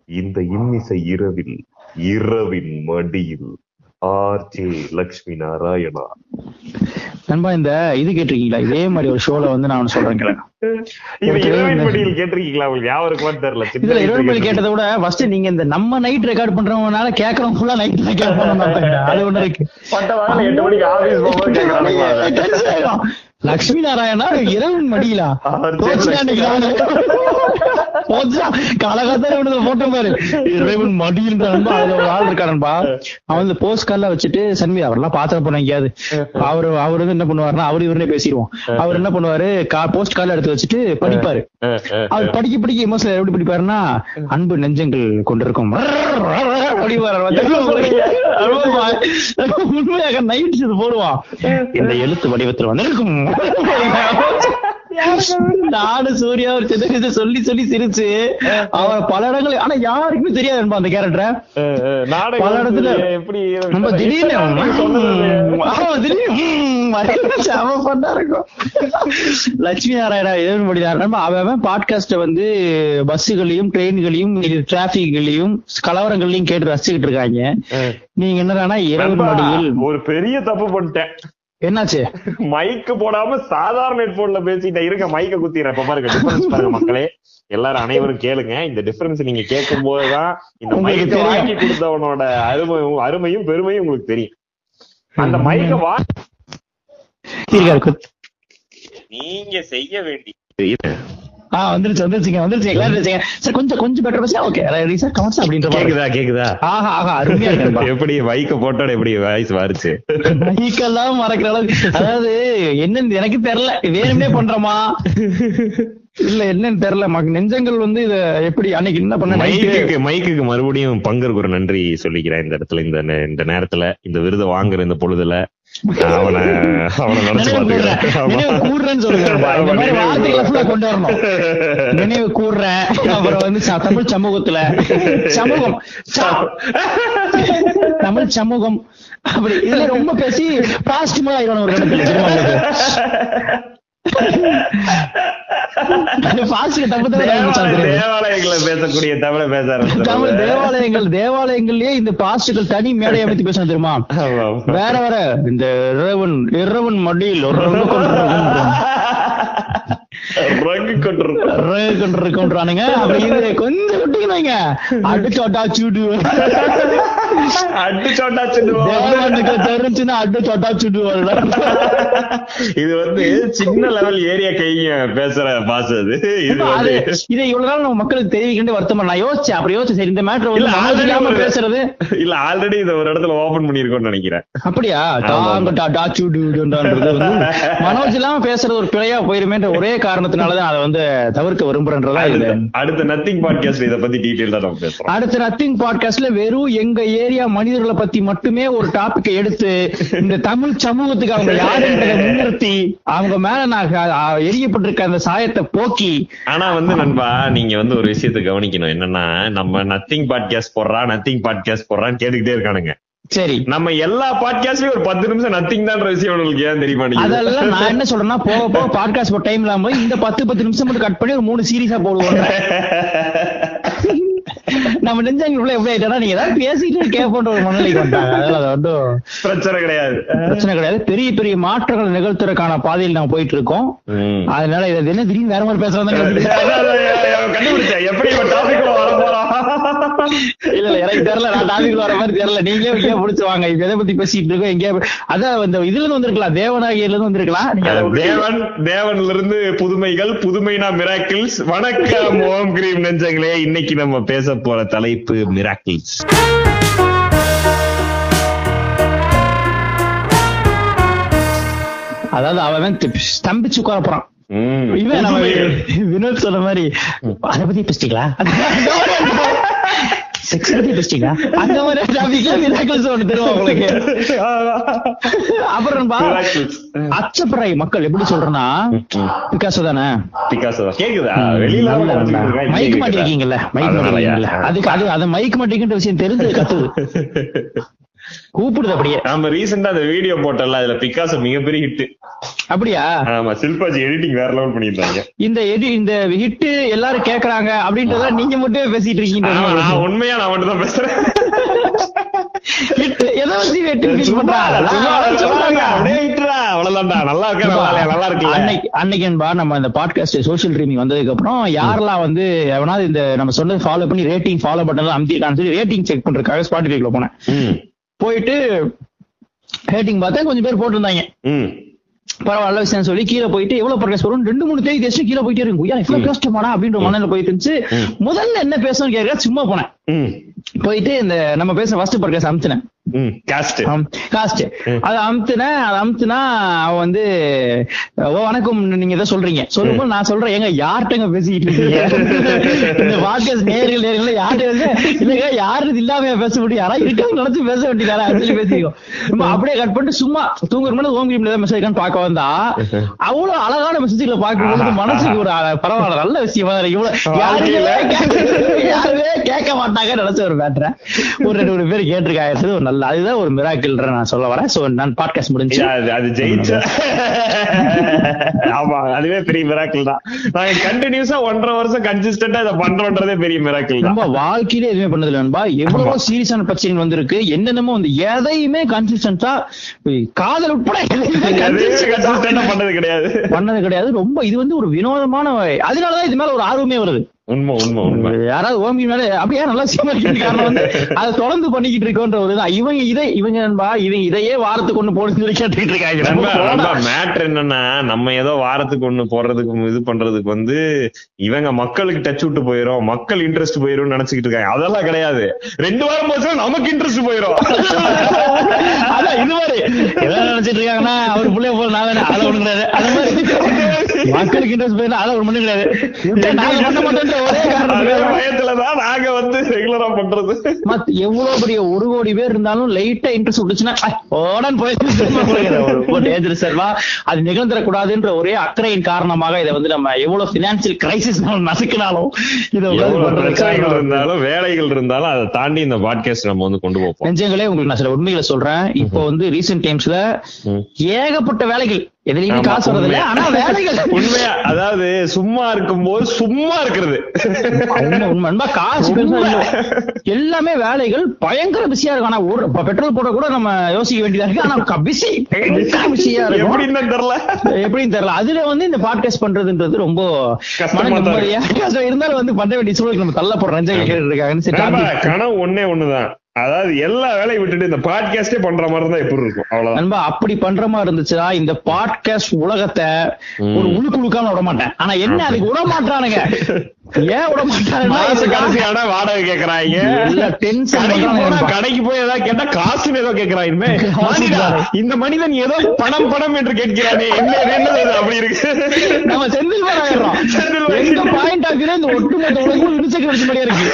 இந்த இன்னிசை இரவில் இரவின் மடியில் ஆர்ஜே லக்ஷ்மி நாராயணா நண்பா இந்த இது கேட்டிருக்கீங்களா இதே மாதிரி ஒரு ஷோல வந்து நான் ஒண்ணு சொல்றேன் கேளுங்க. இது எனக்கு இரவின் இந்த- மடியில் கேட்டிருக்கீங்களா உங்களுக்கு ஞாபகம் இருக்குமான்னு தெரியல சின்ன இதுல வயசுல இருபது மணி கேட்டிருக்கீங்க. கேட்டதை விட ஃபர்ஸ்ட் நீங்க இந்த நம்ம நைட் ரெக்கார்ட் பண்றவங்கனால கேக்குறவங்க ஃபுல்லா நைட் ரெக்கார்ட் பண்ணணும் அது ஒண்ணு இருக்கு பட்ட வாயில எட்டு மணிக்கு ஆபீஸ் போகும்போது கேட்கறானுங்களா அதை? லட்சுமி நாராயணா இரவின் மடியிலா ஆர்ஜே போச்சுடா இன்னைக்கு நானு. போச்சுடா. காலகாத்தால இவனுக்கு போட்ட பாரு இரவின் மடியில் அதுல ஒரு ஆள் இருக்கானன்பா அவன் வந்து போஸ்ட் கார்ட்ல வச்சுட்டு சன்வி அவரெல்லாம் பாத்திர போன எங்கேயாவது அவரு அவர் வந்து என்ன பண்ணுவாருன்னா அவரு இவருனே பேசிடுவோம் அவர் என்ன பண்ணுவாரு போஸ்ட் கார்ட்ல எடுத்து வச்சுட்டு படிப்பாரு அஹ், அஹ், அவர் படிக்க படிக்க எமோஷனல் எப்படி படிப்பாருன்னா அன்பு நெஞ்சங்கள் கொண்டிருக்கும் படிப்பாரு. உண்மையாக நைட் இது போடுவான் இந்த எழுத்து வடிவத்தில் வந்திருக்கும் நானு சூர்யா ஒரு சின்ன இது சொல்லி சொல்லி சிரிச்சு அவன் பல இடங்கள் ஆனா யாருக்குமே தெரியாது அந்த கேரக்டரை அஹ், அஹ், நாடகம் பல இடத்துல எப்படி நம்ம திடீர்னு நீங்க சொன்னது ஆமா, திடீர்னு ம், வரைக்கும் அவன் பண்ணா இருக்கும் லட்சுமி நாராயணா எதுவும் முடியாது அவன் பாட்காஸ்ட வந்து பஸ்ஸுகளையும் ட்ரெயின்களையும் டிராபிக்களையும் கலவரங்களையும் கேட்டு ரசிச்சுக்கிட்டு இருக்காங்க அஹ், நீங்க என்னடானா இரவு நண்பா, மடியில் ஒரு பெரிய தப்பு பண்ணிட்டேன் என்னாச்சு மைக்கு போடாம சாதாரண ஹெட்போன்ல பேசிட்டேன் இருங்க மைக்க குத்திடுறேன் இப்ப பாருங்க டிஃபரன்ஸ் பாருங்க மக்களே எல்லாரும் அனைவரும் கேளுங்க இந்த டிஃபரன்ஸ் நீங்க கேட்கும் போதுதான் இந்த உங்களுக்கு மைக்க தெரியும். வாங்கி கொடுத்தவனோட அருமையும் அருமையும் பெருமையும் உங்களுக்கு தெரியும் அந்த மைக்க வா இருக்காரு குத். நீங்க செய்ய வேண்டிய ஆ வந்துருச்சு வந்துருச்சுங்க வந்துருச்சு வந்துருச்சுங்க சார் கொஞ்சம் கொஞ்சம் பெட்டர் பேச ஓகே சார் கமர்ஸ் அப்படின்ற மாதிரி கேக்குதா கேக்குதா ஆஹா ஆஹா அருமையா இருக்கு எப்படி மைக்க போட்டோட எப்படி வாய்ஸ் வாரிச்சு மைக்கெல்லாம் மறக்கிற அளவுக்கு அதாவது என்னன்னு எனக்கு தெரியல வேணும்னே பண்றோமா இல்ல என்னன்னு தெரியல மக- நெஞ்சங்கள் வந்து இத எப்படி அன்னைக்கு என்ன பண்ண மைக்குக்கு மைக்குக்கு மறுபடியும் பங்கருக்கு ஒரு நன்றி சொல்லிக்கிறேன் இந்த இடத்துல இந்த நே- இந்த நேரத்துல இந்த விருதை வாங்குற இந்த பொழுதுல அவனை அவனை நினைச்சு பாத்துக்கிறேன் ஆமா. நினைவு கூடுறேன்னு சொல்லுங்க இந்த மாதிரி வார்த்தைகளை full ஆ கொண்டு வரணும் நினைவு கூடுறேன் அப்புறம் வந்து ச- தமிழ் சமூகத்துல சமூகம் ச- தமிழ் சமூகம் அப்படி இதுல ரொம்ப பேசி பாசிட்டிவா ஆயிரும் ஒரு இடத்துல தெரியுமா உங்களுக்கு பாசிட்டிவ் தப்பு தப்பு தேவாலய- தேவாலயங்களை பேசக்கூடிய தமிழ பேச தமிழ் ஆரம்பிச்சிட்டாங்க. தேவாலயங்கள் தேவாலயங்கள்லயே இந்த பாஸ்டுகள் தனி மேடை அமைத்து பேசணும் தெரியுமா ஆமா. வேற வேற இந்த இரவன் இரவன் மடியில் ஒரு ரங்கு கொண்டிருக்கும் ரங்கு கொண்டிருக்கும். ரங்கு கொண்டிருக்கோன்றானுங்க அப்படி இது கொஞ்சம் விட்டீங்கன்னாங்க அடிச்சு அட்டாச்சுடு அடிச்சு ஒட்டாச்சுன்னு தேவானுக்கு தெரிஞ்சுன்னா அடிச்சு அட்டாச்சுடு இது வந்து சின்ன லெவல் ஏரியா கைங்க பேசுற பாஸ் அது இது அது வந்து இதை இவ்வளவு நாள் நம்ம மக்களுக்கு தெரிவிக்கின்ற வருத்தமா நான் யோசிச்சேன் அப்படி யோசிச்சேன் சரி இந்த மேட்டர் இல்ல வந்து ஆல்ரெடி இல்லாம பேசுறது இல்ல ஆல்ரெடி இத ஒரு இடத்துல ஓபன் பண்ணிருக்கோம்னு நினைக்கிறேன் அப்படியா தாங்க டா- டாச்சு டூடுன்றது வந்து மனோஜ் இல்லாம பேசுறது ஒரு பிழையா போயிருமேன்ற ஒரே காரணத்தினாலதான் அதை வந்து தவிர்க்க விரும்புறேன்றதா இது அடுத்த- அடுத்த நத்திங் பாட்காஸ்ட் இத பத்தி டீடைல்டா நம்ம பேசுறோம் அடுத்த நத்திங் பாட்காஸ்ட்ல வெறும் எங்க ஏரியா மனிதர்களை பத்தி மட்டுமே ஒரு டாபிக்கை எடுத்து இந்த தமிழ் சமூகத்துக்கு அவங்க யாருன்றதை முன்னிறுத்தி அவங்க மேல நான் அ- எரியப்பட்டிருக்க அந்த சாயத்தை போக்கி ஆனா வந்து நண்பா நீங்க வந்து ஒரு விஷயத்தை கவனிக்கணும் என்னன்னா நம்ம நத்திங் பாட்காஸ்ட் போடுறா நத்திங் பாட்காஸ்ட் போடுறான்னு கேட்டுக்கிட்டே இருக்கானுங்க சரி நம்ம எல்லா பாட்காஸ்ட்லயும் ஒரு பத்து நிமிஷம் நத்திங் தான் விஷயம் உங்களுக்கு ஏன் தெரியுமா நீங்க அதெல்லாம் நான் என்ன சொல்றேன்னா போக போக பாட்காஸ்ட் போட டைம் இல்லாம இந்த பத்து பத்து நிமிஷம் மட்டும் கட் பண்ணி ஒரு மூணு சீரியஸா போடுவோம் நம்ம நெஞ்சங்களுக்குள்ள எப்படி ஆயிட்டா நீங்க ஏதாவது பேசிட்டு கேட்போன்ற ஒரு மனநிலைக்கு வந்துட்டாங்க அதனால அது வந்து பிரச்சனை கிடையாது பிரச்சனை கிடையாது பெரிய பெரிய மாற்றங்கள் நிகழ்த்துறதுக்கான பாதையில் நாம போயிட்டு இருக்கோம் ம். அதனால இது என்ன திடீர்னு வேற மாதிரி பேசுறாங்க கண்டுபிடிச்சேன் எப்படி டாபிக் வர போறான் இல்ல இல்ல எனக்கு தெரியல நான் டாபிக் வர மாதிரி தெரியல நீங்களே எங்கேயா பிடிச்சு வாங்க இப்ப எதை பத்தி பேசிட்டு இருக்கோம் எங்கேயா அதான் இந்த இதுல இருந்து வந்திருக்கலாம் தேவநாயகியில இருந்து வந்திருக்கலாம் நீங்க அதை விட்டு- தேவன் தேவன்ல இருந்து புதுமைகள் புதுமைனா மிராக்கிள்ஸ் வணக்கம் ஓம் கிரீம் நெஞ்சங்களே இன்னைக்கு நம்ம பேச போற தலைப்பு மிராக்கிள்ஸ் அதாவது அவன் தி- ஸ்தம்பிச்சு உட்கார போறான் இவன் நம்ம வினோத் சொன்ன மாதிரி அதை பத்தி பேசிட்டீங்களா செக்ஸ் பத்தி பேசிட்டீங்களா அந்த மாதிரி டாபிக்ல மிராக்கிள்ஸ் ஒண்ணு தருவோம் உங்களுக்கு அப்புறம் பா அச்சப்படுற மக்கள் எப்படி சொல்றேன்னா பிகாசோ தானே பிகாசோ கேக்குதா வெளியில மைக் மாட்டிருக்கீங்கல்ல மைக் மாட்டிருக்கீங்கல்ல அதுக்கு அது அது மைக் மாட்டிக்கின்ற விஷயம் தெரிஞ்சு கத்துது கூப்பிடுது அப்படியே நாம ரீசெண்டா அந்த வீடியோ போட்டோம்ல அதுல பிகாசோ மிகப்பெரிய ஹிட் அப்படியா ஆமா சில்பாஜி எடிட்டிங் வேற லெவல் பண்ணியிருந்தாங்க இந்த எது இந்த ஹிட் எல்லாரும் கேக்குறாங்க அப்படின்றத நீங்க மட்டும் பேசிட்டு இருக்கீங்க ஆமா, நான் உண்மையா நான் மட்டும் தான் பேசுறேன் ஹிட் எதை வச்சு வெட்டு feel சும்மா, பண்றாங்க? சும்மா, நான் சும்மா, அப்படியே விட்டுறா. அவ்வளவுதான்டா நல்லா இருக்க நல்லா இல்லையா? நல்லா இருக்குல்ல அன்னைக்கு அன்னைக்கு என்பா நம்ம இந்த பாட்காஸ்ட் சோஷியல் ட்ரீமிங் வந்ததுக்கு அப்புறம் யாரெல்லாம் வந்து எவனாவது இந்த நம்ம சொன்னது ஃபாலோ பண்ணி ரேட்டிங் ஃபாலோ பண்ணது அமுத்திருக்கான்னு சொல்லி ரேட்டிங் செக் பண்றதுக்காக ஸ்பாட்டிஃபைக்குள்ள போனேன் ம், போயிட்டு ரேட்டிங் பார்த்தா கொஞ்சம் பேர் போட்டிருந்தாங்க ம். பரவாயில்ல விஷயம் சொல்லி கீழே போயிட்டு எவ்வளவு ப்ரோக்ரஸ் வரும் ரெண்டு மூணு தேதி தேய்ச்சி கீழே போயிட்டே இருக்கும் ஐயா இவ்வளவு கஷ்டமாடா அப்படின்ற மனநில போயிட்டு இருந்துச்சு முதல்ல என்ன பேசணும்னு கேட்க சும்மா போனேன் ம், போயிட்டு இந்த நம்ம பேசுற ஃபர்ஸ்ட் ப்ரோக்ரஸ் அமுத்தினேன் ம். Cast. காஸ்ட் அது அமுத்துனேன் அது அமுத்துனா அவன் வந்து ஓ வணக்கம் நீங்க ஏதோ சொல்றீங்க சொல்லும்போது நான் சொல்றேன் ஏங்க யார்கிட்டங்க பேசிக்கிட்டு இருக்கீங்க இந்த பாட்காஸ்ட் நேர்கள் நேர்கள் யார்கிட்ட வந்து இல்லைங்க யாரு இது இல்லாம பேச முடியும் யாரா இருக்காங்க நினைச்சு பேச வேண்டியதாரா சொல்லி பேசிக்கோ நம்ம அப்படியே கட் பண்ணிட்டு சும்மா தூங்குற மணி ஹோம் கிரீம்ல ஏதாவது மெசேஜ் இருக்கான்னு பார்க்க வந்தா அவ்வளவு அழகான மெசேஜ்களை பார்க்கும்போது மனசுக்கு ஒரு அ- பரவாயில்ல நல்ல விஷயமா இருக்கு இவ்வளவு யாருமே கேட்க- யாருமே கேட்க மாட்டாங்க நினைச்ச ஒரு மேட்டரை ஒரு ரெண்டு மூணு பேர் கேட்டிருக்காங்க ஒரு நல்ல அதுதான் ஒரு மிராக்கிள்ன்ற நான் சொல்ல வரேன் சோ நான் பாட்காஸ்ட் முடிஞ்சு இல்ல, அது அது ஜெயிச்ச ஆமா அதுவே பெரிய மிராக்கிள் தான் நாங்க கண்டினியூஸா ஒன்றரை வருஷம் கன்சிஸ்டன்டா இதை பண்றோன்றதே பெரிய மிராக்கிள் தான் ரொம்ப வாழ்க்கையில எதுவுமே பண்ணதில்ல நண்பா எவ்வளவோ சீரியஸான பிரச்சனைகள் வந்திருக்கு என்னென்னமோ வந்து எதையுமே கன்சிஸ்டன்டா காதல் உட்பட எதையுமே எதையுமே consistent ஆ கன்சிஸ்டன்டா பண்ணது கிடையாது பண்ணது கிடையாது ரொம்ப இது வந்து ஒரு வினோதமான அதனாலதான் இது மேல ஒரு ஆர்வமே வருது உண்மை உண்மை உண்மை யாராவது ஓம்பி மேல அப்படியே நல்லா சீமா இருக்கிறது காரணம் வந்து அதை தொடர்ந்து பண்ணிக்கிட்டு இருக்கோன்ற ஒரு இதுதான். இவங்க இதை இவங்க நண்பா இவங்க இதையே வாரத்துக்கு ஒண்ணு போடுன்னு சொல்லி கேட்டுக்கிட்டு இருக்காங்க நண்பா, நம்ம நண்பா, போனா- matter என்னன்னா நம்ம ஏதோ வாரத்துக்கு ஒண்ணு போடுறதுக்கு இது பண்றதுக்கு வந்து இவங்க மக்களுக்கு டச் விட்டு போயிரும் மக்கள் இன்ட்ரெஸ்ட் போயிரும் நினைச்சுக்கிட்டு இருக்காங்க அதெல்லாம் கிடையாது ரெண்டு வாரம் போச்சுன்னா நமக்கு இன்ட்ரெஸ்ட் போயிரும் அதான் இது மாதிரி எதை நினைச்சிட்டு இருக்காங்கன்னா அவர் புள்ளைய போல நான் தானே அதை ஒண்ணு கிடையாது அந்த மாதிரி மக்களுக்கு இன்ட்ரெஸ்ட் போயிடும் அதை ஒரு மணி கிடையாது நாங்க பண்ண மாட்டோன்ற ஒரே அதே காரணத்துக்காக பயத்துலதான் நாங்க வந்து ரெகுலரா பண்றது மத் எவ்வளவு பெரிய ஒரு கோடி பேர் இருந்தாலும் லைட்டா இன்ட்ரெஸ்ட் விட்டுச்சுன்னா ஓடன் போய் டேஞ்சரஸ் சார்வா அது நிகழ்ந்துடக்கூடாதுன்ற ஒரே அக்கறையின் காரணமாக இதை வந்து நம்ம எவ்வளவு பினான்சியல் கிரைசிஸ் நசுக்கினாலும் இதை உட்கார்ந்து எவ்வளவு பண்றதுக்கு பிரச்சனைகள் காரணம். இருந்தாலும் வேலைகள் இருந்தாலும் அதை தாண்டி இந்த பாட்காஸ்ட் நம்ம வந்து கொண்டு போப்போம் நெஞ்சங்களே உங்களுக்கு நான் சில உண்மைகளை சொல்றேன் இப்போ வந்து ரீசெண்ட் டைம்ஸ்ல ம். ஏகப்பட்ட வேலைகள் எதுலயுமே ஆமா, காசு வரது இல்ல உண்மையா. ஆனா வேலைகள் உண்மையா அதாவது சும்மா இருக்கும்போது சும்மா இருக்கிறது உண்மை, உண்மை. நண்பா, காசு பெருசா இல்ல. எல்லாமே வேலைகள் பயங்கர பிஸியா இருக்கும் ஆனா ஒரு இப்ப பெட்ரோல் போட கூட நம்ம யோசிக்க வேண்டியதா இருக்கு ஆனா பிஸி பிஸியா இருக்கும் எப்படின்னு தெரியல எப்படின்னு தெரியல அதுல வந்து இந்த பாட்காஸ்ட் பண்றதுன்றது ரொம்ப கஷ்டமா மன தான் நிம்மதியா கஷ்டம் இருந்தாலும் வந்து பண்ண வேண்டிய சூழலுக்கு நம்ம தள்ளப்படுறோம் நெஞ்சங்க கேட்டு இருக்காங்கன்னு சரி நண்பா, topic. கனவு ஒண்ணே ஒண்ணுதான் அதாவது எல்லா வேலையும் விட்டுட்டு இந்த பாட்காஸ்டே பண்ற மாதிரி இருந்தா எப்படி இருக்கும் அவ்வளவுதான் நண்பா அப்படி பண்ற மாதிரி இருந்துச்சுன்னா இந்த பாட்காஸ்ட் உலகத்தை ஒரு உழுக்கு உழுக்காம விட மாட்டேன் ஆனா என்ன அதுக்கு விட மாட்டானுங்க ஏன் விட மாச மாட்டானுங்க கடைசியான வாடகை கேக்குறாங்க இல்ல, tension கடைக்கு பண்றாங்க போனா நண்பா. கடைக்கு போய் ஏதாவது கேட்டா காசுன்னு ஏதோ கேக்குறாங்க மனிதா இந்த மனிதன் ஏதோ பணம் பணம் என்று கேட்கிறானே என்ன என்னது இது? அப்படி இருக்கு நம்ம செந்தில் பால் ஆயிடுறோம் செந்தில் பால். எங்க பாயிண்ட் ஆஃப் வியூல இந்த ஒட்டுமொத்த உலகம் இடிச்சக்கு வச்ச மாதிரியா இருக்கு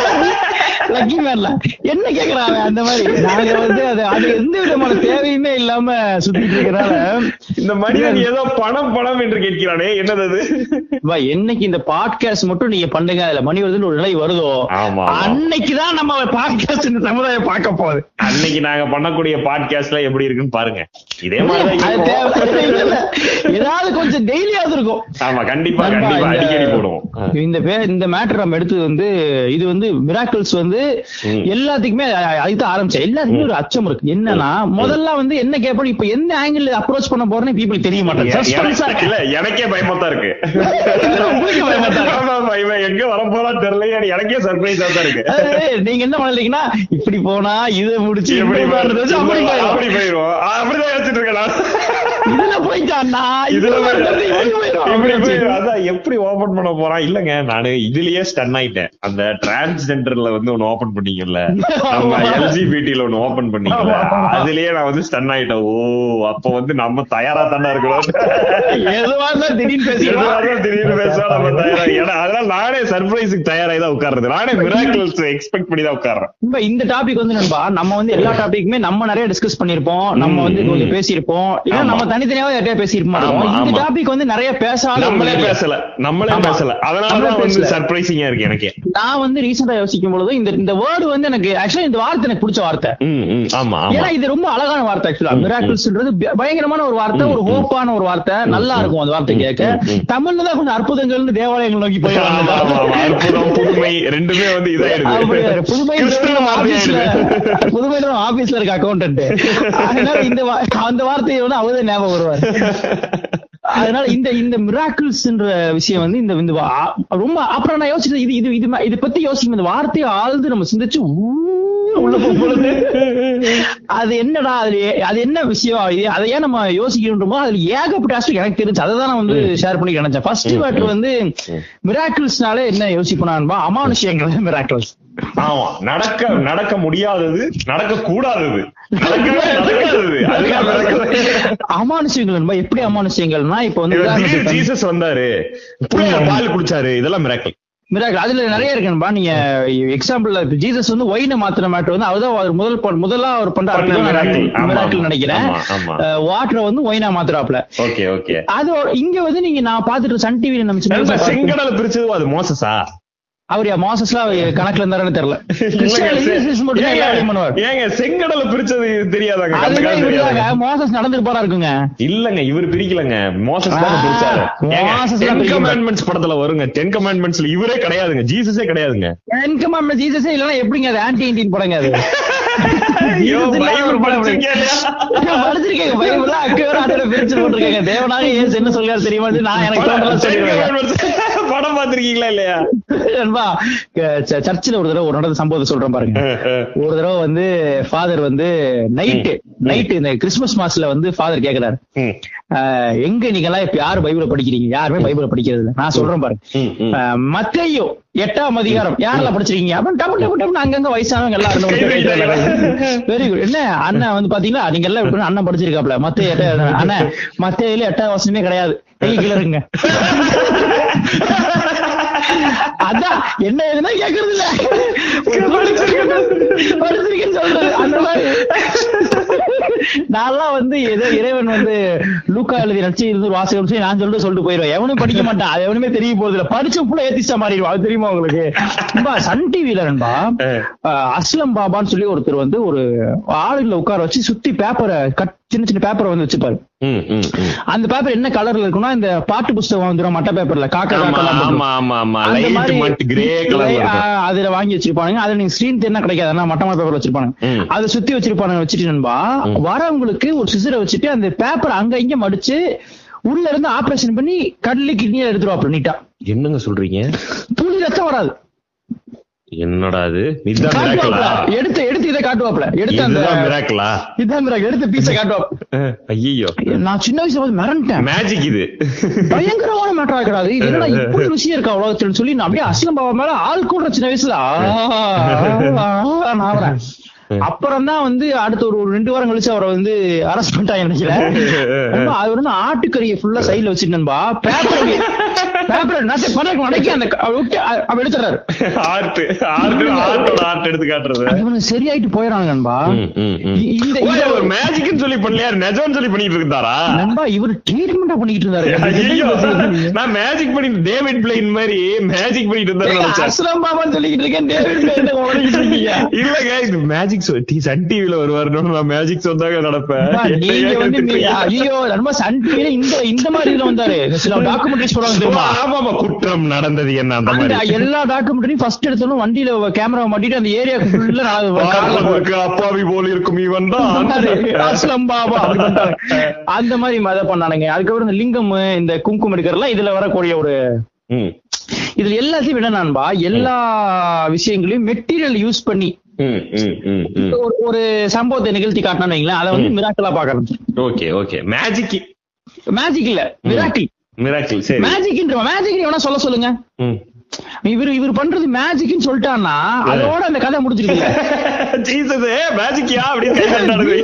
லக்கி மேன்ல என்ன கேக்குறாங்க அந்த மாதிரி நாங்க வந்து அது அது எந்த விதமான தேவையுமே இல்லாம சுத்திட்டு இருக்கறனால இந்த மனிதன் ஏதோ பணம் பணம் என்று கேட்கிறானே என்னது அது வா, என்னைக்கு இந்த பாட்காஸ்ட் மட்டும் நீங்க பண்ணுங்க அதுல மணி வருதுன்னு ஒரு நிலை வருதோ ஆமா, ஆமா. அன்னைக்குதான் நம்ம பாட்காஸ்ட் இந்த சமுதாயம் பார்க்க போகுது அன்னைக்கு நாங்க பண்ணக்கூடிய பாட்காஸ்ட்ல எப்படி இருக்குன்னு பாருங்க இதே அது மாதிரி தேவை இல்ல, இல்ல. ஏதாவது கொஞ்சம் டெய்லியாவது இருக்கும் ஆமா கண்டிப்பா நண்பா, கண்டிப்பா இந்த- அடிக்கடி போடுவோம் ஆ. இந்த பே- இந்த மேட்டர் நம்ம எடுத்தது வந்து இது வந்து மிராக்கிள்ஸ் வந்து ம். எல்லாத்துக்குமே அ- அதுதான் ஆரம்பிச்சேன் எல்லாத்துக்குமே ஒரு அச்சம் இருக்கு என்னன்னா முதல்ல வந்து என்ன கேட்போம் இப்ப எந்த ஆங்கிள் அப்ரோச் பண்ண போறேன்னு பீப்புள் தெரிய மாட்டாங்க Suspense ஆ எனக்கு- இருக்கு. இல்ல எனக்கே பயமா தான் இருக்கு உங்களுக்கு பயமா தான் இருக்கு. ஆமா, ஆமா, இவன் எங்க வரப்போறான்னு தெரியல எனக்கே சர்ப்ரைஸா தான் இருக்கு அதாவது நீங்க என்ன பண்ணலீங்கன்னா இப்படி போனா இதை முடிச்சு எப்படி இப்படி போறது வச்சு அப்படி போயிடும். அப்படி போயிரும் அப்படிதான் யோசிச்சுட்டு இருக்கேன் நான். இதுல போயிட்டான்னா இதுல இதுல போய்- போயிட்டு இப்படி போயிடும். இப்படி அப்படி போய் வச்சு. அதான் எப்படி ஓபன் பண்ண போறான் இல்லங்க நானு இதுலயே ஸ்டன் ஆயிட்டேன் அந்த டிரான்ஸ்ஜெண்டர்ல வந்து ஒன்னு ஓபன் பண்ணீங்கல்ல நம்ம எல்ஜிபிடில ஒன்னு ஓபன் பண்ணீங்கல்ல அதுலயே நான் வந்து ஸ்டன் ஆயிட்டேன் ஓ அப்ப வந்து நம்ம தயாரா தானே இருக்கணும் எதுவா இருந்தாலும் திடீர்னு பேசிக்கலாம் எதுவாக திடீர்னு பேச நம்ம தயாரா ஏன்னா அதனால நானே சர்ப்ரைஸுக்கு தயாராகி தான் உட்கார்றது நானே மிராக்கிள்ஸ் எக்ஸ்பெக்ட் பண்ணி தான் உட்கார்றேன் இப்ப இந்த டாபிக் வந்து நண்பா நம்ம வந்து எல்லா டாபிக்குமே நம்ம நிறைய டிஸ்கஸ் பண்ணிருப்போம் நம்ம வந்து ம், கொஞ்சம் ம். பேசியிருப்போம் இல்ல ஆமா. நம்ம தனித்தனியாவே யார்கிட்டயா பேசியிருப்போம் ஆமா, இந்த ஆமா. டாபிக் வந்து நிறைய பேசாத நம்மளே ஒரு பேசல நம்மளே ஆமா. பேசல அதனாலதான் நம்மளே வந்து பேசல. சர்ப்ரைசிங்கா இருக்கு எனக்கே நான் வந்து ரீசெண்டா யோசிக்கும் பொழுது இந்த இந்த வேர்டு வந்து எனக்கு ஆக்சுவலா இந்த வார்த்தை எனக்கு பிடிச்ச வார்த்தை ம், ம், ஆமா ஆமா ஏன்னா இது ரொம்ப அழகான வார்த்தை ஆக்சுவலா மிராக்கிள்ஸ்ன்றது ப- பயங்கரமான ஒரு வார்த்தை ஒரு ஹோப்பான ஒரு வார்த்தை நல்லா இருக்கும் அந்த வார்த்தை கேட்க தமிழ்ல தான் கொஞ்சம் அற்புதங்கள்னு தேவாலயங்கள் நோக்கி போய் ஆமா, ஆமா, ஆமா. அற்புதம் புதுமை ரெண்டுமே வந்து இதாயிடுது புதுமை கிறிஸ்தவ ஆபீஸ்ல வார்த்தையாயிடுது புதுமை ஆபீஸ்ல இருக்க அக்கௌண்டன்ட் அதனால இந்த வா- அந்த வார்த்தையை வந்து அவர்தான் ஞாபகம் வருவார் அதனால இந்த இந்த மிராக்கிள்ஸ்ன்ற விஷயம் வந்து இந்த இந்த வா- ரொம்ப அப்புறம் நான் யோசிச்சது இது இது இது இதை பத்தி யோசிக்கும் இந்த வார்த்தையை ஆழ்ந்து நம்ம சிந்திச்சு ஊ உள்ள போகும் பொழுது அது என்னடா அது ஏ- அது என்ன விஷயம் இது அதை ஏன் நம்ம யோசிக்கணுமோ அதுல ஏகப்பட்ட ஆஸ்பெக்ட் எனக்கு தெரிஞ்சு அதை தான் நான் வந்து ஷேர் பண்ணி நினைச்சேன் ஃபர்ஸ்ட் வேர்ட் வந்து மிராக்கிள்ஸ்னாலே என்ன யோசிப்போனா அமானுஷியங்கள் மிராக்கிள்ஸ் ஆமா நடக்க நடக்க முடியாதது நடக்க கூடாதது நடக்கவே நடக்காதது அதுதான் நடக்குது. அமானுஷியங்கள் என்பா எப்படி அமானுஷியங்கள்னா இப்ப வந்து திடீர்னு உதாரணத்துக்கு ஜீசஸ் வந்தாரு பிள்ளையார் பால் குடிச்சாரு இதெல்லாம் மிராக்கிள் மிராக்கிள் அதுல நிறைய இருக்குன்பா நீங்க எக்ஸாம்பிள் ஜீசஸ் வந்து ஒயினை மாத்திர மேட்டர் வந்து அவர்தான் அவர் முதல் பண்- முதலா அவர் பண்ற பண்ண miracle. ஆமா, மிராக்கிள் ஆமா. நினைக்கிறேன் ஆமா, ஆமா. வாட்டரை வந்து ஒயினா மாத்திராப்ல ஓகே ஓகே அது ஒரு- இங்க வந்து நீங்க நான் பாத்துட்டு சன் டிவி நம்ம சின்ன வயசுல பார்த்து- செங்கடலை பிரிச்சது அது மோசஸா அவர் மாசஸ்லாம் கணக்குல இருந்தாருன்னு தெரியல கிறிஸ்டியன் ஜீசஸ் மட்டும் தான் எல்லா வேலையும் பண்ணுவார் ஏங்க செங்கடலை பிரிச்சது தெரியாதாங்க அந்த அதுவே காலத்துல இவருதாங்க தெரியாதாங்க. மோசஸ் நடந்துட்டு போறா இருக்குங்க இல்லங்க இவர் பிரிக்கலங்க மோசஸ் தான் ஆ, பிரிச்சாரு மோசஸ் தான் டென் பிரிக்கல. கமாண்ட்மெண்ட்ஸ் படத்துல வருங்க டென் கமாண்ட்மெண்ட்ஸ்ல இவரே கிடையாதுங்க ஜீசஸே கிடையாதுங்க எனக்கு மாம ஜீசஸே இல்லைன்னா எப்படிங்க அது ஆன்டி இண்டியன் படங்க அது ஐயோ, Jesus இல்லாம பைபிள் ஒரு படம் படிச்சிருக்கியா இல்லையா? படிச்சிருக்கேங்க பைபிள்ல அக்கறை அதோட பிரிச்சு போட்டிருக்கேங்க தேவனாக ஏசு என்ன சொல்லியாரு தெரியுமா நான் எனக்கு படம் தோன்றதெல்லாம் ten சொல்லிடுவேன் commandments. படம் பாத்திருக்கீங்களா இல்லையா நண்பா ச- சர்ச்சில் ஒரு தடவை ஒரு நடந்த சம்பவத்தை சொல்றேன் பாருங்க ஒரு தடவை வந்து ஃபாதர் வந்து நைட்டு நைட்டு இந்த கிறிஸ்துமஸ் மாசத்துல வந்து ஃபாதர் கேக்குறாரு ம், ஆஹ் எங்க நீங்க எல்லாம் இப்ப யாரு பைபிளை படிக்கிறீங்க யாருமே பைபிளை படிக்கிறது இல்ல நான் சொல்றேன் பாருங்க ம், ம். ஆஹ் மத்தேயு எட்டாம் அதிகாரம் யாரெல்லாம் படிச்சிருக்கீங்க அப்படின்னு டப்பு டப்பு டப்புன்னு அங்கங்க வயசானவங்க எல்லாம் வெரி குட் என்ன அண்ணன் வந்து பாத்தீங்களா நீங்க எல்லாம் இப்ப அண்ணன் படிச்சிருக்காப்ல மத்த எட்ட அண்ணன் மத்தேயில எட்டாம் வசனமே கிடையாது கை கீழ இருங்க அதான் என்ன எதுனா கேக்குறது இல்ல படிச்சிருக்கேன்னு சொல்றது அந்த மாதிரி நான்லாம் வந்து ஏதோ இறைவன் வந்து லூக்கா எழுதி நடிச்சு இருந்து ஒரு வாசகம் சொல்லி நான் சொல்லிட்டு சொல்லிட்டு போயிருவேன் எவனும் படிக்க மாட்டான் அது எவனுமே தெரிய போறது இல்ல படிச்ச ஃபுல்லா ஏத்திஸ்டா மாறிடுவான் அது தெரியுமா உங்களுக்கு நண்பா சன் டிவில நண்பா அஹ், அஸ்லம் பாபான்னு சொல்லி ஒருத்தர் வந்து ஒரு ஆளுங்களை உட்கார வச்சு சுத்தி பேப்பரை கட் சின்ன சின்ன பேப்பரை வந்து வச்சுப்பாரு ம், ம், ம். அந்த பேப்பர் என்ன கலர்ல இருக்கும்னா இந்த பாட்டு புஸ்தகம் வந்துடும் மட்ட பேப்பர்ல காக்கா ஆமா, காக்கெல்லாம் போட்டு. ஆமா, ஆமா, ஆமா. அந்த Light மாதிரி matte grey colour ல இருக்கும். ஆ, அதுல வாங்கி வச்சிருப்பானுங்க அதுல நீங்க ஸ்கிரீன் தென்ன கிடைக்காது ஆனா மட்டமான பேப்பர் வச்சிருப்பானுங்க ம். அதை சுத்தி வச்சிருப்பானுங்க வச்சுட்டு நண்பா வரவங்களுக்கு ஒரு சிசரை வச்சுட்டு அந்த பேப்பர் அங்க இங்க மடிச்சு உள்ள இருந்து ஆபரேஷன் பண்ணி கடலி கிட்னியை எடுத்துருவாப்ல நீட்டா என்னங்க சொல்றீங்க துளி ரத்தம் வராது என்னடா இது இதுதான் காட்டுவாப்ல. மிராக்கிளா எடுத்து எடுத்து இதை காட்டுவாப்ல எடுத்து அந்த இதுதான் மிராக்கிளா இதான் miracle. எடுத்து பீஸை காட்டுவாப்ல ஐயோ நான் சின்ன வயசுல வந்து மிரண்டேன் மேஜிக் இது பயங்கரமான மேட்டரா கிடையாது இது என்னடா இப்படி ருசியா இருக்கா உலகத்துல சொல்லி நான் அப்படியே அசிங்கம் பாபா மேல ஆள் கூட சின்ன வயசுல ஆ, ஆ, ஆ, நான் வரேன். அப்புறம் தான் வந்து அடுத்த ஒரு ஒரு ரெண்டு வாரம் கழிச்சு அவரை வந்து அரெஸ்ட் பண்ணிட்டாங்க நினைக்கிறேன் ரொம்ப அவர் வந்து ஆட்டுக்கறியை ஃபுல்லா சைடுல வச்சிருந்தா பேப்பர் பேப்பர் நசை பணக்கு மடக்கி அந்த க- அவர் விட்டு அ- அவர் எடுத்துறாரு ஆர்ட் ஆர்ட் ஆர்ட்டோட ஆர்ட் எடுத்து காட்டுறது இவனு சரியாயிட்டு போயிடறாங்க நண்பா ம், ம், ம். இ- இந்த ஓ, இந்த ஒரு மேஜிக்னு சொல்லி பண்ணலையா நிஜம்னு சொல்லி பண்ணிட்டு இருந்தாரா நண்பா இவர் ட்ரீட்மெண்டா பண்ணிட்டு இருந்தாரு ஐயோ நான் மேஜிக் பண்ணி டேவிட் பிளைன் மாதிரி மேஜிக் பண்ணிட்டு இருந்தாரு நினைச்சேன் அஸ்லாம் பாபான்னு சொல்லிக்கிட்டு இருக்கேன் டேவிட் என்ன உடஞ்சிட்டு இருக்கீங்க இல்லங்க இது மேஜிக் ஷோ டி சன் டிவில வருவாரு நான் மேஜிக் ஷோ தாங்க நடப்பேன் அம்மா, நீங்க வந்து மீ- ஐயோ நம்ம சன் டிவில இந்த இந்த மாதிரி இதுல வந்தாரு சில டாக்குமெண்ட்ரிஸ் போடுவாங்க ஓ, தெரியுமா ஆமா ஆமா குற்றம் நடந்தது என்ன அந்த அந்த மாதிரி எல்லா டாக்குமெண்ட்ரியும் ஃபர்ஸ்ட் எடுத்தோம் வண்டியில கேமரா மாட்டிட்டு அந்த ஏரியாக்கு ஃபுல்லா பார்ப்பதற்கு அப்பாவி போல் இருக்கும் இவன் தான் அஸ்லம் பாபா அப்படி பண்ணிட்டாங்க. அந்த மாதிரி அதை பண்ணானுங்க அதுக்கப்புறம் இந்த லிங்கம் இந்த குங்குமம் எடுக்கிறதுலாம் இதுல வரக்கூடிய ஒரு ம், இதுல எல்லாத்தையும் விட நான்பா எல்லா விஷயங்களையும் மெட்டீரியல் யூஸ் பண்ணி ம், ம், ம், ம். ஒரு ஒரு சம்பவத்தை நிகழ்த்தி காட்டினான்னு வைங்களேன் அதை வந்து மிராக்கலா பாக்கணும் ஓகே ஓகே மேஜிக் மேஜிக் இல்ல மிராக்கிள் மிராக்கிள் சரி மேஜிக்ன்ற மேஜிக் வேணா சொல்ல சொல்லுங்க ம். இவர் இவர் பண்றது மேஜிக்னு சொல்லிட்டான்னா அதோட அந்த கதை முடிஞ்சிருக்கு ஜீசஸ் மேஜிக்கியா அப்படின்னு கேட்டானுங்க.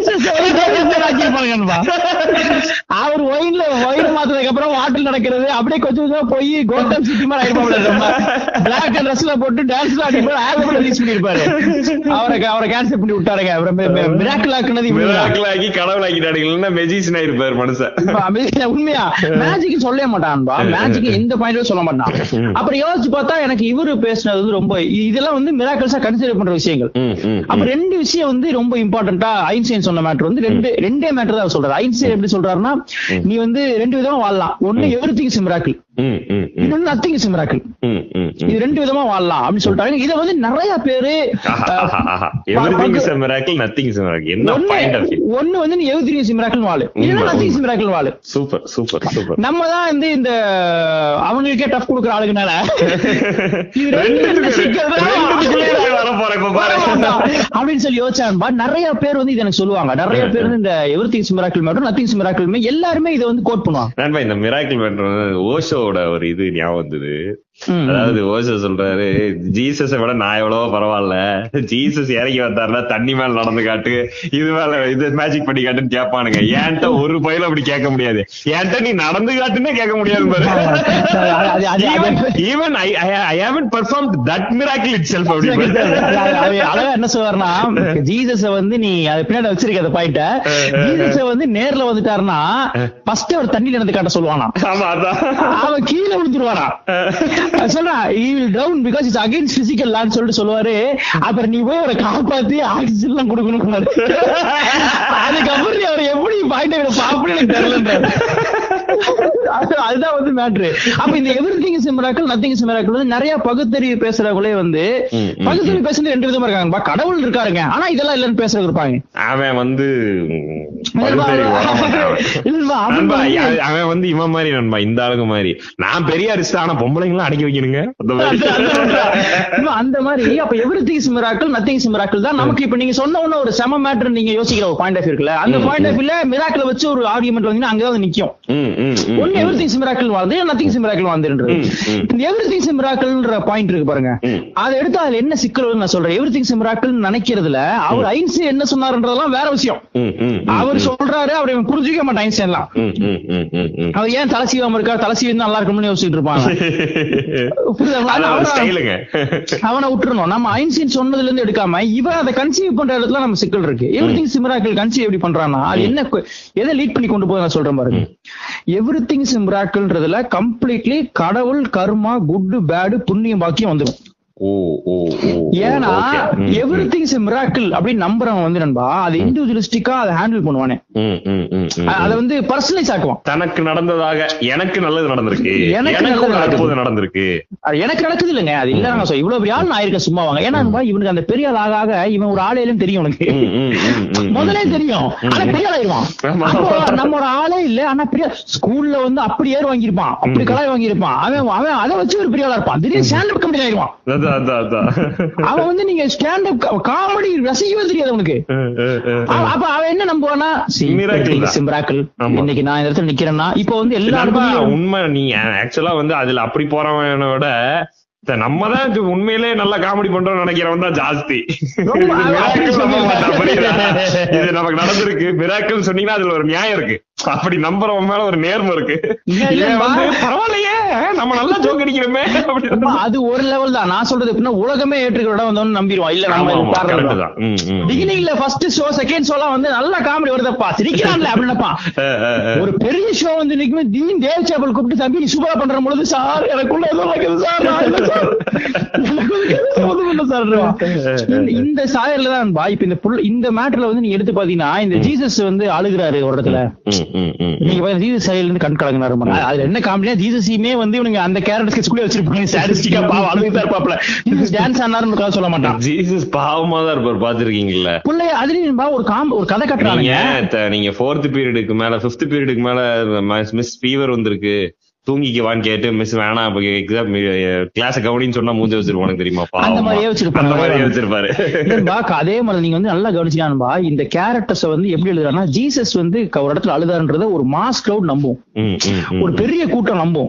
அவர் ஒயின்ல ஒயின் மாத்ததுக்கு அப்புறம் வாட்டர் நடக்கிறது அப்படியே கொஞ்சம் கொஞ்சமா போய் கோல்டன் சிட்டி மாதிரி ஆயிடுப்பாங்க பிளாக் அண்ட் ட்ரெஸ்ல போட்டு டான்ஸ் ஆடிப்பாரு ஆல்பம் ரிலீஸ் பண்ணிருப்பாரு அவரை அவரை கேன்சல் பண்ணி விட்டாருங்க மிராக்கிள் ஆக்குனது இவரு தான். Miracle ஆக்கி கடவுளாக்கிட்டானுங்க இல்லைன்னா மெஜிஷியன் ஆயிருப்பாரு மனுஷன் இப்ப அமெரிக்கா உண்மையா மேஜிக் சொல்லவே மாட்டான்பா மேஜிக் எந்த பாயிண்ட்ல சொல்ல மாட்டான் அப்புறம் யோசிச்சு பார்த்தா எனக்கு இவரு பேசுனது வந்து ரொம்ப இ- இதெல்லாம் வந்து மிராக்கல்ஸா கன்சிடர் பண்ற விஷயங்கள் ம், ம், அப்ப ம். ரெண்டு விஷயம் வந்து ரொம்ப இம்பார்ட்டன்டா ஐன்ஸ்டைன் சொன்ன மேட்டர் வந்து ரெண்டு ரெண்டே மேட்டர் தான் அவர் சொல்றாரு ஐன்ஸ்டைன் எப்படி சொல்றாருன்னா நீ வந்து ரெண்டு விதமா வாழலாம் ஒண்ணு எவ்ரி திங் இஸ் மிராக்கிள் ம், ம், ம், இன்னொன்னு நத்திங் இஸ் மிராக்கிள் ம், ம், ம். இது ரெண்டு விதமா வாழலாம் அப்படின்னு சொல்லிட்டாங்க இதை வந்து நிறைய பேரு ஆஹா, அஹ், ஆஹா, ஆஹா. Everything is a miracle, nothing is a miracle. என்ன ஒண்ணு point of view? ஒண்ணு வந்து நீ எவ்ரி திங் இஸ் மிராக்கிள் வாழு இல்லைன்னா உண்மை, நத்திங் இஸ் உண்மை. மிராக்கிள் வாழு சூப்பர் சூப்பர் சூப்பர் நம்ம தான் வந்து இந்த அவங்களுக்கே டஃப் கொடுக்குற ஆளுங்கனால இது ரெண்டு ரெண்டுத்துக்கு- சிக்கல் தான். ரெண்டுத்துக்குள்ளேயே நான் வரப் போறேன் இப்ப பாரு. அப்படின்னு சொல்லி யோசிச்சான்பா நிறைய பேர் வந்து இது எனக்கு சொல்லுவாங்க நிறைய பேர் வந்து இந்த எவ்ரி திங்ஸ் மிராக்கிள் மட்டும் நத்திங்ஸ் மிராக்கிள் எல்லாருமே இதை வந்து கோட் பண்ணுவாங்க நண்பா இந்த மிராக்கிள் பண்றது ஓஷோவோட ஒரு இது ஞாபகம் வந்தது ம். அதாவது ஓஷோ சொல்றாரு ஜீசஸை விட நான் எவ்வளவோ பரவாயில்ல ஜீசஸ் இறங்கி வந்தாருன்னா தண்ணி மேல நடந்து காட்டு இது மேல இது மேஜிக் பண்ணி காட்டுன்னு கேட்பானுங்க ஏன்ட்ட ஒரு பயில அப்படி கேட்க முடியாது ஏன்ட்ட நீ நடந்து காட்டுன்னே கேட்க முடியாது பாரு அது- அது- அது- even I I haven't perform that miracle itself அப்படி அது அழகா என்ன சொல்றாருன்னா ஜீசஸ வந்து நீ அது பின்னாடி வச்சிருக்க அந்த பாயிண்ட ஜீசஸ வந்து நேர்ல வந்துட்டாருன்னா ஃபர்ஸ்ட் அவர் தண்ணியில இருந்து காட்ட சொல்லுவானா ஆமா அதான் அவன் கீழே விழுந்துருவானா சொல்றான் he will down because it's against physical law சொல்லிட்டு சொல்லுவாரு அப்புறம் நீ போய் அவரை காப்பாத்தி ஆக்சிஜன் எல்லாம் கொடுக்கணும் அதுக்கப்புறம் நீ அவரை எப்படி பாயிண்ட் பாப்பன்னு எனக்கு தெரியல அதுதான் வந்து மேட்ரு அப்ப இந்த everything is miracle nothing is miracle வந்து நிறைய பகுத்தறிவு பேசுறவங்களே வந்து ம், ம், பகுத்தறிவு பேசுறது ரெண்டு விதமா இருக்காங்க கடவுள் இருக்காருங்க ஆனா இதெல்லாம் இல்லன்னு பேசுறவங்க இருப்பாங்க அவன் வந்து ம், பகுத்தறிவு வர மாட்டான் அவன். இல்லப்பா, அவன் நண்பா வந்து- யா- அவன் வந்து இவன் மாதிரி நண்பா இந்த ஆளுங்க மாதிரி நான் பெரிய அரிஸ்ட் ஆனா பொம்பளைங்களும் அடக்கி வைக்கணுங்க அந்த மாதிரி. இன்னும் அந்த மாதிரி அப்ப every things miracle nothing miracle தான் நமக்கு இப்ப நீங்க சொன்ன உடனே ஒரு செம மேட்டர் நீங்க யோசிக்கிற ஒரு பாயிண்ட் ஆஃப் இருக்குல்ல அந்த பாயிண்ட் ஆஃப் வியூல மிராக்கிள் வச்சு ஒரு ஆர்குமெண்ட் வந்தீங்கன்னா அங்கதான் வந்து நிக்கும் ம், ம், ம், ஒன்னு எவ்ரி திங்ஸ் மிராக்கிள் வாழ்ந்து நத்திங் மிராக்கிள் வாழ்ந்துன்றது ம், ம். இந்த எவ்ரி திங்ஸ் மிராக்கிள்ன்ற பாயிண்ட் இருக்கு பாருங்க ம். அதை எடுத்து அதுல என்ன சிக்கல் வருதுன்னு நான் சொல்றேன் எவ்ரி திங்ஸ் மிராக்கிள் நினைக்கிறதுல அவர் ஐன்ஸ்டைன் என்ன சொன்னாருன்றதெல்லாம் வேற விஷயம் ம், ம், ம், அவர் சொல்றாரு அவர் இவன் புரிஞ்சுக்க மாட்டான் ஐன்ஸ்டைன்லாம் ம், ம், ம், ம், ம். அவர் ஏன் தலை சீவாம இருக்கா தலை சீவி நல்லா இருக்கும்னு யோசிச்சுட்டு இருப்பாங்க புரியுதா அது ஒரு அவன- ஸ்டைலுங்க அவனை விட்டுறணும் நம்ம ஐன்ஸ்டீன் சொன்னதுல இருந்து எடுக்காம இவன் அதை கன்சீவ் பண்ற இடத்துல நம்ம சிக்கல் இருக்கு எவ்ரி திங் சிமிராக்கிள் கன்சீவ் எப்படி பண்றான்னா அது என்ன கு- எதை லீட் பண்ணி கொண்டு போய் நான் சொல்றேன் பாருங்க எவ்ரி திங் சிமிராக்கிள்ன்றதுல கம்ப்ளீட்லி கடவுள் கர்மா குட் பேடு புண்ணியம் பாக்கியம் வந்துடும் ஓ ஓ ஓ ஏன்னா okay. ம், எவ்ரி திங்ஸ் மிராக்கிள் அப்படின்னு நம்புறவன் வந்து நண்பா அது இண்டிவிஜுவலிஸ்டிக்கா அதை ஹேண்டில் பண்ணுவானே ம், ம், ம், ம். அ- அதை வந்து பர்சனலைஸ் ஆக்குவான் தனக்கு நடந்ததாக எனக்கு நல்லது நடந்திருக்கு எனக்கு எனக்கு நல்லது ஒரு நடக்குது. அற்புதம் நடந்திருக்கு அது எனக்கு நடக்குது இல்லைங்க அது இல்ல நான் சொல்ல இவ்வளவு பெரிய ஆள் நான் இருக்கேன் சும்மா வாங்க ஏன்னா நண்பா, இவனுக்கு அந்த பெரிய ஆள் ஆக ஆக இவன் ஒரு ஆளையிலும் தெரியும் உனக்கு ம், ம், ம், ம், முதலே தெரியும் ஆனா பெரிய ஆளாயிருவான் ஆமா. அப்போ நம்மளோட ஆளே இல்ல ஆனா பெரிய ஸ்கூல்ல வந்து அப்படி ஏர் வாங்கியிருப்பான் அப்படி கலாய் வாங்கியிருப்பான் அவன் அவன் அதை வச்சு ஒரு பெரிய ஆளா இருப்பான் திடீர்னு ஸ்டாண்ட் அப் கம்பெனி ஆயிருவான் அதான் அதான் அதான் அவன் வந்து நீங்க ஸ்டாண்ட் அப் காமெடி ரசிக்கவே தெரியாது அவனுக்கு ம், ம், ம், அவ- அப்ப அவன் என்ன நம்புவானா Miracle தான். மிராக்கிள் ஆமா. இன்னைக்கு நான் இந்த இடத்துல நிக்கிறேன்னா இப்போ வந்து நண்பா, எல்லாருக்கும் உண்மை நீ ஆக்சுவலா வந்து அதுல அப்படி போறவனை விட இந்த நம்ம தான் இது உண்மையிலே நல்லா காமெடி பண்றோம்னு நினைக்கிறவன் தான் ஜாஸ்தி ரொம்ப இது miracle நம்ப மாட்டான், புரியுதா? அப்படி இது நமக்கு நடந்திருக்கு மிராக்கிள் சொன்னீங்கன்னா அதுல ஒரு நியாயம் இருக்கு அப்படி நம்புறவன் மேல ஒரு நேர்மை இருக்கு இல்ல, இவன் இல்லப்பா. வந்து பரவாயில்லையே நம்ம நல்லா ஜோக் அடிக்கிறோமே அப்படின்னு அப்ப அது ஒரு லெவல் தான் நான் சொல்றது எப்படின்னா உலகமே ஏற்றுக்கிற இடம் வந்தோம்னு நம்பிடுவான் இல்ல நம்ம ஆமா, ஆமா, காரணம் correct தான். தான். ம், ம். பிகினிங்ல ஃபர்ஸ்ட் ஷோ செகண்ட் ஷோலாம் வந்து நல்ல காமெடி வருதப்பா சிரிக்கிறான்ல அப்படின்னப்பா அஹ், அஹ், அஹ். ஒரு பெரிய ஷோ வந்து நிக்குமே தீன் தேவ் சேப்பல் கூப்பிட்டு தம்பி நீ சூப்பரா பண்ற பொழுது சார் எனக்குள்ள ஏதோ நடக்குது சார் நான் இல்ல சார் எனக்குள்ள ஏதோ ஒண்ணும் இல்ல சார் இந்த- இந்த சாயல்ல தான் பா இப்ப இந்த புல் இந்த மேட்டர்ல வந்து நீங்க எடுத்து பாத்தீங்கன்னா இந்த ஜீசஸ் வந்து அழுகுறாரு ஒரு இடத்துல ம், ம், ம், ம். நீங்க பாருங்க ஜீசஸ் சாயல் இருந்து கண் கலங்கினாரு அதுல என்ன காமெடியா ஜீசஸையுமே வந்து இவனுங்க அந்த கேரக்டர் ஸ்கெட்ச்குள்ளே வச்சிருப்பாங்க ஸ்டாட்டிஸ்டிக்கா பாவம் அழுதுதான் இருப்பாப்ல ஜீசஸ் டான்ஸ் ஆனாருன்னு சொல்ல மாட்டான் ஜீசஸ் பாவமா தான் இருப்பார் பாத்துருக்கீங்கல்ல பிள்ளைய அதுலயும் பா ஒரு காம் ஒரு கதை நீங்க கட்டுறாங்க த- நீங்க ஃபோர்த் பீரியடுக்கு மேல ஃபிஃப்த் பீரியடுக்கு மேல மிஸ் ஃபீவர் வந்திருக்கு தூங்கிக்குவான்னு கேட்டு மிஸ் வேணாம் எக்ஸாம் கிளாஸ் கவனின்னு சொன்னா மூஞ்ச வச்சிருப்பானு தெரியுமா அந்த பாவமா. மாதிரியே வச்சிருப்பாங்க. அந்த மாதிரியே வச்சிருப்பாரு நண்பா, அதே மாதிரி நீங்க வந்து நல்லா கவனிச்சீங்கன்னா இந்த கேரக்டர்ஸ் வந்து எப்படி எழுதுறாங்கன்னா ஜீசஸ் வந்து க- ஒரு இடத்துல அழுதாருன்றத ஒரு மாஸ் கிரௌட் நம்பும் ம், ம், ம். ஒரு பெரிய கூட்டம் நம்பும்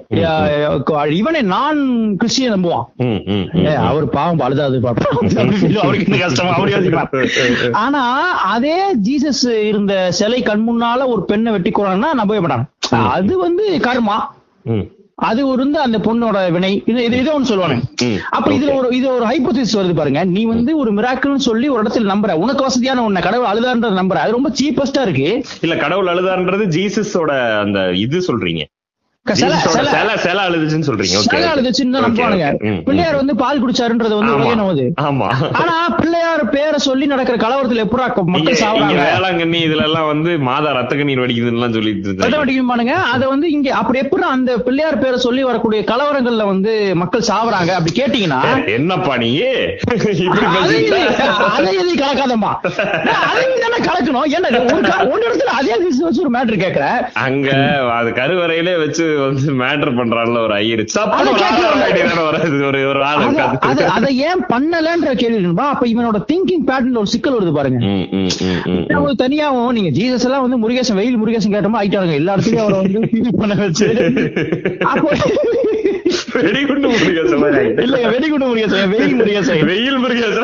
அஹ் இவனே நான் கிறிஸ்டியன் நம்புவான் ம், ம், ம். ஏய், அவர் பாவம் அழுதாது பாப்பா. அவருக்கு என்ன கஷ்டமா அவர் யோசிப்பார். ஆனா அதே ஜீசஸ் இருந்த சிலை கண் முன்னால ஒரு பெண்ணை வெட்டி கொள்றான்னா நம்பவே மாட்டாங்க அது வந்து கர்மா ம், அது ஒரு வந்து அந்த பொண்ணோட வினை இது இது இதை ஒன்று சொல்லுவாங்க ம். அப்ப இதுல ஒரு இது ஒரு ஹைப்போதிஸ் வருது பாருங்க நீ வந்து ஒரு மிராக்கிள்னு சொல்லி ஒரு இடத்துல நம்புற உனக்கு வசதியான உன்னை கடவுள் அழுதான்ற நம்புற அது ரொம்ப சீப்பஸ்டா இருக்கு இல்ல கடவுள் அழுதான்றது ஜீசஸோட அந்த இது சொல்றீங்க சில ஜீசஸோட சில சிலை சிலை அழுதுச்சுன்னு சொல்றீங்க ஓகே சில அழுதுச்சுன்னு தான் Okay, நம்புவானுங்க okay. ம், ம். பிள்ளையார் வந்து பால் குடிச்சாருன்றது வந்து ஆமா. ஒரே நோது ஆமா ஆனா பிள்ளையார் பேரை சொல்லி நடக்கிற கலவரத்துல எப்படா இங்க மக்கள் இங்க சாவறாங்க வேளாங்கண்ணி இதுல எல்லாம் வந்து மாதா ரத்த கண்ணீர் வடிக்குதுன்னு எல்லாம் சொல்லிட்டு இருந்தாங்க பானுங்க அத வந்து இங்க அப்படி எப்படி அந்த பிள்ளையார் பேரை சொல்லி வரக்கூடிய கலவரங்கள்ல வந்து மக்கள் சாவறாங்க அப்படி கேட்டீங்கன்னா என்னப்பா நீ இப்படி அதை பேசிக்கிட்ட? எதை- அதை எதை கலக்காதம்மா நான் அதை தானே கலக்கணும் ஏன்னா ஒரு க- ஒரு இடத்துல அதே விஷயம் வச்சு ஒரு மேட்டர் கேக்குறேன் அங்க அது கருவறையிலே வச்சு வந்து மேட்டர் பண்றான்ல ஒரு ஐயரு அதை சப்பன்னு ஒரு ஆள் கேட்கல. வர வேண்டியதானே வராது ஒரு ஒரு ஆள் அத- உட்கார்ந்து. அத- அதை ஏன் பண்ணலன்ற கேள்வி இருக்குப்பா. அப்ப இவனோட திங்கிங் பேட்டர்ல ஒரு சிக்கல் வருது பாருங்க ம், ம், ம், ம், ம். அவங்க தனியாவும் நீங்க ஜீசஸ் எல்லாம் வந்து முருகேசன் வெயில் முருகேசன் கேட்டோமா ஆயிட்டாங்க எல்லா இடத்துலயும் அவரை வந்து feel பண்ண வச்சு அப்போ வெடிகுண்டு முருகேசன் மாதிரி ஆயிட்டு. இல்ல வெடிகுண்டு முருகேசன் வெயில் முருகேசன் வெயில் முருகேசன்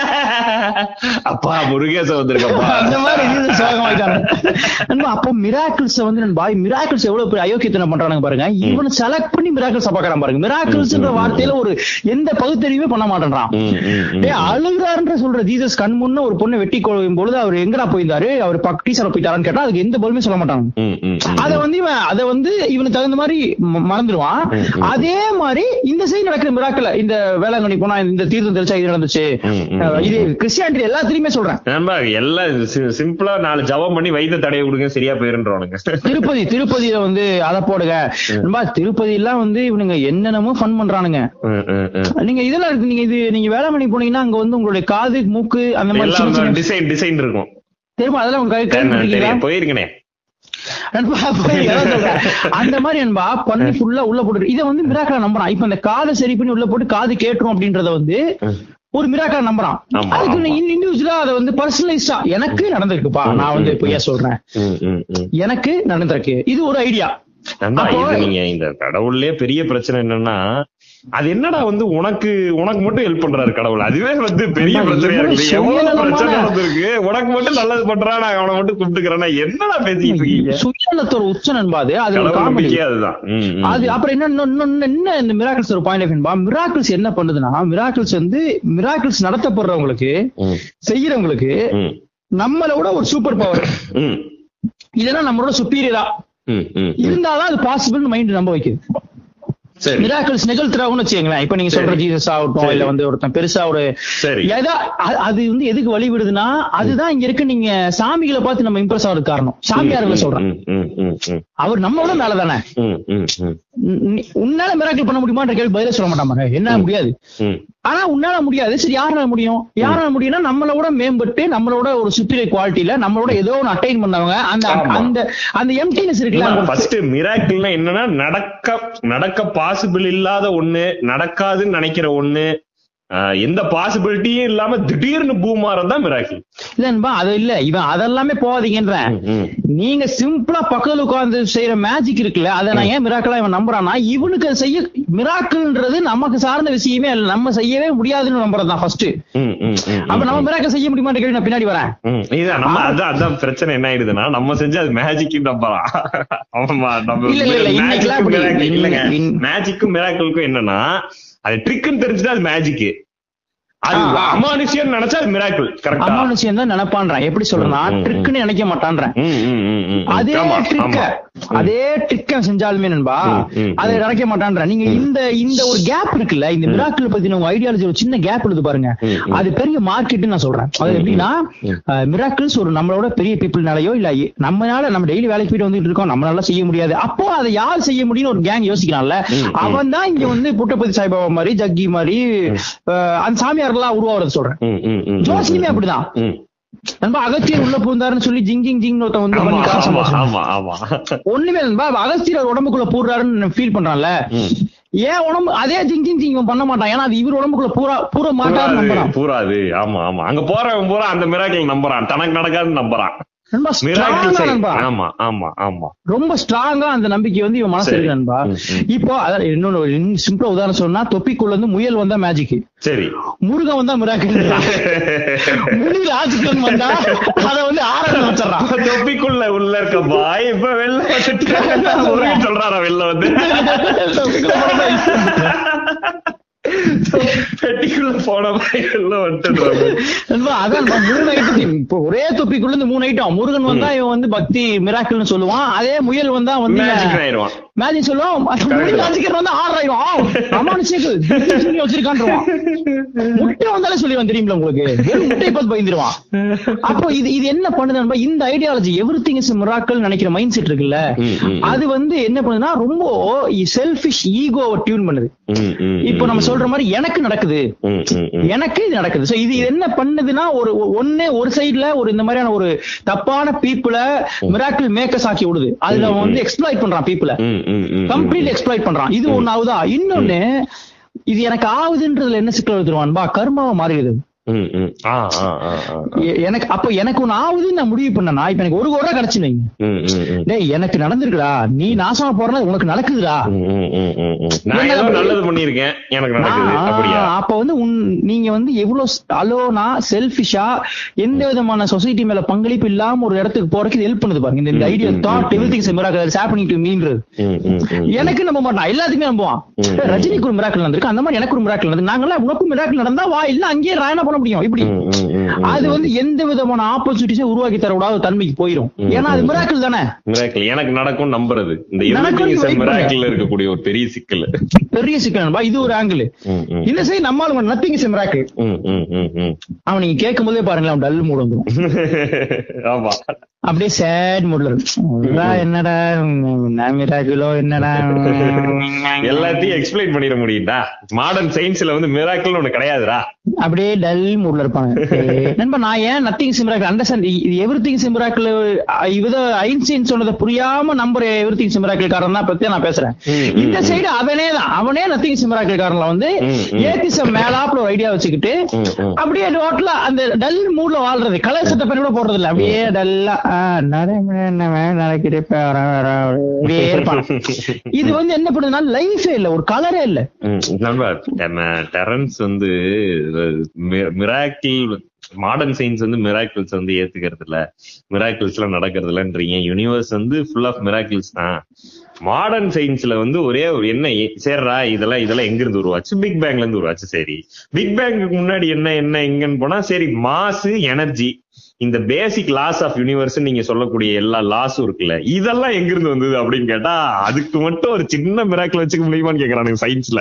அப்பா முருகேசன் வந்திருக்கப்பா அந்த மாதிரி ஜீசஸ் சோகமாயிட்டாங்க நண்பா, அப்போ மிராக்கிள்ஸ் வந்து நண்பா மிராக்கிள்ஸ் எவ்வளவு பெரிய அயோக்கியத்தனம் பண்றானுங்க பாருங்க இவனை செலக்ட் பண்ணி மிராக்கிள்ஸ் பாக்குறான் பாருங்க மிராக்கிள்ஸ்ன்ற வார்த்தையில ஒரு எந்த பகுத்தறிவுமே பண்ண மாட்டேன்றான் ம், ம், ம். ஏய் அழுகுறாருன்ற சொல்ற ஜீசஸ் கண் முன்ன ஒரு பொண்ணை வெட்டி கொள்ளும் பொழுது அவர் எங்கடா போயிருந்தாரு அவர் டீச்சர் போயிட்டாரான்னு கேட்டா அதுக்கு எந்த பதிலுமே சொல்ல மாட்டாங்க ம், ம், ம். அத வந்து இவன் அத வந்து இவனுக்கு தகுந்த மாதிரி ம- மறந்துடுவான் அதே மாதிரி இந்த சைடு நடக்கிற மிராக்கல இந்த வேளாங்கண்ணி போனா இந்த தீர்த்தம் தெளிச்சா இது நடந்துச்சு ம், ம். அஹ் இது கிறிஸ்டியானிட்டி எல்லாத்துலயுமே சொல்றேன் நண்பா எல்லாம் சி- சிம்பிளா நாலு ஜபம் பண்ணி வைத்த தடைய கொடுங்க சரியா போயிருன்றவனுங்க திருப்பதி திருப்பதியில வந்து அத போடுங்க நண்பா, திருப்பதி எல்லாம் வந்து இவனுங்க என்னென்னமோ ஃபன் பண்றானுங்க ம், ம், ம். நீங்க இதெல்லாம் இருக்கு நீங்க இது நீங்க வேளாங்கண்ணி போனீங்கன்னா அங்க வந்து உங்களுடைய காது மூக்கு அந்த மாதிரி சின்ன எல்லாம் சின்ன டிசைன் டிசைன் இருக்கும் தெரியுமா அதெல்லாம் உங்க கை என்ன கேள்விப்பட்டிருக்கீங்களா தெரியும், போயிருக்கனே நண்பா, போய் எதாவது சொல்றேன். அந்த மாதிரி நண்பா பண்ணி ஃபுல்லா உள்ள போட்டு இதை வந்து மிராக்கலா நம்புறான் இப்ப இந்த காதை சரி பண்ணி உள்ள போட்டு காது கேட்டுரும் அப்படின்றத வந்து ஒரு மிராக்கலா நம்புறான் ஆமா, அதுக்கு ஆமா. இண்டிவிஜுவலா அதை வந்து பர்சனலைஸ்டா எனக்கு நடந்திருக்குப்பா நான் வந்து இப்ப ஏன் சொல்றேன் ம், ம், ம். எனக்கு நடந்திருக்கு இது ஒரு ஐடியா நண்பா, அப்போ- இது நீங்க இந்த கடவுள்லயே பெரிய பிரச்சனை என்னன்னா அது என்னடா வந்து உனக்கு உனக்கு மட்டும் ஹெல்ப் பண்றாரு கடவுள் அதுவே வந்து பெரிய நண்பா, பிரச்சனையா எவ்வளவு இருக்கு எவ்வளவு சுயநலமான- பிரச்சனை நடந்திருக்கு உனக்கு மட்டும் நல்லது பண்றான் நான் அவனை மட்டும் கூப்பிட்டுக்கிறேன்னா என்னடா பேசிட்டு இருக்கீங்க சுயநலத்தோட உச்ச நண்பா அது அது ஒரு கடவுள் காமெடி நம்பிக்கையே அதுதான் ம், ம். அது அப்புறம் என்ன இன்னும் இன்னும் என்ன இந்த மிராக்கிள்ஸ் ஒரு பாயிண்ட் ஆஃப் என்பா மிராக்கிள்ஸ் என்ன பண்ணுதுன்னா மிராக்கிள்ஸ் வந்து மிராக்கிள்ஸ் நடத்தப்படுறவங்களுக்கு ம், செய்யறவங்களுக்கு ம், நம்மளை விட ஒரு சூப்பர் பவர் ம், இதெல்லாம் நம்மளோட சுப்பீரியரா ம், ம், ம். இருந்தாதான் அது பாசிபிள் மைண்ட் நம்ப வைக்குது சரி மிராக்கிள்ஸ் நிகழ்த்துறாங்கன்னு வச்சுங்களேன் இப்ப நீங்க சொல்ற சரி. ஜீசஸ் ஆகட்டும் சரி. இல்ல வந்து ஒருத்தன் பெருசா ஒரு சரி ஏதா அ- அது வந்து எதுக்கு வழி விடுதுன்னா அதுதான் இங்க இருக்க நீங்க சாமிகளை பார்த்து நம்ம இம்ப்ரெஸ் ஆகிறது காரணம் சாமியார்களை சொல்றேன் ம், ம், ம், ம், அவர் நம்மளோட மேலதானே ம், ம், ம், உன்- உன்னால மிராக்கிள் பண்ண முடியுமான்ற கேள்வி பதிலே சொல்ல மாட்டாங்க என்ன முடியாது ம். ஆனா உன்னால முடியாது சரி யாரால முடியும் யாரால முடியும்னா நம்மளோட மேம்பட்டு நம்மளோட ஒரு சுப்பீரியர் குவாலிட்டியில நம்மளோட ஏதோ ஒன்று அட்டைன் பண்ணவங்க அந்த ஆமா. அந்த அந்த எம்டினஸ் இருக்குல்ல அந்த ஒரு- ஃபர்ஸ்ட் மிராக்கிள்னா என்னன்னா நடக்க நடக்க பாசிபிள் இல்லாத ஒண்ணு நடக்காதுன்னு நினைக்கிற ஒண்ணு ஆஹ், எந்த பாசிபிலிட்டியும் இல்லாம திடீர்னு பூமாறம் தான் மிராக்கிள் இல்லன்பா அது இல்ல இவன் அதெல்லாமே போகாதீங்கன்றேன் நீங்க சிம்பிளா பக்கத்துல உட்கார்ந்து செய்யற மேஜிக் இருக்குல்ல அதை நான் ஏன் மிராக்கலா இவன் நம்புறான்னா இவனுக்கு அது செய்ய மிராக்கிள்ன்றது நமக்கு சார்ந்த விஷயமே இல்ல நம்ம செய்யவே முடியாதுன்னு நம்புறதுதான் ஃபர்ஸ்ட் அப்ப நம்ம மிராக்கல் செய்ய முடியுமான்ற கேள்வி நான் பின்னாடி வரேன் இதான் நம்ம அதான் அதான் பிரச்சனை என்ன ஆயிடுதுன்னா நம்ம செஞ்சு அது மேஜிக் நம்பலாம் ஆமா நம்ம இல்ல, இல்ல, இல்ல, இன்னைக்கெல்லாம் மேஜிக்கும் அப்படி miracle இல்லைங்க இன்- மேஜிக்கும் மிராக்கிளுக்கும் என்னன்னா அது ட்ரிக்னு தெரிஞ்சுட்டா அது மேஜிக் அது ஆ, ஆ. அமானுஷியம் நினைச்சா அது மிராக்கிள் கரெக்டா அமானுஷியம் தான் நினைப்பான்றேன் எப்படி சொல்றேன்னா ம், ம், ம். ட்ரிக்னு நினைக்க மாட்டான்றேன் ம், ம், ம், ம். அதே ஆமா, ட்ரிக்க ஆமா. அதே ட்ரிக்க செஞ்சாலுமே நண்பா ம், ம், அதை ம். நினைக்க மாட்டான்ற நீங்க இந்த இந்த ஒரு கேப் இருக்குல்ல இந்த மிராக்கிள் பத்தின உங்க ஐடியாலஜி ஒரு சின்ன கேப் இருக்கு பாருங்க ம், ம். அது பெரிய மார்க்கெட் நான் சொல்றேன் அது எப்படின்னா மிராக்கிள்ஸ் ஒரு நம்மளோட பெரிய பீப்புள்னாலயோ இல்ல நம்மளால நம்ம டெய்லி வேலைக்கு போயிட்டு வந்துட்டு இருக்கோம் நம்மளால செய்ய முடியாது அப்போ அதை யார் செய்ய முடியும்னு ஒரு கேங் யோசிக்கிறான்ல ம், ம். அவன் தான் இங்க வந்து புட்டபதி சாய்பாபா மாதிரி ஜக்கி மாதிரி அஹ், அந்த சாமியார்கள்லாம் உருவாகிறது சொல்றேன் ம், ம், ம், ஜோசியுமே ம். அப்படிதான் ம். நண்பா அகத்தியர் உள்ள பூந்தாருன்னு சொல்லி ஜிங் ஜிங் ஜிங் ஒருத்தன் வந்து ஆமா பண்ணி காசு ஆமா சம்பாதிச்சான். ஆமா ஆமா ஒண்ணுமே இல்ல நண்பா அகஸ்தியர் அவர் உடம்புக்குள்ள பூர்றாருன்னு ஃபீல் பண்றான்ல ம். ஏன் உடம்பு அதே ஜிங் ஜிங் ஜிங் இவன் பண்ண மாட்டான் ஏன்னா அது இவர் உடம்புக்குள்ள பூரா பூர மாட்டாரு பூராது, நம்புறான் பூராது ஆமா ஆமா அங்க போறவன் பூரா அந்த மிராக்கிள் நம்புறான் தனக்கு நடக்காதுன்னு நம்புறான் நண்பா மிராக்கிள் ஸ்ட்ராங்கா நண்பா ஆமா ஆமா ஆமா ரொம்ப ஸ்ட்ராங்கா அந்த நம்பிக்கை வந்து இவன் மனசு சரி. இருக்கு நண்பா ம், ம். இப்போ அதான் இன்னொன்னு சிம்பிளா உதாரணம் சொன்னா தொப்பிக்குள்ள இருந்து முயல் வந்தா மேஜிக் சரி முருகன் வந்தா மிராக்கிள் முனி ராஜ்கன் வந்தா அத வந்து ஆராதனை வச்சிடறான் தொப்பிக்குள்ள உள்ள இருக்க பாய் இப்ப வெளில வந்துட்டு முருகன் சொல்றாரா வெளில வந்து தொப்பிக்குள்ள போனதா பெட்டிக்குள்ள போன மாதிரி எல்லாம் வந்துட்டு நண்பா, அதான் நண்பா, மூணு ஐட்டம் இப்போ ஒரே தொப்பிக்குள்ள இருந்து மூணு ஐட்டம் முருகன் வந்தா இவன் வந்து பக்தி மிராக்கிள்னு சொல்லுவான் அதே முயல் வந்தா வந்து மேஜிக் ஆயிருவான் மேஜிக் சொல்லுவோம் மேஜிக்கர் வந்து ஆறாயிரம் அமானுஷியக்கு சொல்லி வச்சிருக்கான்றான் முட்டை வந்தாலே சொல்லிடுவான் தெரியுமில உங்களுக்கு வெறும் முட்டை பார்த்து பயந்துருவான் அப்போ இது இது என்ன பண்ணுது நண்பா? இந்த ideology everything is miracle நினைக்கிற மைண்ட் செட் இருக்குல்ல ம், ம். அது வந்து என்ன பண்ணுதுன்னா ரொம்ப செல்ஃபிஷ் ஈகோவை டியூன் பண்ணுது ம், ம், இப்போ நம்ம சொல்ற மாதிரி எனக்கு நடக்குது ம், ம், ம். எனக்கு இது நடக்குது சோ இது என்ன பண்ணுதுன்னா ஒரு ஒண்ணு ஒரு சைடுல ஒரு இந்த மாதிரியான ஒரு தப்பான பீப்புள மிராக்கிள் மேக்கர்ஸ் ஆக்கி விடுது அதுல அவன் வந்து எக்ஸ்ப்ளாய்ட் பண்றான் பீப்புள ம், ம், ம், ம். கம்ப்ளீட் எக்ஸ்ப்ளாய்ட் பண்றான் இது ஒண்ணு ஆகுதா இன்னொன்னு இது எனக்கு ஆகுதுன்றதுல என்ன சிக்கல் எடுத்துருவான்பா கர்மாவை மாறிடுது ம், ம். ஆ, ஆ, ஆ, ஆ. எ- எனக்கு அப்போ எனக்கு ஒண்ணு ஆகுதுன்னு நான் முடிவு பண்ணனா இப்ப எனக்கு ஒரு கோடி கிடைச்சு வைங்க ம், ம், ம். டேய் எனக்கு நடந்திருக்குடா நீ நாசமா போறனா உனக்கு நடக்குதுடா ம், ம், ம், ம், ம். நான் ஏதோ நல்லது பண்ணிருக்கேன் எனக்கு நடக்குது ஆ, அப்படியா அப்ப வந்து உன் நீங்க வந்து எவ்வளவு அலோனா செல்ஃபிஷா எந்த விதமான சொசைட்டி மேல பங்களிப்பு இல்லாம ஒரு இடத்துக்கு போறதுக்கு ஹெல்ப் பண்ணுது பாருங்க இந்த- இந்த idea thought everything is miracle happening to மீன்றது ம், ம், ம். எனக்கு நம்ப மாட்டான் எல்லாத்துக்குமே நம்புவான் ரஜினிக்கு ஒரு மிராக்கிள் நடந்திருக்கு அந்த மாதிரி எனக்கு ஒரு மிராக்கிள் நடந்து நாங்களாம் உனக்கும் மிராக்கிள் நடந்தா வா இல்ல அங்கேயே ராயனா பண்ண முடியும் இப்படி ம், ம், ம், ம். அது வந்து எந்த விதமான ஆப்பர்ச்சுனிட்டிஸும் உருவாக்கி தர விடாத தன்மைக்கு போயிடும் ஏன்னா அது மிராக்கிள் தானே Miracle. எனக்கு நடக்கும் நம்புறது இந்த நடக்கும் everything is a wait miracle இருக்கக்கூடிய ஒரு பெரிய சிக்கல் பெரிய சிக்கல் நண்பா. இது ஒரு ஆங்கிள் ம், ம். இந்த சைடு நம்மால நத்திங் இஸ் மிராக்கிள் ம், ம், ம், ம். அவன் நீங்க கேட்கும் போதே பாருங்களேன் அவன் டல் மூடு வந்துடும் ஆமா அப்படியே சேட் மூட்ல என்னடா மிராக்கிளோ என்னடா எல்லாத்தையும் எக்ஸ்பிளைன் பண்ணிட முடியும்டா மாடர்ன் சயின்ஸ்ல வந்து மிராக்கிள் ஒண்ணு கிடையாதுடா அப்படியே டல் மூட்ல இருப்பாங்க ஏய், நண்பா நான் ஏன் nothing is miracle understand everything is miracle இவத ஐன்ஸ்டீன் சொன்னதை புரியாம நம்புற எவ்ரி திங் சிம்ராக்கிள் காரன் தான் பத்தி நான் பேசுறேன் ம், ம், இந்த சைடு அவனே தான் அவனே நத்திங் சிம்ராக்கிள் காரன்ல வந்து ம், ம். ஏத்திசம் மேலாப்ல ஒரு ஐடியா வச்சுக்கிட்டு ம், ம். அப்படியே டோட்டலா அந்த டல் மூட்ல வாழ்றது கலர் சட்டை பண்ணி கூட போடுறது இல்ல அப்படியே டல்லா நடக்கிட்டு அப்படியே இருப்பான் இது வந்து என்ன பண்ணுதுன்னா லைஃபே இல்ல ஒரு கலரே இல்ல ம், நண்பா நம்ம டெரன்ஸ் வந்து மிராக்கிள் மாடர்ன் சயின்ஸ் வந்து மிராக்கிள்ஸ் வந்து ஏத்துக்கிறது இல்ல மிராக்கிள்ஸ் எல்லாம் நடக்கிறது இல்லன்றீங்க யூனிவர்ஸ் வந்து ஃபுல் ஆஃப் மிராக்கிள்ஸ் தான் மாடர்ன் சயின்ஸ்ல வந்து ஒரே ஒரு என்ன ஏ- சரிடா இதெல்லாம் இதெல்லாம் எங்க இருந்து உருவாச்சு பிக் பேங்க்ல இருந்து உருவாச்சு சரி பிக் பேங்க்கு முன்னாடி என்ன என்ன எங்கன்னு போனா சரி மாசு எனர்ஜி இந்த பேசிக் லாஸ் ஆஃப் யூனிவர்ஸ் நீங்க சொல்லக்கூடிய எல்லா லாஸும் இருக்குல்ல இதெல்லாம் எங்க இருந்து வந்தது அப்படின்னு கேட்டா அதுக்கு மட்டும் ஒரு சின்ன மிராக்கிள் வச்சுக்க முடியுமான்னு கேக்குறானுங்க சயின்ஸ்ல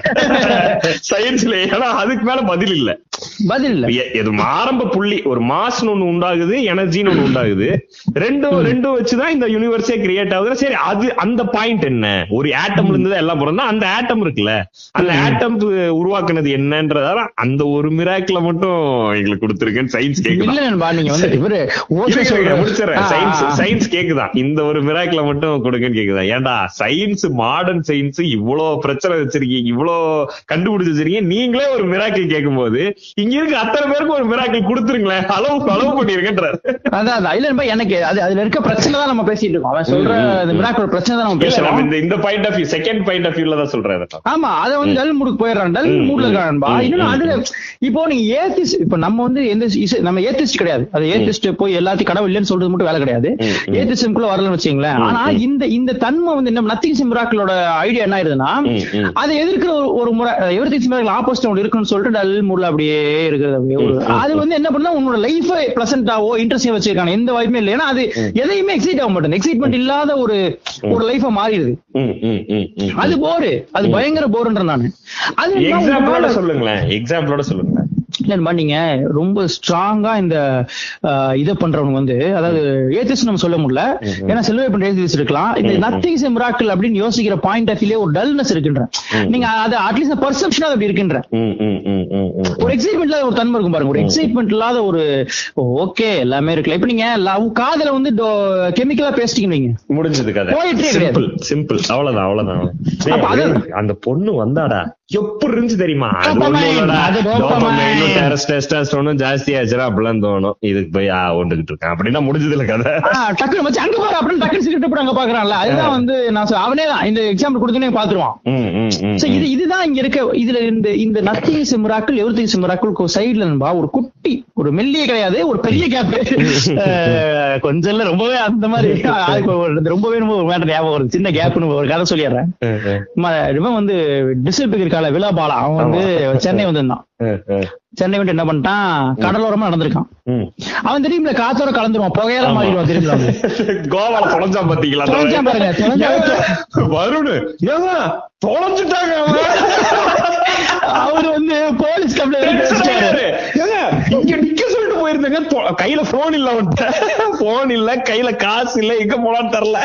சயின்ஸ்ல ஏன்னா அதுக்கு மேல பதில் இல்ல பதில் இல்ல எ- இது ஆரம்ப புள்ளி ஒரு மாஸ்னு ஒண்ணு உண்டாகுது எனர்ஜின்னு ஒண்ணு உண்டாகுது ரெண்டும் ரெண்டும் வச்சுதான் இந்த யூனிவர்ஸே கிரியேட் ஆகுது சரி அது அந்த பாயிண்ட் என்ன ஒரு ஆட்டம்ல இருந்து தான் எல்லாம் பிறந்தா அந்த ஆட்டம் இருக்குல்ல அந்த ஆட்டம் உருவாக்குனது என்னன்றதால அந்த ஒரு மிராக்கிள மட்டும் எங்களுக்கு கொடுத்துருக்கேன்னு சயின்ஸ் கேக்குது இல்ல நண்பா நீங்க வந்து இவரு ஓஷோ இருங்க, இருங்க, சொல்ற முடிச்சிடுறேன். ஆ, சயின்ஸ் ஆ, ஆ. சயின்ஸ் கேக்குதான் இந்த ஒரு மிராக்கிள மட்டும் கொடுங்கன்னு கேக்குதா ஏன்டா சயின்ஸ் மாடர்ன் சயின்ஸ் இவ்வளவு பிரச்சனை வச்சிருக்கீங்க இவ்வளவு கண்டுபிடிச்சு வச்சிருக்கீங்க நீங்களே ஒரு மிராக்கிள் கேட்கும்போது இங்க இருக்க அத்தனை பேருக்கு ஒரு மிராக்கிள் கொடுத்துருங்களேன் அளவு அளவு பண்ணிருக்கன்றாரு அதான் அதான். இல்ல நண்பா எனக்கு அது அதுல இருக்க பிரச்சனை தான் நம்ம பேசிட்டு இருக்கோம் அவன் சொல்ற ம், ம், இந்த மிராக்கிள் பிரச்சனை தான் நம்ம இல்ல நம்ம பேசுறோம் இந்த இந்த point of view second point of வியூல தான் சொல்றேன் அதை நான். ஆமா அத வந்து டல் மூடுக்கு போயிடுறான் டல் ம், மூட்ல ம், இருக்கான்பா ம், இன்னொன்னு ம், அதுல இப்போ நீங்க ஏத்திஸ் இப்ப நம்ம வந்து எந்த இசை- நம்ம ஏத்திஸ்ட் கிடையாது அது ஏத்திஸ்ட் போய் எல்லாத்தையும் கடவுள் இல்லைன்னு சொல்றது மட்டும் வேலை கிடையாது ம், ம். ஏத்திசம்குள்ள வரலன்னு வச்சுங்களேன் ஆனா இந்த இந்த தன்மை வந்து நம்ம நத்திங் சிம்ராக்களோட ஐடியா என்ன ஆயிருதுன்னா ம், ம். அதை எதிர்க்கிற ஒரு ஒரு முறை எவ்ரி திங் சிம்ராக்கள் ஆப்போசிட் ஒன்று இருக்குன்னு சொல்லிட்டு டல் மூட்ல அப்படியே இருக்கிறது அப்படியே ஒரு ம், ம், அது வந்து என்ன பண்ணா உன்னோட லைஃப் பிளசண்டாவோ இன்ட்ரெஸ்டிங் வச்சிருக்காங்க எந்த வாய்ப்புமே இல்லை ஏன்னா அது எதையுமே எக்ஸைட் ஆக மாட்டேன் எக்ஸைட்மெண்ட் இல்லாத ஒரு ஒரு லைஃபா மாறிடுது ம், ம், ம், ம். அது போரு அது பயங்கர போருன்ற நானு அது இல்லாம எக்ஸாம்பிளோட உங்களால- சொல்லுங்களேன் எக்ஸாம்பிளோட சொல்லுங்களேன் இல்லைன்னா நீங்க ரொம்ப ஸ்ட்ராங்கா இந்த ஆஹ், இதை பண்றவங்க வந்து அதாவது ஏத்திஸ் நம்ம சொல்ல முடியல ஏன்னா செல்வே பண்ற ஏத்திஸ் இருக்கலாம் இந்த நத்திங் இஸ் மிராக்கிள் அப்படின்னு யோசிக்கிற பாயிண்ட் ஆஃப் வியூலே ஒரு டல்னஸ் இருக்குன்ற நீங்க அது அட்லீஸ்ட் பர்செப்ஷன் அப்படி இருக்குன்ற ம், ம், ம், ம், ம். ஒரு எக்ஸைட்மெண்ட் இல்லாத ஒரு தன்மை இருக்கும் பாருங்க ஒரு எக்ஸைட்மெண்ட் இல்லாத ஒரு ஓகே எல்லாமே இருக்குல்ல இப்ப நீங்க லவ் காதல வந்து கெமிக்கலா பேசிட்டீங்க நீங்க முடிஞ்சது கதை Poetry கிடையாது. சிம்பிள் சிம்பிள் அவ்வளவுதான் அவ்வளவுதான் அப்ப அது- டேய், அந்த பொண்ணு வந்தாடா எப்படி இருந்துச்சு தெரியுமா அது Dopamine, ஒண்ணும் இல்லடா. அது dopamine. Dopamine, teres- testosterone ஜாஸ்தி ஆச்சுடா அப்படிலாம் தோணும் இதுக்கு போய் ஆ ஒண்டுகிட்டு இருக்கேன் அப்படின்னா முடிஞ்சது இல்ல கதை ஆ, டக்குனு வச்சு அங்க பாரு அப்படின்னு டக்குனு சிரிட்டு போட்டு அங்க பாக்குறான்ல அதுதான் வந்து நான் சொ- அவனே தான் இந்த எக்ஸாம்பிள் கொடுத்தனே பாத்துருவான் ம், ம், ம், So, இது இதுதான் இங்க இருக்க இதுல இந்த இந்த nothing is miracle everything is miracle சைடுல நண்பா ஒரு குட்டி ஒரு மெல்லிய கிடையாது ஒரு பெரிய கேப் கொஞ்சம் இல்ல ரொம்பவே அந்த மாதிரி அதுக்கு ஒரு- ரொம்பவே ரொம்ப ஒரு மேட்டர் ஞாபகம் வருது சின்ன கேப்னு ஒரு கதை சொல்லிடுறேன் ம- இவன் வந்து டிஸ்ட்ரிக்ட் இருக்கால விழாபாலா அவன் வந்து சென்னை வந்திருந்தான் சென்னை வந்து என்ன பண்ணிட்டான் கடலோரமா நடந்திருக்கான் ம். அவன் தெரியுமில்ல காத்தோட கலந்துருவான் புகையால ஆமா. மாறிடுவான் தெரியுமில்ல அவனுக்கு. கோவால தொலைஞ்சா பாத்தீங்களா தொலைஞ்சான் பாருங்க, தொலைஞ்சா ஏங்க, வருண் ஏங்க தொலைஞ்சிட்டாங்க அவன். அவரு வந்து போலீஸ் கம்ப்ளைண்ட் Tension வச்சிட்டாரு ஆயிட்டாரு. ஏங்க, இங்க நிக்க சொல்லிட்டு போயிருந்தேங்க தொ- கையில போன் இல்ல அவன்கிட்ட போன் இல்ல கையில காசு இல்ல எங்க போலான்னு தெரியல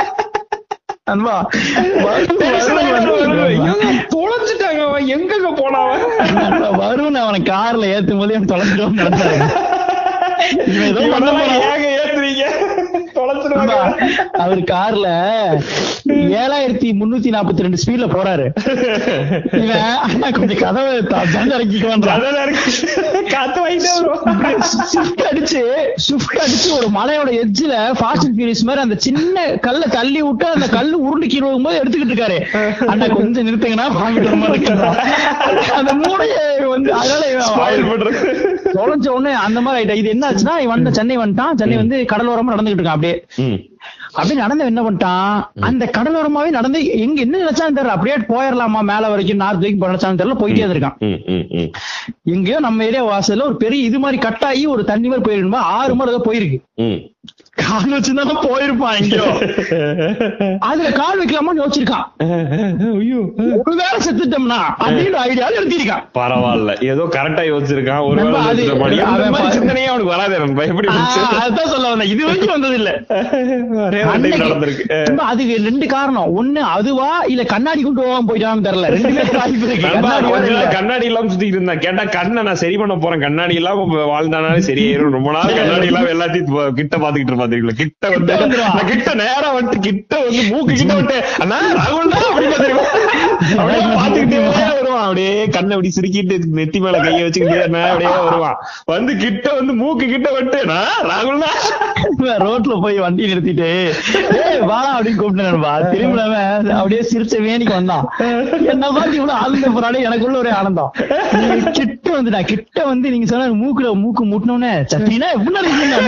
அன்பா Tension ஆயிட்டாரு வருண். ஏங்க, தொலைஞ்சிட்டாங்க அவன் எங்கங்க போனான் அவன்? வருண் அவனை கார்ல ஏத்தும் போது அவன் தொலைஞ்சிடும் நடந்தாரு இவன் ஏதோ பண்ண இவனெல்லாம் போறான். ஏங்க ஏத்துறீங்க தொலைச்சிடுவாங்க அன்பா, அவர் கார்ல ஏழாயிரத்தி முன்னூத்தி நாற்பத்தி ரெண்டு ஸ்பீட்ல போறாரு இவன் அண்ணா கொஞ்சம் கதவை ஜந்து இறக்கிக்குவான் அதெல்லாம் இருக்கு. காத்து வாங்கிட்டே வருவான் ஷிஃப்ட் அடிச்சு ஷிஃப்ட் அடிச்சு ஒரு மலையோட எட்ஜ்ல ஃபாஸ்ட் அண்ட் ஃபியூரியஸ் மாதிரி அந்த சின்ன கல்ல தள்ளி விட்டு அந்த கல்லு உருண்டு கீழே போது எடுத்துக்கிட்டு இருக்காரு அண்ணா கொஞ்சம் நிறுத்துங்கன்னா வாங்கிட்டு வர மாதிரி இருக்குன்றான். அந்த மூளையை வந்து அதனால Spoil இவன் பண்றது. தொலைஞ்ச உடனே அந்த மாதிரி ஆயிட்டா இது என்ன ஆச்சுன்னா இவன் வந்து சென்னை வந்துட்டான் சென்னை வந்து கடலோரமா நடந்துகிட்டு இருக்கான் அப்படியே ம். அப்படியே நடந்து என்ன பண்ணிட்டான் அந்த கடலோரமாவே நடந்து எங்க என்ன நினைச்சான்னு தெரியல அப்படியே போயிடலாமா மேல வரைக்கும் நார்த் வரைக்கும் நினைச்சான்னு தெரியல போயிட்டே இருக்கான் ம், ம், ம். எங்கேயோ நம்ம ஏரியா வாசல்ல ஒரு பெரிய இது மாதிரி கட் ஆகி ஒரு தண்ணி மாதிரி போயிருக்குமா ஆறு மாதிரி ஏதோ போயிருக்கு ம். கால் வச்சிருந்தாலும் போயிருப்பான் எங்கேயோ அதுல கால் வைக்கலாமான்னு யோசிச்சிருக்கான் ஐயோ. ஒருவேளை செத்துட்டோம்னா அப்படின்னு ஐடியா எழுதிருக்கான் பரவாயில்ல ஏதோ கரெக்டா யோசிச்சிருக்கான் ஒரு நண்பா, அது- அவன் பா- சிந்தனையே அவனுக்கு வராது நண்பா. எப்படி இருந்துச்சு? அதான் சொல்ல வந்தேன் இது வரைக்கும் வந்தது இல்ல ஒரே ஒரு time நடந்திருக்கு நண்பா, அதுக்கு ரெண்டு காரணம் ஒண்ணு அதுவா இல்ல கண்ணாடி கொண்டு போகாம போயிட்டான்னு தெரியல ரெண்டுமே வாய்ப்பு இருக்கு நண்பா, கண்ணாடி கொஞ்ச வேற நாள் இல்ல. கண்ணாடி இல்லாம சுத்திட்டு இருந்தேன் கேட்டா கண்ணை நான் சரி பண்ண போறேன் கண்ணாடி இல்லாம வாழ்ந்தானாலே சரியாயிரும் ரொம்ப நாள் கண்ணாடி இல்லாம எல்லாத்தையும் பா- கிட்ட பாத்துக்கிட்டு இருப்பா தெரியுங்களா கிட்ட வந்து கிட்ட வந்துருவான். நான் கிட்ட நேரா வந்து கிட்ட வந்து மூக்கு கிட்ட வந்து அண்ணா ராகுல் தான் அப்படி தெரியுமா அப்படியே பாத்துக்கிட்டே வருவான் அப்படியே கண்ணை அப்படி சுருக்கிட்டு நெத்தி மேல கைய வச்சுக்கிட்டே அண்ணா அப்படியே வருவான் வந்து கிட்ட வந்து மூக்கு கிட்ட வந்து நான் ராகுல் தான் இவன் ரோட்ல போய் வண்டி நிறுத்திட்டு ஏய் வாடா அப்படின்னு கூப்பிட்டேன்பா திரும்பினவன் அப்படியே சிரிச்ச வேணிக்கு வந்தான் என்ன பார்த்து இவ்வளவு ஆனந்த போறாலே எனக்குள்ள ஒரே ஆனந்தம் நீ கிட்ட வந்துடா கிட்ட வந்து நீங்க சொன்ன மூக்குல மூக்கு முட்டினோடனே சட்டினா எப்படி இருக்கீங்க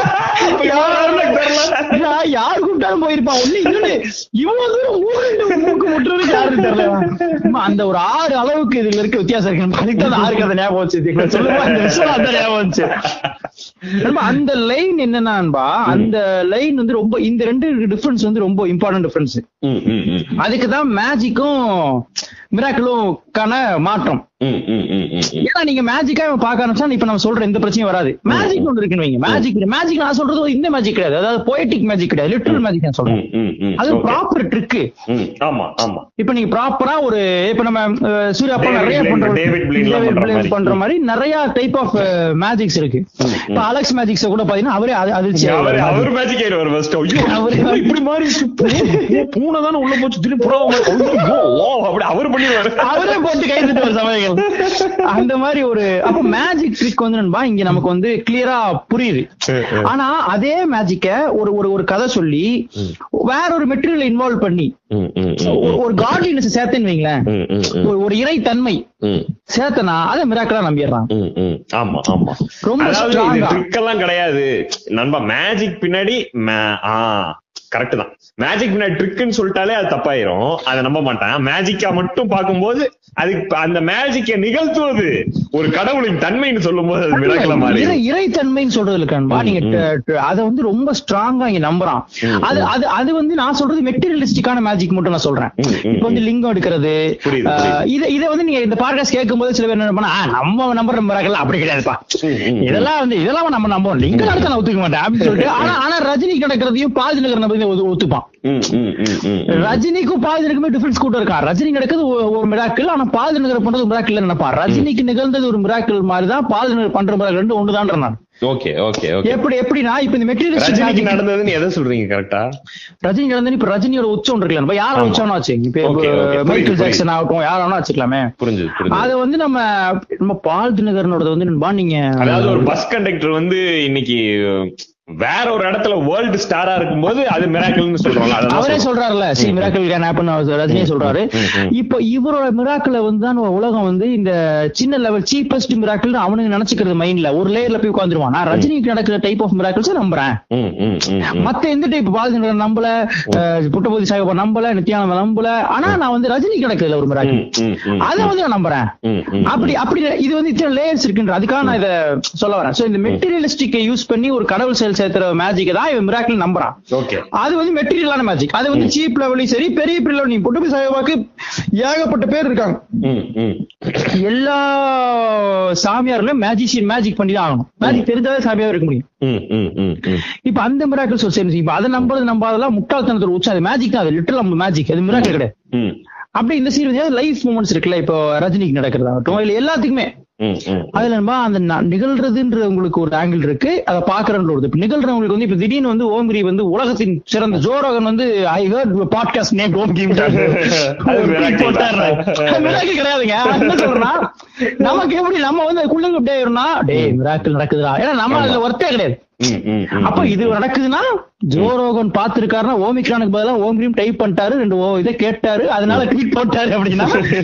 யாருன்னு தெரியல நான் யார் கூப்பிட்டாலும் போயிருப்பான் ஒண்ணு இன்னொன்னு இவ்வளவு தூரம் மூக்கு மூக்கு முட்டுறதுக்கு யாருன்னு தெரியல அம்மா, அந்த ஒரு ஆறு அளவுக்கு இதுல இருக்க வித்தியாசம் இருக்கு அதுக்கு தான் அந்த ஆறுக்கு அந்த ஞாபகம் வச்சு சொல்லுவா இந்த விஷயம் அந்த ஞாபகம் வந்துச்சு நண்பா, அந்த லைன் என்னன்னான்பா அந்த லைன் வந்து ரொம்ப இந்த ரெண்டு டிஃபரன்ஸ் வந்து ரொம்ப இம்பார்ட்டன்ட் டிஃபரன்ஸ் ம், ம், ம். அதுக்கு தான் மேஜிக்கும் மிராக்கிளும் கான மாற்றம் ம், ம், ம், ம், ம். ஏன்னா நீங்க மேஜிக்கா பார்க்க ஆரம்பிச்சா இப்ப நம்ம சொல்ற எந்த பிரச்சனையும் வராது மேஜிக் ஒன்று இருக்குன்னு வைங்க மேஜிக் மேஜிக் நான் சொல்றது இந்த மேஜிக் கிடையாது அதாவது போயட்டிக் மேஜிக் கிடையாது லிட்டரல் மேஜிக் நான் சொல்றேன் ம், ம், ம். அது Okay. ப்ராப்பர் ட்ரிக்கு ம், ஆமா ஆமா இப்ப நீங்க ப்ராப்பரா ஒரு இப்ப நம்ம அஹ், சூர்யா அப்பா David நிறைய Blaine, பண்ற David Blaine எல்லாம் David பண்ற Blaine மாதிரி. பண்ற மாதிரி நிறைய டைப் ஆஃப் மேஜிக்ஸ் இருக்கு இப்ப அலெக்ஸ் மேஜிக்ஸ் கூட பாத்தீங்கன்னா அவரே அது- அதிர்ச்சி அவரு ஆவாரு. அவர் மேஜிக் ஆயிடுவார் ஃபர்ஸ்ட் ஐயோ அவரு- அவரு இப்படி மாறி பூனை தானே உள்ள போச்சு திருப்பி புறா வந்து, ஐயோ, ஓ, அப்படி அவர் பண்ணிடுவாரு அவரே போட்டு கை தட்டுவார் சமயங்கள் அந்த மாதிரி ஒரு அப்ப மேஜிக் ட்ரிக் வந்து நண்பா இங்க நமக்கு வந்து கிளியரா புரியுது ஆனா அதே மேஜிக்க ஒரு ஒரு ஒரு கதை சொல்லி வேற ஒரு மெட்டீரியல் இன்வால்வ் பண்ணி ம், ம், ம், ஒரு- ஒரு காட்லினஸ் சேர்த்தேன்னு வைங்களேன் ம், ம், ம், ஒரு- ஒரு இறைத்தன்மை ம், சேர்த்தனா அதை மிராக்கலா நம்பிடுறான் ம், ம். ஆமா ஆமா ரொம்ப அதாவது இது strong-ஆ. ட்ரிக் எல்லாம் கிடையாது நண்பா மேஜிக் பின்னாடி ma- ஆ கரெக்ட் தான் மேஜிக் பின்னாடி ட்ரிக்னு சொல்லிட்டாலே அது தப்பாயிரும் அதை நம்ப மாட்டேன் மேஜிக்கா மட்டும் பார்க்கும்போது அதுக்கு அந்த மேஜிக்கை நிகழ்த்துவது ஒரு கடவுளின் தன்மைன்னு சொல்லும்போது அது மிராக்கலா மாறி இறை இறைத்தன்மைன்னு சொல்றது இருக்கான்பா நீங்க ட- ட- அதை வந்து ரொம்ப ஸ்ட்ராங்கா இங்க நம்புறான் ம், அது அது அது வந்து நான் சொல்றது மெட்டீரியலிஸ்டிக்கான மேஜிக் மட்டும் நான் சொல்றேன் ம், ம், இப்ப வந்து லிங்கம் எடுக்கிறது புரியுது, ஆஹ், புரியுது. இத இத வந்து நீங்க இந்த பாட்காஸ்ட் கேட்கும் போது சில பேர் என்ன பண்ணா நம்ம நம்புற மிராக்கல் அப்படி கிடையாதுப்பா ம், ம், ம். இதெல்லாம் வந்து இதெல்லாம் நம்ம நம்புவோம் லிங்கம் நடத்த நான் ஒத்துக்க மாட்டேன் அப்படின்னு சொல்லிட்டு ஆனா ஆனா ரஜினி நடக்கிறதையும் பாதி நகர் நம்பி ஒத்துப்பான் ம், ம், ம், ம், ம். ரஜினிக்கும் பாதினுக்குமே டிஃபரன்ஸ் கூட்டம் இருக்கான் ரஜினி நடக்கிறது ஒரு- ஒரு மிராக்கிள் ஆனா பாதிநகர் பண்றது மிராக்கிள் நினைப்பான் ரஜினிக்கு நிகழ்ந்தது ஒரு மிராக்கிள் மாதிரி தான் பாதிநகர் பண்ற மிராக்கிள் ரெண்டு ஒண்ணுதான் நான் ஓகே ஓகே ஓகே எப்படி எப்படின்னா இப்ப இந்த ரஜினிக்கு மெட்டீரியல் நடந்ததுன்னு எதை சொல்றீங்க கரெக்டா ரஜினி நடந்தது இப்ப ரஜினியோட உச்சம் இருக்குல்ல நம்ம யார ஆமா. உச்சம்னு வச்சு இப்ப Okay, okay. புரியுது, மைக்கேல் புரியுது. ஜாக்சன் ஆகட்டும் யார வேணா வச்சுக்கலாமே புரிஞ்சுது புரிஞ்சுது அத வந்து நம்ம நம்ம பால் தினகரனோட வந்து நண்பா நீங்க அதாவது ஒரு பஸ் கண்டக்டர் வந்து இன்னைக்கு வேற ஒரு இடத்துல வேர்ல்டு ஸ்டாரா இருக்கும்போது அது மிராக்கிள்னு சொல்றோம்ல அதெல்லாம் அவரே சொல்றோம். சொல்றாருல்ல சி மிராக்கிள் கேன் ஹேப்பன் ரஜினியே சொல்றாரு ம், ம். இப்போ இவரோட மிராக்கிள வந்து தான் உலகம் வந்து இந்த சின்ன லெவல் சீப்பஸ்ட் மிராக்கிள் அவனுக்கு நினைச்சுக்கிறது மைண்ட்ல ஒரு லேயர்ல போய் உட்காந்துருவான் நான் ரஜினிக்கு நடக்கிற டைப் ஆஃப் மிராக்கிள்ஸ் நம்புறேன் ம், ம், ம், ம். மத்த எந்த டைப் பாலச்சந்திரன் நம்பல அஹ், புட்டபோதி சாஹிபா நம்பல நித்யானந்த நம்பல ஆனா நான் வந்து ரஜினிக்கு நடக்குதுல ஒரு மிராக்கிள் ம், ம், ம். அதை வந்து நான் நம்புறேன் ம், ம். அப்படி அப்படி இது வந்து இத்தனை லேயர்ஸ் இருக்குன்ற அதுக்காக நான் இத சொல்ல வரேன் சோ இந்த மெட்டீரியலிஸ்டிக்கை யூஸ் பண்ணி ஒரு கடவுள் செயல் சேர்த்துற மேஜிக் தான் இவன் மிராக்கிள் நம்புறான் ஓகே அது வந்து மெட்டீரியலான மேஜிக் அது வந்து சீப் லெவலையும் சரி பெரிய பெரிய level நீ புட்டுபி சாஹிபாக்கு ஏகப்பட்ட பேர் இருக்காங்க ம், ம். எல்லா சாமியார்களும் மேஜிஷியன் மேஜிக் பண்ணி தான் ஆகணும் மேஜிக் தெரிஞ்சாவே சாமியாவே இருக்க முடியும் ம், ம், ம், ம். இப்ப அந்த மிராக்கிள் சொல் சரி இப்ப அதை நம்புறது நம்பாதெல்லாம் முட்டாள்தனத்தோட உச்சம் அது மேஜிக் தான் அது லிட்டரல் மேஜிக் அது மிராக்கிள் கிடையாது ம், அப்படி இந்த சீரியஸ் லைஃப் மூமெண்ட்ஸ் இருக்குல்ல இப்போ ரஜினிக்கு நடக்கிறதாகட்டும் இல்ல எல்லாத்துக்குமே ம், ம். அதுல நண்பா அந்த ந- நிகழ்றதுன்ற உங்களுக்கு ஒரு ஆங்கிள் இருக்கு அதை பாக்குறன்ற ஒரு இது. இப்ப நிகழ்றவங்களுக்கு வந்து இப்ப திடீர்னு வந்து ஓம்கிரி வந்து உலகத்தின் சிறந்த ஜோரோகன் வந்து ஐ ஹர்ட் பாட்காஸ்ட் நேம் ஓம்கிரி அது miracle தான். கிடையாதுங்க நான் என்ன சொல்றேன்னா நமக்கு எப்படி நம்ம வந்து அதுக்குள்ள அப்படியே இருந்தா டேய் மிராக்கிள் நடக்குதுடா ஏன்னா நம்ம அதுல ஒர்த்தே கிடையாது ம், ம், ம். அப்ப இது நடக்குதுன்னா ஜோரோகன் பாத்துருக்காருன்னா ஓமிக்ரானுக்கு பதிலா ஓம்கிரீம் டைப் பண்ணிட்டாரு ரெண்டு ஓ இதை கேட்டாரு அதனால ட்வீட் போட்டாரு அப்படின்னா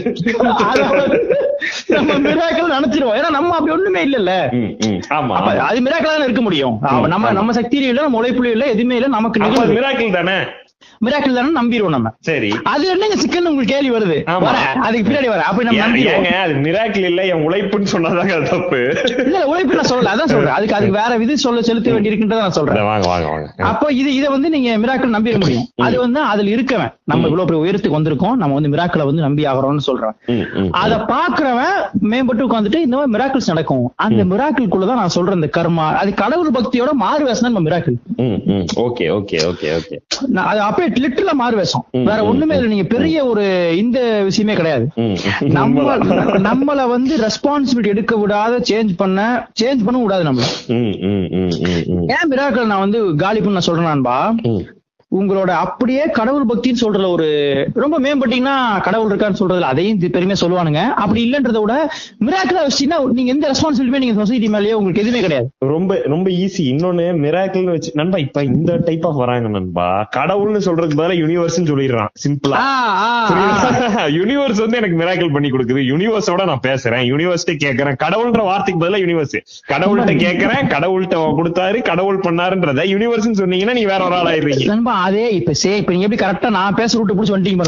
அத வந்து நம்ம மிராக்கள் நினைச்சிருவோம் ஏன்னா நம்ம அப்படி ஒண்ணுமே இல்லல்ல ம், ம். ஆமா அப்ப அது மிராக்கலா தான் இருக்க முடியும் அவ- நம்ம நம்ம சக்தியிலும் இல்ல நம்ம உழைப்புலயும் இல்ல எதுவுமே இல்ல நமக்கு அப்ப அது நிகழ்வு மிராக்கிள் தானே மிராக்கிள் தானே நம்பிடுவோம் நம்ம சரி அது என்னங்க சிக்கல் உங்களுக்கு கேள்வி வருது ஆமா. வரேன் அதுக்கு பின்னாடி வரேன் அப்படி நம்ம ஏன், நம்பிடுவோம் ஏங்க அது மிராக்கிள் இல்ல என் உழைப்புன்னு சொன்னாதாங்க அது தப்பு இல்ல உழைப்பு நான் சொல்லல அதான் சொல்றேன் அதுக்கு அதுக்கு வேற விதி சொல்ல செலுத்த வேண்டி இருக்குன்றத நான் சொல்றேன் இத வாங்க வாங்க வாங்க அப்போ இது இதை வந்து நீங்க மிராக்கள் நம்பிட முடியும் அது வந்து அதுல இருக்கவன் நம்ம இவ்வளவு பெரிய உயரத்துக்கு வந்திருக்கோம் நம்ம வந்து மிராக்களை வந்து நம்பி ஆகிறோம்னு சொல்றேன் ம், ம். அத பாக்குறவன் மேம்பட்டு உட்காந்துட்டு இந்த மாதிரி மிராக்கிள்ஸ் நடக்கும் அந்த மிராக்கிள்குள்ளதான் நான் சொல்றேன் இந்த கர்மா அது கடவுள் பக்தியோட மாறு வேஷம் நம்ம மிராக்கிள் ம், ம். ஓகே ஓகே ஓகே ஓகே நான் அது அப்படியே லிட்டரலா மாறு வேஷம் ம், வேற ம், ஒண்ணுமே இல்லை நீங்க பெரிய ஒரு இந்த விஷயமே கிடையாது ம். நம்ம உண்மைதான். நம்மள வந்து ரெஸ்பான்சிபிலிட்டி எடுக்க விடாத சேஞ்ச் பண்ண சேஞ்ச் பண்ண விடாது நம்ம ம், ம், ம், ம், ம். ஏன் மிராக்கள் நான் வந்து காலி பண்ண நான் சொல்றேன் நண்பா ம். உங்களோட அப்படியே கடவுள் பக்தின்னு சொல்றதுல ஒரு ரொம்ப மேம்பட்டீங்கன்னா கடவுள் இருக்கான்னு சொல்றதுல அதையும் தி- பெருமையா சொல்லுவானுங்க அப்படி இல்லன்றத விட மிராக்கிளா வச்சுட்டீங்கன்னா நீங்க எந்த ரெஸ்பான்சிபிலிட்டியுமே நீங்க சொசைட்டி மேலயே உங்களுக்கு எதுவுமே கிடையாது ரொம்ப ரொம்ப ஈஸி இன்னொன்னு மிராக்கிள் வச்சு நண்பா இப்ப இந்த டைப் ஆஃப் வராங்க நண்பா கடவுள்னு சொல்றதுக்கு பதிலா யூனிவர்ஸ் சொல்லிடுறான் சிம்பிளா ஆ, ஆ, ஆ. யூனிவர்ஸ் வந்து எனக்கு மிராக்கிள் பண்ணி கொடுக்குது யூனிவர்ஸோட நான் பேசுறேன் யூனிவர்ஸ்ட கேக்குறேன் கடவுள்ன்ற வார்த்தைக்கு பதிலா யூனிவர்ஸ் கடவுள்கிட்ட கேக்குறேன் கடவுள்கிட்ட கொடுத்தாரு கடவுள் பண்ணாருன்றத யூனிவர்ஸ் சொன்னீங்கன்னா நீ வேற ஒரு ஆள் ஆயிடுறீங்க நண்பா அதே இப்ப சே இப்ப நீங்க எப்படி கரெக்டா நான் பேச விட்டு புடிச்சு வந்துட்டீங்க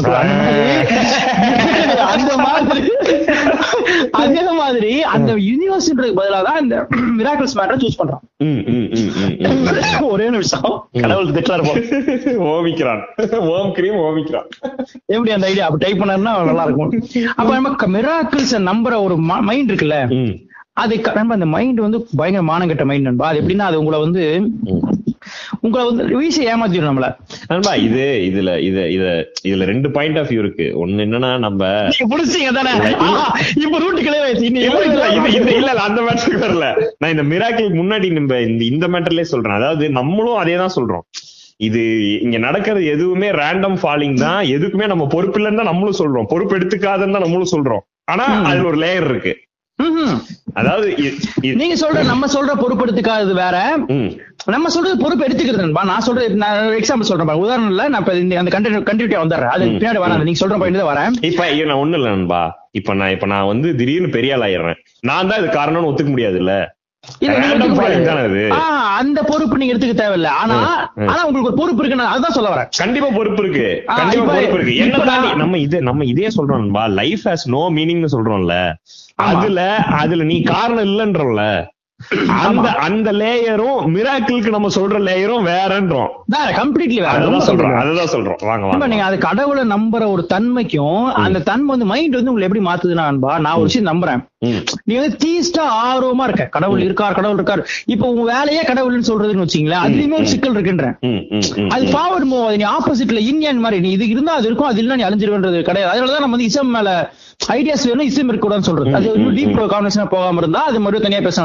பாருங்க அந்த மாதிரி அந்த மாதிரி அதே மாதிரி அந்த யூனிவர்ஸ்ன்றதுக்கு பதிலா தான் இந்த மிராக்கிள்ஸ் மேட்டரை சூஸ் பண்றான் ம், ம், ம், ம், ம். ஒரே நிமிஷம் கடவுளுக்கு திட்டா இருப்போம் ஓமிக்கிறான் ஓம் கிரீம் ஓமிக்கிறான் எப்படி அந்த ஐடியா அப்ப டைப் பண்ணாருன்னா நல்லா இருக்கும் அப்ப நம்ம மிராக்கிள்ஸ் நம்புற ஒரு மைண்ட் இருக்குல்ல ம், அது க- நண்பா அந்த மைண்ட் வந்து பயங்கர மானங்கட்ட மைண்ட் நண்பா அது எப்படின்னா அது உங்களை வந்து ம். உங்களை வந்து வீசி ஏமாத்திடும் நம்மள நண்பா இது இதுல இது இத இதுல ரெண்டு பாயிண்ட் ஆஃப் வியூ இருக்கு ஒண்ணு என்னன்னா நம்ம நீங்க புடிச்சீங்க தானே ஆஹா, இப்ப ரூட்டு கிளியர் ஆயிடுச்சு இன்னும் இல்ல, இல்ல, எவ்வளவு இது- இது- இல்ல, இல்ல, அந்த மேட்டருக்கு வரல நான் இந்த மிராக்கிள் முன்னாடி நம்ம இந்த இந்த மேட்டர்லயே சொல்றேன் அதாவது நம்மளும் அதே தான் சொல்றோம் இது இங்க நடக்கிறது எதுவுமே ரேண்டம் ஃபாலிங் தான் எதுக்குமே நம்ம பொறுப்பு இல்லைன்னு தான் நம்மளும் சொல்றோம் பொறுப்பு எடுத்துக்காதுன்னு தான் நம்மளும் சொல்றோம் ஆனா அதுல ஒரு லேயர் இருக்கு ம்ஹும். அதாவது இ- இ- நீங்க சொல்ற நம்ம சொல்ற பொறுப்பெடுத்துக்காதது வேற ம், நம்ம சொல்றது பொறுப்பு எடுத்துக்கிறது நண்பா நான் சொல்றது நான் எக்ஸாம்பிள் சொல்றேன் பாருங்க. உதாரணம் இல்ல நான் இப்ப இந்த அந்த கண்டினியூ கண்டினியூட்டியா வந்துடுறேன் அது பின்னாடி வரேன் நீங்க சொல்ற பாயிண்ட் தான் வரேன் இப்ப ஐயோ, நான் ஒண்ணு இல்ல நண்பா இப்ப நான் இப்ப நான் வந்து திடீர்னு பெரிய ஆள் ஆயிடுறேன் நான் தான் இது காரணம்னு ஒத்துக்க முடியாது இல்ல இல்ல, நீங்க Random எடுத்துக்க falling கூடாது. தானே இது ஆ, அந்த பொறுப்பு நீங்க எடுத்துக்க தேவையில்ல ஆனா ம். ஆனா உங்களுக்கு ஒரு பொறுப்பு இருக்கு நான் அதுதான் சொல்ல வரேன் கண்டிப்பா பொறுப்பு இருக்கு ஆ, கண்டிப்பா இப்ப- பொறுப்பு இருக்கு என்ன இப்ப தாண்டி நான்- நம்ம இது நம்ம இதே சொல்றோம் நண்பா லைஃப் ஹாஸ் நோ மீனிங்னு சொல்றோம்ல ஆமா. அதுல அதுல நீ காரணம் இல்லன்றோம்ல அந்த அந்த லேயரும் மிராக்கிளுக்கு நம்ம சொல்ற லேயரும் வேறன்றோம் வேற கம்ப்ளீட்லி வேற ரொம்ப அதுதான் சொல்றோம் சொல்றேன் அதுதான் சொல்றோம் வாங்க நண்பா, வாங்க நீங்க அது கடவுளை நம்புற ஒரு தன்மைக்கும் அந்த தன்மை வந்து மைண்ட் வந்து உங்களை எப்படி மாத்துதுன்னா அன்பா நான் ஒரு விஷயம் நம்புறேன் ம், நீ வந்து தீஸ்டா ஆர்வமா இருக்க கடவுள் இருக்கார் கடவுள் இருக்கார் இப்ப உங்க வேலையே கடவுள்னு சொல்றதுன்னு வச்சீங்களேன் அதுலயுமே ஒரு சிக்கல் இருக்குன்றேன் ம், ம், ம், அது ஃபார்வர்ட் மூவ் அது நீ ஆப்போசிட்ல இந்தியன் மாதிரி நீ இது இருந்தா அது இருக்கும் அது இல்ல நீ அழிஞ்சிருவேன்றது கிடையாது அதனாலதான் நம்ம வந்து இசம் மேல ஐடியாஸ் வேணும் இசம் இருக்க கூடாதுன்னு சொல்றது அது இன்னும் டீப் கான்வர்சேஷன் போகாம இருந்தா அது மறுபடியும் தனியா பேசணும் வச்சுங்களேன்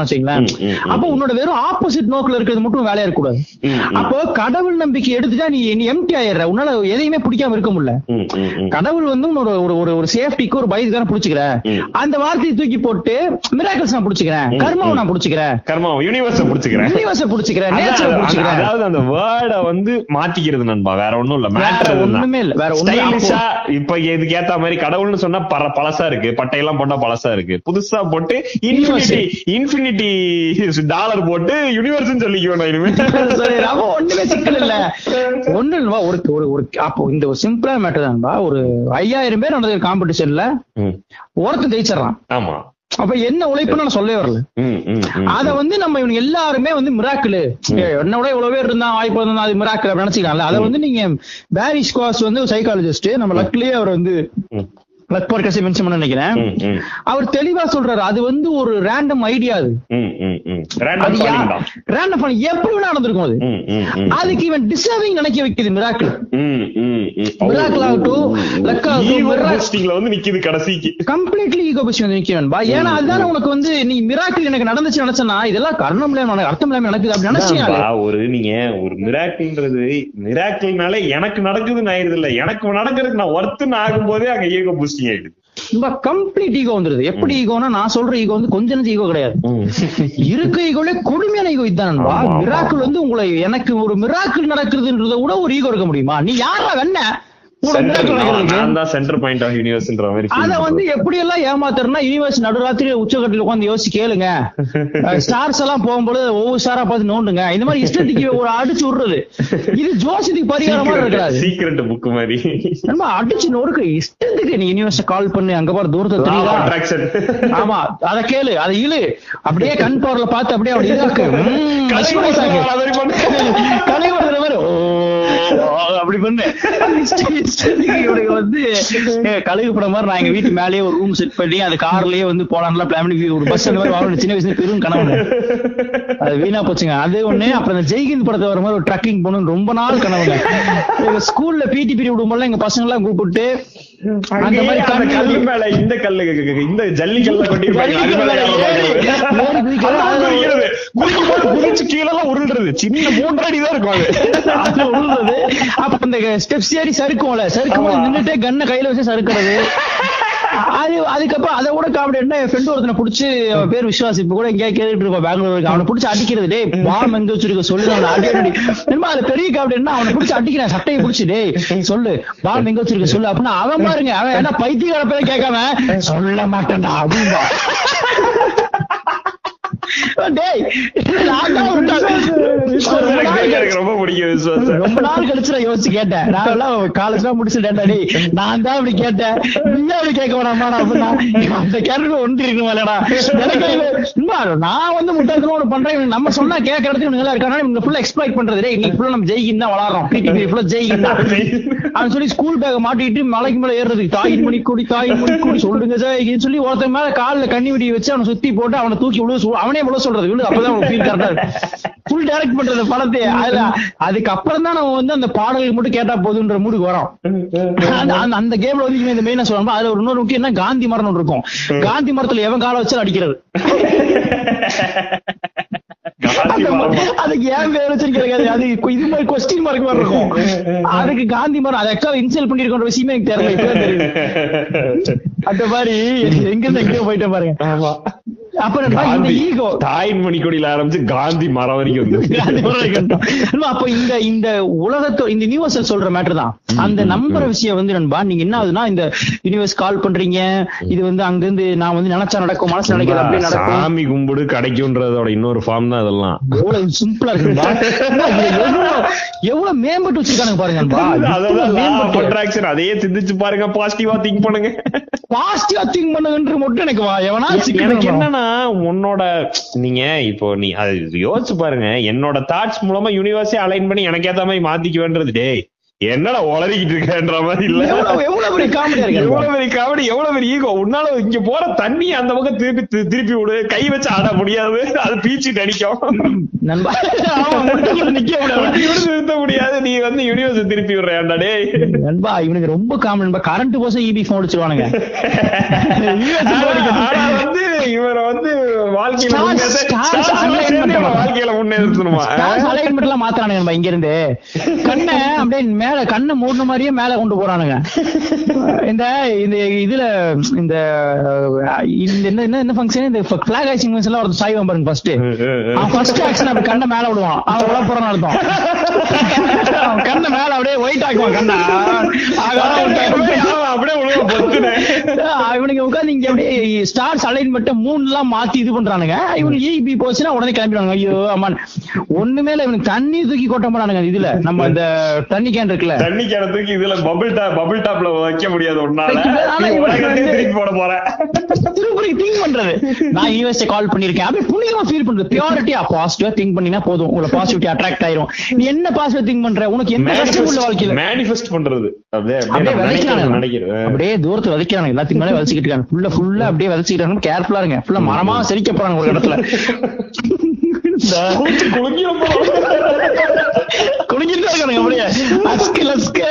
ம், ம், ம். அப்போ உன்னோட வெறும் ஆப்போசிட் நோக்குல இருக்கிறது மட்டும் வேலையா இருக்கக்கூடாது ம், ம். அப்போ கடவுள் நம்பிக்கை எடுத்துட்டா நீ நீ எம்டி ஆயிடுற உன்னால எதையுமே பிடிக்காம இருக்க முடியல ம், ம், ம். கடவுள் வந்து உன்னோட ஒரு ஒரு ஒரு சேஃப்டிக்கு ஒரு பயத்துக்கு தான் பிடிச்சிக்கிற ம். அந்த வார்த்தையை தூக்கி போட்டு மிராக்கல்ஸ் நான் பிடிச்சிக்கிறேன் கர்மாவை நான் பிடிச்சிக்கிறேன் கர்மா யூனிவர்ஸ புடிச்சுக்கிறேன் யூனிவர்ஸ பிடிச்சிக்கிறேன் நேச்சரை அதாவது பிடிச்சிக்கிறேன் அதாவது அந்த வேர்ட வந்து மாத்திக்கிறது நண்பா வேற ஒண்ணும் இல்ல வேற மேட்டர் ஒண்ணுமே இல்ல வேற ஒண்ணுமே ஸ்டைலிஷா இப்ப இதுக்கு ஏத்த மாதிரி கடவுள்னு சொன்னா பர பழசா இருக்கு பட்டையெல்லாம் போட்டா பழசா இருக்கு புதுசா போட்டு இன்ஃபினிட்டி இன்ஃபினிட்டி டாலர் போட்டு யூனிவர்ஸ் சொல்லிக்குவேன் இனிமே சரி, அப்போ ஒண்ணுமே சிக்கல் இல்ல ஒண்ணு இல்லவா ஒரு ஒரு ஒரு அப்போ இந்த ஒரு சிம்பிளா மேட்டர் தான்பா ஒரு ஐயாயிரம் பேர் நடந்த காம்படிஷன்ல ம், ஒருத்தன் ஜெயிச்சிடறான் ஆமா அப்ப என்ன உழைப்புன்னு நான் சொல்லவே வரல ம், ம், ம். அத வந்து நம்ம இவங்க எல்லாருமே வந்து மிராக்கிள் என்னோட இவ்வளவு பேர் இருந்தா வாய்ப்பு இருந்தா அது மிராக்கிள் அப்படி நினைச்சுக்கலாம்ல அதை வந்து நீங்க பேரி ஸ்குவாஸ் வந்து சைக்காலஜிஸ்ட் நம்ம லக்லயே அவர் வந்து ம், லக் பாட்காஸ்ட் மென்ஷன் பண்ண நினைக்கிறேன் ம், ம், அவர் தெளிவா சொல்றாரு அது வந்து ஒரு ரேண்டம் ஐடியா அது ம், ம், ம். Random அது falling தான். ரேண்டம் எப்படி வேணா நடந்திருக்கும் அது ம், ம், ம். அதுக்கு இவன் டிசர்விங் நினைக்க வைக்குது மிராக்கிள் ம், ம், ம். மிராக்கிள் ஆகட்டும் லக் Ego ஆகட்டும் boosting ல வந்து நிக்குது கடைசிக்கு கம்ப்ளீட்லி ஈகோ பசி வந்து நிக்கிறேன்பா ஏன்னா அதுதானே உனக்கு வந்து நீ மிராக்கிள் எனக்கு நடந்துச்சு நினைச்சனா இதெல்லாம் கர்ணம் இல்லாம நடக்கு, அர்த்தம் இல்லாம நடக்குது அப்படி நினைச்சீங்க அதான்பா, ஒரு நீங்க ஒரு மிராக்கிள்ன்றது மிராக்கிள்னால எனக்கு நடக்குதுன்னு ஆயிருது இல்ல எனக்கு நடக்கிறதுக்கு நான் ஒர்த்துன்னு ஆகும்போதே அங்க ஈகோ பூஸ்டிங் ஆயிடுது கம்ப்ளீட் ஈகோ வந்துருது எப்படி ஈகோனா நான் சொல்ற ஈகோ வந்து கொஞ்ச நஞ்சு ஈகோ கிடையாது இருக்க ஈகோல கொடுமையான ஈகோ இதுதான்பா ஆமா, ஆமா. மிராக்கிள் வந்து உங்களை எனக்கு ஒரு மிராக்கிள் நடக்குதுன்றத விட ஒரு ஈகோ இருக்க முடியுமா நீ யாரா வெண்ண உனக்கு Center- miracle நான் நடக்குதுக்கு? நான் தான் சென்டர் பாயிண்ட் ஆஃப் யூனிவர்ஸ்ன்ற மாதிரி feel அத வந்து பண்றேன். எப்படி எல்லாம் ஏமாத்துறனா யூனிவர்ஸ் நடுராத்திரி உச்சகட்டில் உட்காந்து யோசிச்சு கேளுங்க ஸ்டார்ஸ் எல்லாம் போகும்போது ஒவ்வொரு ஸ்டாரா பார்த்து நோண்டுங்க இந்த மாதிரி இஷ்டத்துக்கு ஒரு அடிச்சு விடுறது இது ஜோசியத்துக்கு பரிகாரமா Secret- இருக்காது secret book மாதிரி நம்ம அடிச்சு நொறுக்க இஷ்டத்துக்கு நீ யூனிவர்ஸ் கால் பண்ணி அங்க பாரு தூரத்தை Law of தெரியுதா attraction. ஆமா அத கேளு அத இழு அப்படியே கண் பவர்ல பார்த்து அப்படியே அப்படி இதாக்கு ம், கலை mesmerize ஆக்கு. வர மாதிரி பண்ணு. கலை வர்ற மாதிரி ஓ அப்படி பண்ணு இஷ்டத்துக்கு இவனுக்கு வந்து ஏ, கழுகு படம் மாதிரி நான் எங்க வீட்டு மேலேயே ஒரு ரூம் செட் பண்ணி அந்த கார்லயே வந்து போலான்லாம் பிளான் பண்ணி ஒரு பஸ் அந்த மாதிரி வாங்கணும் சின்ன வயசுல பெரும் கனவு அது வீணா போச்சுங்க அது ஒண்ணு அப்புறம் இந்த ஜெய்ஹிந்த் படத்தை வர மாதிரி ஒரு ட்ரக்கிங் போகணும்னு ரொம்ப நாள் கனவுங்க எங்க ஸ்கூல்ல பிடி பீரியட் விடும்போது எங்க பசங்க எல்லாம் கூப்பிட்டு அந்த அங்கேயே மாதிரி அந்த கண்ணு- கல்லு மேல இந்த கல்லு இந்த ஜல்லி கல்ல கொட்டிருப்பாங்க அது மேல ஏறி- ஏறி ஏறி குதிக்கிறது. அதான் குதிக்கிறது. குதிக்கும் போது குதிச்சு கீழே எல்லாம் உருள்றது சின்ன மூன்று அடி தான் இருக்கும் அது அது உழுறது அப்ப அந்த ஸ்டெப்ஸ் ஏறி சறுக்கும்ல சறுக்கும் போது ஆமா. நின்னுட்டே கண்ணை கையில வச்சு சறுக்கிறது அது அதுக்கப்புறம் அதை விட காமெடி என்ன என் ஃப்ரெண்ட் ஒருத்தனை புடிச்சு அவன் பேர் விஸ்வாஸ் இப்ப கூட எங்கேயா கேட்டுட்டு இருப்பான் பெங்களூருக்கு அவனை புடிச்சு அடிக்கிறது டேய் பாம் எங்க வச்சிருக்க சொல்லு அவனை அடி அடி என்னமா அது பெரிய காமெடி என்ன அவனை புடிச்சு அடிக்கிறேன் சட்டையை புடிச்சு டேய் சொல்லு பாம் எங்க வச்சிருக்க சொல்லு அப்படின்னா அவன் பாருங்க அவன் என்ன பைத்தியக்கார பேரை கேட்காம சொல்ல மாட்டேன்டா அப்படின்பா டேய் நான் தான் ஒரு நாள் விஸ்வாஸ் எனக்கு தெரியும், எனக்கு ரொம்ப பிடிக்கும் விஸ்வாஸ் ரொம்ப நாள் கழிச்சு நான் யோசிச்சு கேட்டேன் நான் எல்லாம் காலேஜ் எல்லாம் முடிச்சுட்டேன்டா டேய் நான் தான் அப்படி கேட்டேன் நீ அப்படி கேட்க வேணாமா நான் அப்படின்னா அந்த கேரக்டர் ஒன்று இருக்கணும் இல்லடா எனக்கு இது, சும்மா நான் வந்து முட்டாள்தனம் ஒண்ணு பண்றேன் இவனுக்கு நம்ம சொன்னா கேட்கற இடத்துக்கு இவனுங்க எல்லாம் இருக்காங்க இவங்க ஃபுல்லா எக்ஸ்பிளைட் பண்றது டேய் இன்னைக்கு ஃபுல்லா நம்ம ஜெயிக்கின்னு தான் வளரோம் பிடிபி ஃபுல்லா ஜெயிக்கின்னு தான் அவன் சொல்லி ஸ்கூல் பேக மாட்டிட்டு மலைக்கு மேல ஏறுறதுக்கு தாயின் மணி கூடி தாயின் மணி கூடி சொல்லுங்க ஜெயிக்கின்னு சொல்லி ஒருத்தன் மேல கால்ல கண்ணி வெடி வச்சு அவனை சுத்தி போட்டு அவனை தூக்கி விழு அவனே விழ சொல்றது விழு அப்பதான் அவனுக்கு ஃபீல் கரெக்டா இருக்கு ஃபுல் டைரக்ட் பண்றது படத்தை அதுல அதுக்கு அப்புறம் தான் நம்ம வந்து அந்த பாடல்கள் மட்டும் கேட்டா போதுன்ற மூடுக்கு வரோம் அந்த- அந்த- அந்த கேம்ல வந்து இவன் இந்த மெயினா சொல்லுவாங்க அதுல ஒரு இன்னொரு முக்கியம் என்ன காந்தி மரம் ஒன்று இருக்கும் காந்தி மரத்துல எவன் காலை வச்சு அடிக்கிறது காந்தி அந்த ம- மரம். அதுக்கு ஏன் பேர் வச்சிருக்காரு அது கொ- இது மாதிரி கொஸ்டின் மார்க் மாதிரி இருக்கும் அதுக்கு காந்தி மரம் அதை எக்ஸ்ட்ரா இன்சல் பண்ணிருக்கோன்ற விஷயமே எனக்கு தெரியல இப்பதான் தெரியுது அந்த மாதிரி எங்க இருந்து எங்கேயோ போயிட்டேன் பாருங்க ஆமா அப்புறம் இந்த காந்தி ஈகோ தாயின் மணிக்கொடியில ஆரம்பிச்சு காந்தி மரம் வரைக்கும் வந்து அப்ப இந்த இந்த உலகத்தோ இந்த யூனிவர்சல் சொல்ற மேட்டர் தான் அந்த நம்புற விஷயம் வந்து நண்பா நீங்க என்ன ஆகுதுன்னா இந்த யூனிவர்ஸ் கால் பண்றீங்க இது வந்து அங்க இருந்து நான் வந்து நினைச்சா நடக்கும் மனசு நினைக்கிறது அப்படி நடக்கும் சாமி கும்பிடு கிடைக்கும்ன்றதோட இன்னொரு ஃபார்ம் தான் அதெல்லாம் எவ்வளவு சிம்பிளா இருக்குப்பா எவ்வளவு எவ்வளவு மேம்பட்டு வச்சிருக்கானுங்க பாருங்க நண்பா. அதான் இவ்வளவு மேம்பட்டு அட்ராக்ஷன் அதையே சிந்திச்சு பாருங்க பாசிட்டிவா திங்க் பண்ணுங்க பாசிட்டிவா திங்க் பண்ணுங்கன்ற மட்டும் எனக்கு வா எவனா எனக்கு சிக்கணும் என்னன்னா உன்னோட நீங்க இப்போ நீ அது யோசிச்சு பாருங்க என்னோட தாட்ஸ் மூலமா யூனிவர்ஸே அலைன் பண்ணி எனக்கு ஏத்த மாதிரி மாத்திக்குவேன்றது டேய் என்னடா உளறிக்கிட்டு இருக்கன்ற மாதிரி இல்ல எவ்வளவு எவ்வளவு பெரிய காமெடியா இருக்கு எவ்வளவு பெரிய காமெடி எவ்வளவு பெரிய ஈகோ உன்னால இங்க போற தண்ணி அந்த பக்கம் திருப்பி தி- திருப்பி விடு கை வச்சு ஆட முடியாது அது பீச்சு அடிக்கும் நண்பா ஆமா, முட்டுக்குள்ள நிக்க முடியாது வண்டி விட நிறுத்த முடியாது நீ வந்து யூனிவர்ஸ் திருப்பி விடுறேன்டா டேய் நண்பா இவனுக்கு ரொம்ப காமெடி நண்பா கரண்ட் போச இபி போன் அடிச்சிருவானுங்க ஆனா- ஆனா வந்து இவரை வந்து வாழ்க்கையில Stars- முன்னேற்ற stars stars எல்லாம் align சேர்ந்து பண்ணணும். இவன் வாழ்க்கையில முன்னேற்றணுமா அலைன்மெண்ட் எல்லாம் மாத்துறானுங்க நண்பா இங்க இருந்து கண்ணை அப்படியே மேல கண்ணை மூடின மாதிரியே மேல கொண்டு போறானுங்க இந்த இந்த இதுல இந்த இந்த என்ன என்ன என்ன ஃபங்க்ஷன் இந்த பிளாக் ஹைசிங் ஃபங்க்ஷன் எல்லாம் ஒரு சாய்வான் பாருங்க ஃபர்ஸ்ட் அவன் ஃபர்ஸ்ட் ஆக்ஷன் அப்படி கண்ணை மேல விடுவான் அவன் உள்ள போறான்னு அர்த்தம் அவன் கண்ணை மேல அப்படியே ஒயிட் ஆக்குவான் கண்ணா ஆகாரம் விட்டான். அவன் அப்படியே உழுவ பொத்துனே இவனுக்கு உட்காந்து இங்க அப்படியே ஸ்டார்ஸ் அலைன்மெண்ட் மூணு எல்லாம் மாத்தி இது பண்றானுங்க இவனுக்கு இபி போச்சுன்னா உடனே கிளம்பிடுவாங்க ஐயோ அம்மான் ஒண்ணுமே இல்ல இவனுக்கு தண்ணி தூக்கி கொட்ட மாட்டானுங்க இதுல நம்ம இந்த தண்ணி கேன் இருக்குல்ல தண்ணி கிணத்துக்கு இதுல பபிள் டாப் பபிள் டாப்ல வைக்க முடியாது ஒன்னால வைக்க முடியாது. ஆனா நீ இவன் உலகத்தையே வந்து- திருப்பி போட போற திருப்பி திங்க் பண்றது நான் யூஎஸ்ஏ கால் பண்ணிருக்கேன் அப்படியே புனிதமா ஃபீல் பண்றது பியூரிட்டியா பாசிட்டிவா திங்க் பண்ணினா போதும் உங்களை பாசிட்டிவிட்டி அட்ராக்ட் ஆயிரும் நீ என்ன பாசிட்டிவ் திங்க் பண்ற உனக்கு என்ன கஷ்டம் உள்ள வாழ்க்கையில மேனிஃபெஸ்ட் பண்றது அப்படியே அப்படியே அப்படியே நான் விதைக்கிறானுங்க. நினைக்கிறேன் அப்படியே தூரத்துல விதைக்கிறாங்க எல்லாத்துக்கு மேலே விதைச்சிக்கிட்டு இருக்காங்க ஃபுல்லா ஃபுல்லா அப்படியே விதைச்சிக்கிட்டாங்க கேர்ஃபுல்லா இருங்க ஃபுல்லா மரமா செரிக்க போறாங்க ஒரு இடத்துல இந்த குலுங்கிரும் போல. குடிஞ்சிட்டு இருக்கானுங்க அப்படியே அஸ்கு லஸ்கு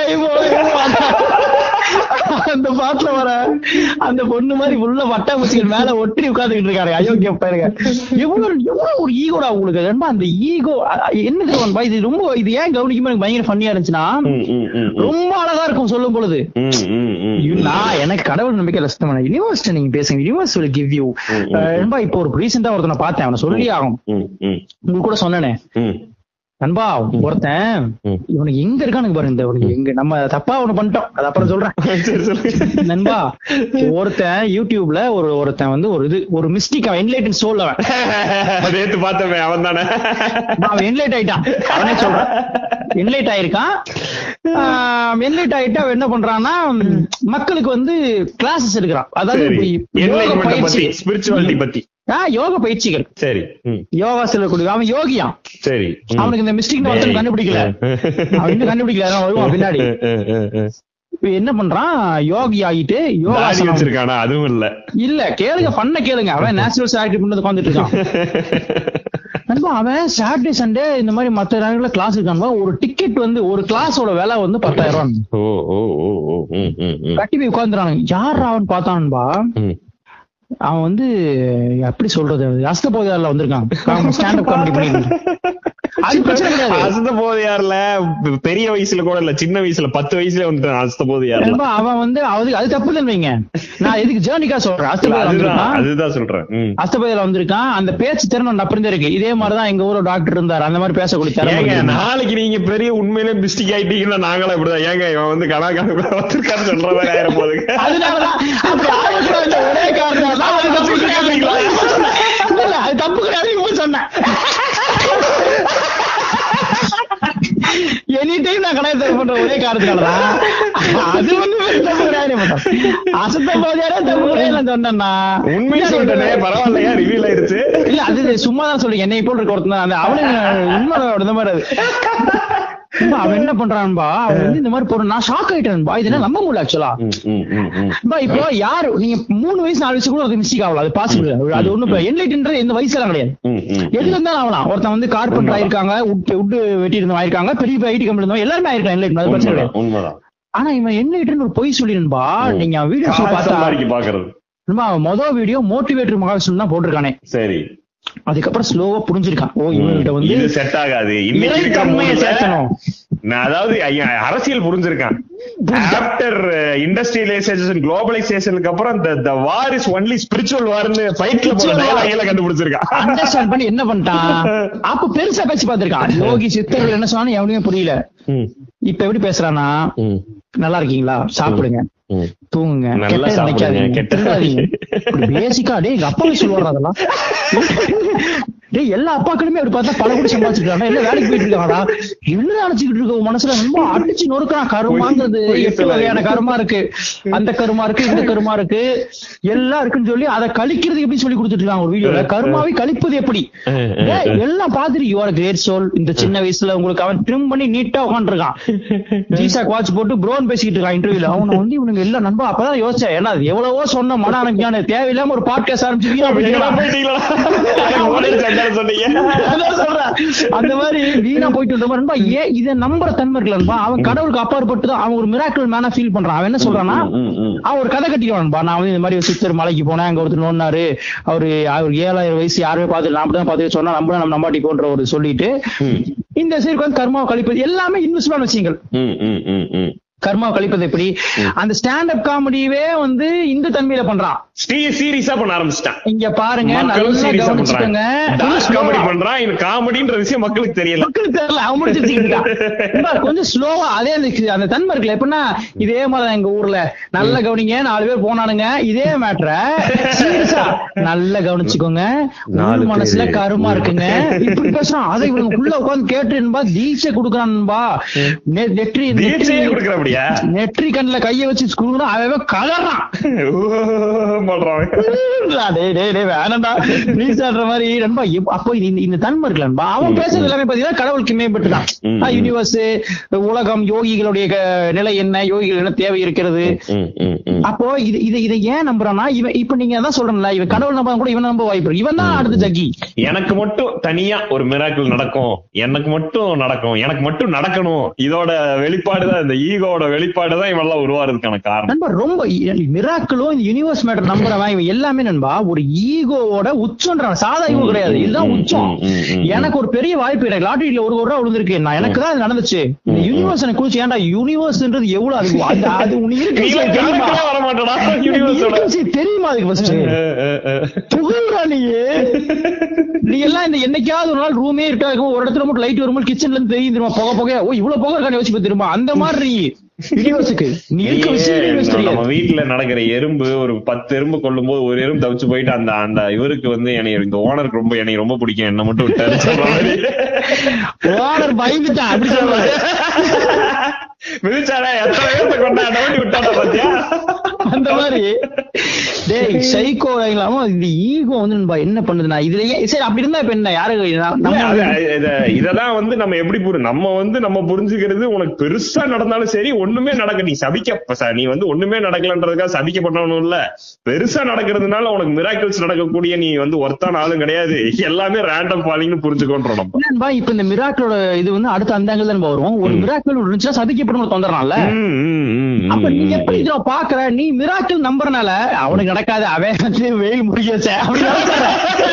அந்த பாட்டுல வர அந்த பொண்ணு மாதிரி உள்ள வட்டாமூச்சிகள் மேல ஒட்டி உட்கார்ந்துகிட்டு இருக்காரு அயோக்கிய பாருங்க எவ்வளவு எவ்வளவு ஒரு ஈகோடா உங்களுக்கு ரொம்ப அந்த ஈகோ என்ன தெரியுமா இது ரொம்ப இது ஏன் கவனிக்குமா எனக்கு பயங்கர ஃபன்னியா இருந்துச்சுன்னா ம், ம், ம், ம். ரொம்ப அழகா இருக்கும் சொல்லும் பொழுது ம், ம், ம். ஐயோ, நான் எனக்கு கடவுள் நம்பிக்கை சுத்தமான யூனிவர்சிட்டி நீங்க பேசுங்க யூனிவர்ஸ் will give you ம், ம். நண்பா இப்போ ஒரு ரீசெண்டா ஒருத்தனை பார்த்தேன் அவனை சொல்லி ஆகும் ம், ம், உங்களுக்கு கூட சொன்னேனே ம். நண்பா ஒருத்தன் ம். இவனுக்கு எங்க இருக்கானுங்க பாருங்க இந்த இவனுக்கு எங்க நம்ம தப்பா ஒண்ணு பண்ணிட்டோம் அது அப்புறம் சொல்றேன் சரி, சொல்லு. நண்பா ஒருத்தன் யூடியூப்ல ஒரு ஒருத்தன் வந்து ஒரு இது ஒரு மிஸ்டேக் அவன் என்லைட்டன் சோல் அவன் நேத்து பார்த்தவன் அவன் தானே அவன் என்லைட் ஆயிட்டான் அவனே சொல்றான் என்லைட் ஆயிருக்கான் என்லைட் ஆயிட்டு அவன் என்ன பண்றான்னா மக்களுக்கு வந்து கிளாஸஸ் எடுக்கிறான் அதாவது சரி இப்ப யோக Enlightenment பத்தி பயிற்சி ஸ்பிரிச்சுவாலிட்டி பத்தி ஆ, யோக பயிற்சிகள் சரி ம், யோகா சொல்லக்கூடிய அவன் யோகியான் சரி ம். அவனுக்கு இந்த மிஸ்டேக் ஒருத்தன் டேய். கண்டுபிடிக்கல அவன் இன்னும் கண்டுபிடிக்கல அவன் வருவான் பின்னாடி ம், ம், ம். இப்ப என்ன பண்றான் யோகி ஆகிட்டு தாடி யோகாசனம் வச்சிருக்கானா அதுவும் இல்ல இல்ல கேளுங்க பண்ண கேளுங்க அவன் நேச்சுரல் ஆக்டிவ் பண்ணி உட்காந்துட்டு இருக்கான் நண்பா அவன் சாட்டர்டே சண்டே இந்த மாதிரி மத்த நேரங்கள கிளாஸ் இருக்கான்பா ஒரு டிக்கெட் வந்து ஒரு கிளாஸோட விலை வந்து பத்தாயிரம் ரூபாய் ஓ ஓ ஓ ஓ ம், ம், ம். கட்டி போய் உட்காந்துறானுங்க யார் அவன் பார்த்தான்பா ம். அவன் வந்து எப்படி சொல்றது அஸ்தபோதையார்ல வந்திருக்கான் ஸ்டாண்ட் அப் காமெடி பண்ணிட்டு அது பிரச்சனை கிடையாது அசத்த போது யாருல பெரிய வயசுல கூட இல்ல சின்ன வயசுல பத்து வயசுல வந்துட்டான் அசத்த போது யாருல நண்பா, அவன் வந்து அது அது தப்பு தான் வைங்க நான் எதுக்கு ஜேர்னிக்கா சொல்றேன் அஸ்தபோதையார் அதுதான் வந்திருக்கான் அதுதான் சொல்றேன் ம். அஸ்தபதியில வந்திருக்கான் அந்த பேச்சு திறன் அப்படி இருக்கு இதே மாதிரிதான் எங்க ஊர்ல டாக்டர் இருந்தார் அந்த மாதிரி பேசக்கூடிய திறமை ஏங்க இருக்கு. நாளைக்கு நீங்க பெரிய உண்மையிலே மிஸ்டேக் ஆயிட்டீங்கன்னா நாங்களும் இப்படிதான் ஏங்க இவன் வந்து கணா கணக்கு வந்திருக்கான்னு சொல்ற மாதிரி ஆயிரம் போதுங்க அதனாலதான் அப்படி ஆகக்கூடாது ஒரே காரணம் தான் அது தப்பு கிடையாது இல்ல, அது தப்பு கிடையாது இவங்க சொன்னேன் எனி டைம் நான் கடையை தப்பு பண்ற ஒரே காரணத்தினாலதான் அது வந்து தப்பு கிடையாது அசத்த போதியாரே தப்பு கிடையாது சொன்னேன்னா உண்மையை சொல்லிட்டேனே பரவாயில்லையா ரிவீல் ஆயிருச்சு இல்ல அது சும்மா தான் சொல்றீங்க என்னை போல் இருக்க ஒருத்தன் அந்த அவனுக்கு உண்மை இந்த மாதிரி அது நண்பா, அவன் என்ன பண்றான்பா அவன் வந்து இந்த மாதிரி போற நான் ஷாக் ஆயிட்டேன்பா இது என்ன நம்ப முடியல ஆக்சுவலா ம், ம், ம், ம். பா இப்போ யாரு நீங்க மூணு வயசு நாலு வயசு கூட அது மிஸ்டேக் ஆகலாம் அது பாசிபிள் அது ஒண்ணு என்லைட்ன்றது எந்த வயசுல கிடையாது ம், ம். எதுல இருந்தாலும் ஆகலாம் ஒருத்தன் வந்து கார்பெண்டர் ஆயிருக்காங்க உட் உட் வெட்டி இருந்தவங்க ஆயிருக்காங்க பெரிய பெரிய ஐடி கம்பெனி இருந்தவங்க எல்லாருமே ஆயிருக்காங்க என்லைட் அது பிரச்சனை உண்மைதான், கிடையாது உண்மைதான் ஆனா இவன் என்லைட்னு ஒரு பொய் சொல்லிருன்பா நீங்க வீடியோ காசு பார்த்தா சம்பாதிக்க பாக்குறது நண்பா, அவன் மொதல் வீடியோ மோட்டிவேட்டர் மகாவிஷ்ணு தான் போட்டிருக்கானே சரி அதுக்கப்புறம் ஸ்லோவா புரிஞ்சிருக்கான் ஓ இவன்கிட்ட வந்து இது செட் ஆகாது இன்னைக்கு இருக்க இறைத்தன்மையை மூணுல சேர்க்கணும் நான் அதாவது ஐயா, அரசியல் புரிஞ்சிருக்கான் ஆஃப்டர் இண்டஸ்ட்ரியலைசேஷன் குளோபலைசேஷனுக்கு அப்புறம் the the war is only spiritual warன்னு ஃபைட்ல போற Spiritual war. டயலாக்ல கண்டுபிடிச்சிருக்கான் அண்டர்ஸ்டாண்ட் பண்ணி என்ன பண்ணிட்டான் அப்ப பெருசா பேசி பார்த்திருக்கான் யோகி சித்தர்கள் என்ன சொன்னாலும் எவனுமே புரியல ம், இப்ப எப்படி பேசுறானா ம், நல்லா இருக்கீங்களா சாப்பிடுங்க ம். தூங்குங்க நல்லா கெட்டது சாப்பிடுங்க, நினைக்காதீங்க கெட்டது. திருடாதீங்க பேசிக்கா டேய் எங்க அப்பாவே சொல்லுவாரு அதெல்லாம் டேய் எல்லா அப்பாக்களுமே அப்படி பார்த்தா பல கூட சம்பாதிச்சிருக்காங்க எல்லாம் வேலைக்கு போயிட்டு இருக்காங்கடா என்ன நினைச்சுக்கிட்டு இருக்க உன் மனசுல ரொம்ப அடிச்சு நொறுக்கிறான் கருமாங்கிறது பொய் எட்டு வகையான கருமா இருக்கு அந்த கருமா இருக்கு இந்த கருமா இருக்கு எல்லாம் இருக்குன்னு சொல்லி அதை கழிக்கிறது எப்படி சொல்லி கொடுத்துட்டு இருக்காங்க ஒரு வீடியோல கருமாவை கழிப்பது எப்படி டேய், எல்லாம் பாத்துட்டு யுவர் கிரேட் சோல் இந்த சின்ன வயசுல உங்களுக்கு அவன் ட்ரிம் பண்ணி நீட்டா உட்காந்துருக்கான் ஜிசாக் வாட்ச் போட்டு ப்ரோன் பேசிக்கிட்டு இருக்கான் இன்டர்வியூல அவனை வந்து இவனுங்க எல்லாம் நண்பா அப்பதான் யோசிச்சேன் ஏன்னா அது எவ்வளவோ சொன்ன மன அமைதியான தேவையில்லாம ஒரு பாட்காஸ்ட் ஆரம்பிச்சு வீணா எங்கடா போயிட்டு போயிட்டீங்களா? எனக்கு ஓடிடுச்சு, அதான் சொன்னீங்க. அதான் சொல்றேன். அந்த மாதிரி வீணா போயிட்டு இருந்த மாதிரி நண்பா, ஏன் இதை நம்புற தன்மை இருக்குல்ல நண்பா, அவன் கடவுளுக்கு அப்பாற்பட்டு தான் அவன் ஒரு மிராக்கிள் மேனா ஃபீல் பண்றான் அவன் என்ன சொல்றான்னா ம், ம். அவன் ஒரு கதை கட்டிக்குவான் நண்பா. நான் வந்து இந்த மாதிரி ஒரு சித்தர் மலைக்கு போனேன் அங்க ஒருத்தர் நோண்டாரு அவரு அவர் ஏழாயிரம் வயசு யாருமே பார்த்து நான் தான் பார்த்து சொன்னா நம்ப நம்ம நம்பாட்டிக்கோன்ற ஒரு சொல்லிட்டு ம். இந்த சைடு வந்து கர்மாவை கழிப்பது எல்லாமே இன்வெஸ்ட்மெண்ட் விஷயங்கள் ம், ம், ம், ம். கர்மாவை கழிப்பது எப்படி அந்த ஸ்டாண்ட் அப் காமெடியவே வந்து இந்த தன்மையில பண்றான் ஸ்ரீ- சீரியஸா பண்ண ஆரம்பிச்சிட்டான் இங்க பாருங்க மக்களும் நல்லா சீரியஸா கவனிச்சுக்கோங்க பண்றாங்க டார்க் காமெடி பண்றான் இது காமெடின்ற விஷயம் மக்களுக்கு தெரியல மக்களுக்கு தெரியல அவன் முடிச்சு வச்சுக்கிட்டு இருக்கான். நண்பா, கொஞ்சம் ஸ்லோவா அதே அந்த அந்த தன்மை இருக்குல்ல எப்படின்னா இதே மாதிரி எங்க ஊர்ல நல்ல கவனிங்க நாலு பேர் போனானுங்க இதே மேட்ர சீரியஸா நல்லா கவனிச்சுக்கோங்க நாலு உள் மனசுல பேரு. கருமா இருக்குங்க இப்படி பேசுறான் அதை இவங்க உள்ள உட்கார்ந்து கேட்டு என்பா தீட்சை கொடுக்குறான்பா நெற்றி தீட்சையே நெற்றி கொடுக்கறபடியா நெற்றி கண்ணுல கைய வச்சு ஸ்கூல் அவன் கலறான் பண்றான் டேய் டேய் டேய் வேணாம்டா ப்ளீஸ் ஆடுற மாதிரி நண்பா இப்- அப்போ இது இந்த- இந்த தன்மை இருக்கு நண்பா அவன் பேசுறது எல்லாமே பாத்தீங்கன்னா கடவுளுக்கு மேம்பட்டுதான் ம், ம். யூனிவர்ஸ் உலகம் யோகிகளுடைய க- நிலை என்ன யோகிகள் என்ன தேவை இருக்கிறது ம், ம், ம். அப்போ இது இதை இதை ஏன் நம்புறான்னா இவன் இப்ப நீங்க அதான் சொல்றேன்ல இவன் கடவுள் நம்ப கூட இவன் நம்ப வாய்ப்பு இருக்கு இவன் தான் அடுத்த ஜக்கி எனக்கு மட்டும் தனியா ஒரு மிராக்கிள் நடக்கும் எனக்கு மட்டும் நடக்கும் எனக்கு மட்டும் நடக்கணும் இதோட வெளிப்பாடுதான் இந்த ஈகோட வெளிப்பாடுதான் இவெல்லாம் உருவாறதுக்கான காரணம் நண்பா ரொம்ப மிராக்களோ இந்த யூனிவர்ஸ் மேட்டர் நம்புறவன் இவன் எல்லாமே நண்பா ஒரு ஈகோவோட உச்சம்ன்றான் சாதா ஈகோ கிடையாது இதுதான் ம், உச்சம் ம், ம், ம். எனக்கு ஒரு பெரிய வாய்ப்பு எனக்கு லாட்டரியில ஒரு கோடி ரூபா விழுந்திருக்கு நான் எனக்கு தான் இது நடந்துச்சு இந்த யூனிவர்ஸ் எனக்கு குறிச்சு ஏன்டா யூனிவர்ஸ்ன்றது எவ்வளவு அது அது அது உனக்கு இருக்கு நீ விஷயம் தெரியுமா கணக்குல வர மாட்டடா உனக்கு யூனிவர்ஸோட இருக்கு விஷயம் தெரியுமா அதுக்கு ஃபர்ஸ்ட் புகழ்றா நீ நீ எல்லாம் இந்த என்னைக்காவது ஒரு நாள் ரூமே இருக்காது ஒரு இடத்துல மட்டும் லைட் வரும்போது கிச்சன்ல இருந்து தெரியும் தெரியுமா புகை புகை ஓ இவ்வளவு புகை இருக்கான்னு யோசிச்சு தெரியுமா அந்த மாதிரி யூனிவர்ஸுக்கு நீ இருக்க விஷயம் யூனிவர்ஸ் நம்ம தெரியாது வீட்டுல நடக்கிற எறும்பு ஒரு பத்து எறும்பு கொள்ளும் போது ஒரு எறும்பு தவிச்சு போயிட்டு அந்த அந்த இவருக்கு வந்து என்னை இந்த ஓனருக்கு ரொம்ப என்னை ரொம்ப பிடிக்கும் என்ன மட்டும் விட்டாரு சொல்ற மாதிரி. ஓனர் பயந்துட்டான் அப்படி சொல்றாரு மிதிச்சாடா எத்தனை பேர்த்த கொண்டா நோண்டி விட்டாடா பாத்தியா அந்த மாதிரி டேய் சைக்கோ இல்லாம இந்த ஈகோ வந்து நண்பா என்ன பண்ணுதுன்னா இதுல ஏன் சரி அப்படி இருந்தா இப்ப என்ன யாரு நான் இல்ல, நம்ம அது- இத- இததான் வந்து நம்ம எப்படி புரி நம்ம வந்து நம்ம புரிஞ்சுக்கிறது உனக்கு பெருசா நடந்தாலும் சரி ஒண்ணுமே நடக்க நீ சபிக்க இப்ப ச- நீ வந்து ஒண்ணுமே நடக்கலன்றதுக்காக சபிக்க பண்ணணும் இல்ல பெருசா நடக்கிறதுனால உனக்கு மிராக்கிள்ஸ் நடக்கக்கூடிய நீ வந்து ஒர்த்தான ஆளும் கிடையாது எல்லாமே ரேண்டம் ஃபாலிங்னு புரிஞ்சுக்கோன்றோம் நம்ம என்னன்பா இப்ப இந்த மிராக்களோட இது வந்து அடுத்த அந்த ஆங்கிள் தான் வரும் ஒரு மிராக்கள் இருந்துச்சுன்னா சபிக்கப்படும் தொந்தரனால ம், ம், ம், ம், அப்ப நீ ம், எப்படி இதை பாக்குற நீ மிராக்கிள் நம்புறனால அவனுக்கு நடக்காது அவன் வந்து வெயில் முடிக்க வச்ச அப்படி நினைச்சாரு.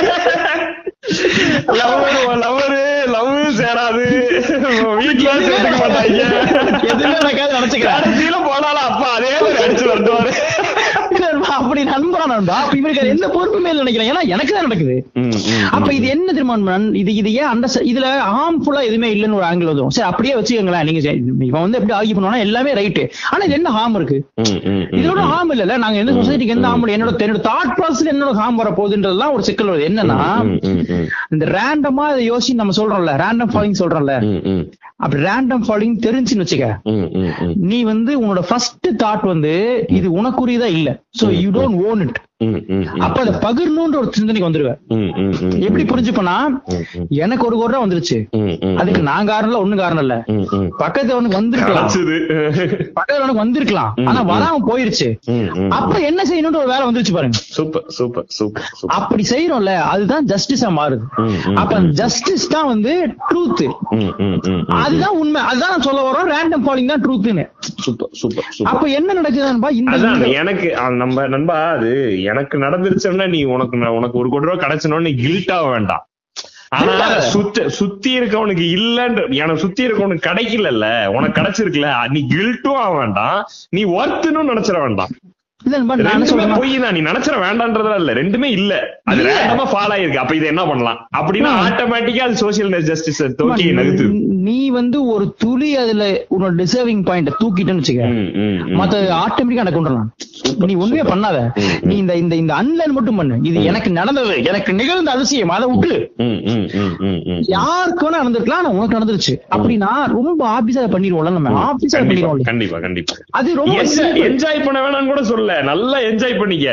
லவ்வர் லவ்வர் லவ் சேராது வீட்டுல சேர்த்துக்க மாட்டாங்க எதுவுமே நடக்காது நினைச்சுக்கிறான் கடைசியில போனாலும் அப்பா அதே மாதிரி அடிச்சு வருவாரு அப்படி நண்பன் நண்பா அப்ப இவருக்கு அது எந்த பொறுப்புமே இல்லை நினைக்கிறேன் ஏன்னா எனக்கு தான் நடக்குது அப்ப இது என்ன தெரியுமா நண்பன்? இது இது ஏன் அந்த இதுல ஹார்ம்ஃபுல்லா எதுவுமே இல்லைன்னு ஒரு ஆங்கிள் வரும் சரி அப்படியே வச்சுக்கோங்களேன் நீங்க சரி, இவன் வந்து எப்படி ஆர்கியூ பண்ணுவானா எல்லாமே ரைட்டு ஆனா இது என்ன ஹார்ம் இருக்கு இதோட ஹார்ம் இல்லல்ல நாங்க எந்த சொசைட்டிக்கு எந்த ஹார்ம் என்னோட என்னோட தாட் ப்ராசஸ் என்னோட ஹார்ம் வர போகுதுன்றதுலாம் ஒரு சிக்கல் வருது என்னன்னா இந்த ரேண்டமா இதை யோசி நம்ம சொல்றோம்ல ரேண்டம் ஃபாலிங் சொல்றோம்ல அப்படி ரேண்டம் ஃபாலிங் தெரிஞ்சுன்னு வச்சுக்க நீ வந்து உன்னோட ஃபர்ஸ்ட் தாட் வந்து இது உனக்குரியதா இல்ல so you don't own it அப்ப அதை பகிரணும்ன்ற ஒரு சிந்தனைக்கு வந்துருவ எப்படி புரிஞ்சுப்பனா எனக்கு ஒரு கோடி ரூபா வந்துருச்சு அதுக்கு நான் காரணம் இல்ல ஒண்ணு காரணம் இல்ல பக்கத்துல உனக்கு வந்திருக்கலாம் கிடைச்சது பக்கத்துல உனக்கு வந்திருக்கலாம் ஆனா வராம போயிருச்சு அப்ப என்ன செய்யணும்ன்ற ஒரு வேலை வந்துருச்சு பாருங்க சூப்பர் சூப்பர் சூப்பர் சூப்பர் அப்படி செய்யறோம்ல அதுதான் ஜஸ்டிஸா மாறுது அப்ப ஜஸ்டிஸ் தான் வந்து ட்ரூத் அதுதான் உண்மை அதுதான் நான் சொல்ல வரோம் ரேண்டம் ஃபாலிங் தான் ட்ரூத்னு சூப்பர் சூப்பர் சூப்பர் அப்ப என்ன நடக்குதுன்பா இந்த அதான் எனக்கு அஹ் நம்ம நண்பா அது எனக்கு நடந்துருச்சுன்னா நீ உனக்கு நான் உனக்கு ஒரு கோடி ரூபாய் கிடைச்சனோன்னு நீ கில்ட் ஆக வேண்டாம் ஆனா சுத்த சுத்தி இருக்கவனுக்கு இல்லன்ற எனக்கு சுத்தி இருக்கவனுக்கு கிடைக்கல உனக்கு கிடைச்சிருக்குல்ல நீ கில்ட்டும் ஆக வேண்டாம் நீ ஒர்த்துன்னு நினைச்சிட வேண்டாம் இல்ல நண்பா, நான் என்ன ரெண்டுமே சொல்றேன்னா பொய் தான் நீ நினைச்சிட வேண்டாம்ன்றதா இல்ல ரெண்டுமே இல்ல அது இல்ல. ரேண்டமா ஃபால் ஆயிருக்கு அப்ப இது என்ன பண்ணலாம் அப்படின்னா ஆட்டோமேட்டிக்கா அது சோசியல் ஜஸ்டிஸ் தோக்கி நண்பா, நகர்த்து இந்த நீ வந்து ஒரு துளி அதுல உன்னோட டிசர்விங் பாயிண்ட் தூக்கிட்டேன்னு வச்சுக்க ம், ம், ம். மத்த ஆட்டோமேட்டிக்கா எனக்கு கொண்டு வரலாம் நீ ஒண்ணுமே பண்ணாத ம், நீ இந்த இந்த இந்த அன்லைன் மட்டும் பண்ணு இது எனக்கு நடந்தது எனக்கு நிகழ்ந்த அதிசயம் அதை விட்டு ம், ம், ம், ம், ம். யாருக்கு வேணா நடந்திருக்கலாம் ஆனா உனக்கு நடந்துருச்சு அப்படின்னா ரொம்ப ஆபீஸா பண்ணிடுவோம்ல நம்ம ஆபீஸா கண்டிப்பா பண்ணிடுவோம்ல கண்டிப்பா கண்டிப்பா அது ரொம்ப simple. என்ஜாய் பண்ண வேணாம்னு கூட சொல்ல நல்லா என்ஜாய் பண்ணிக்க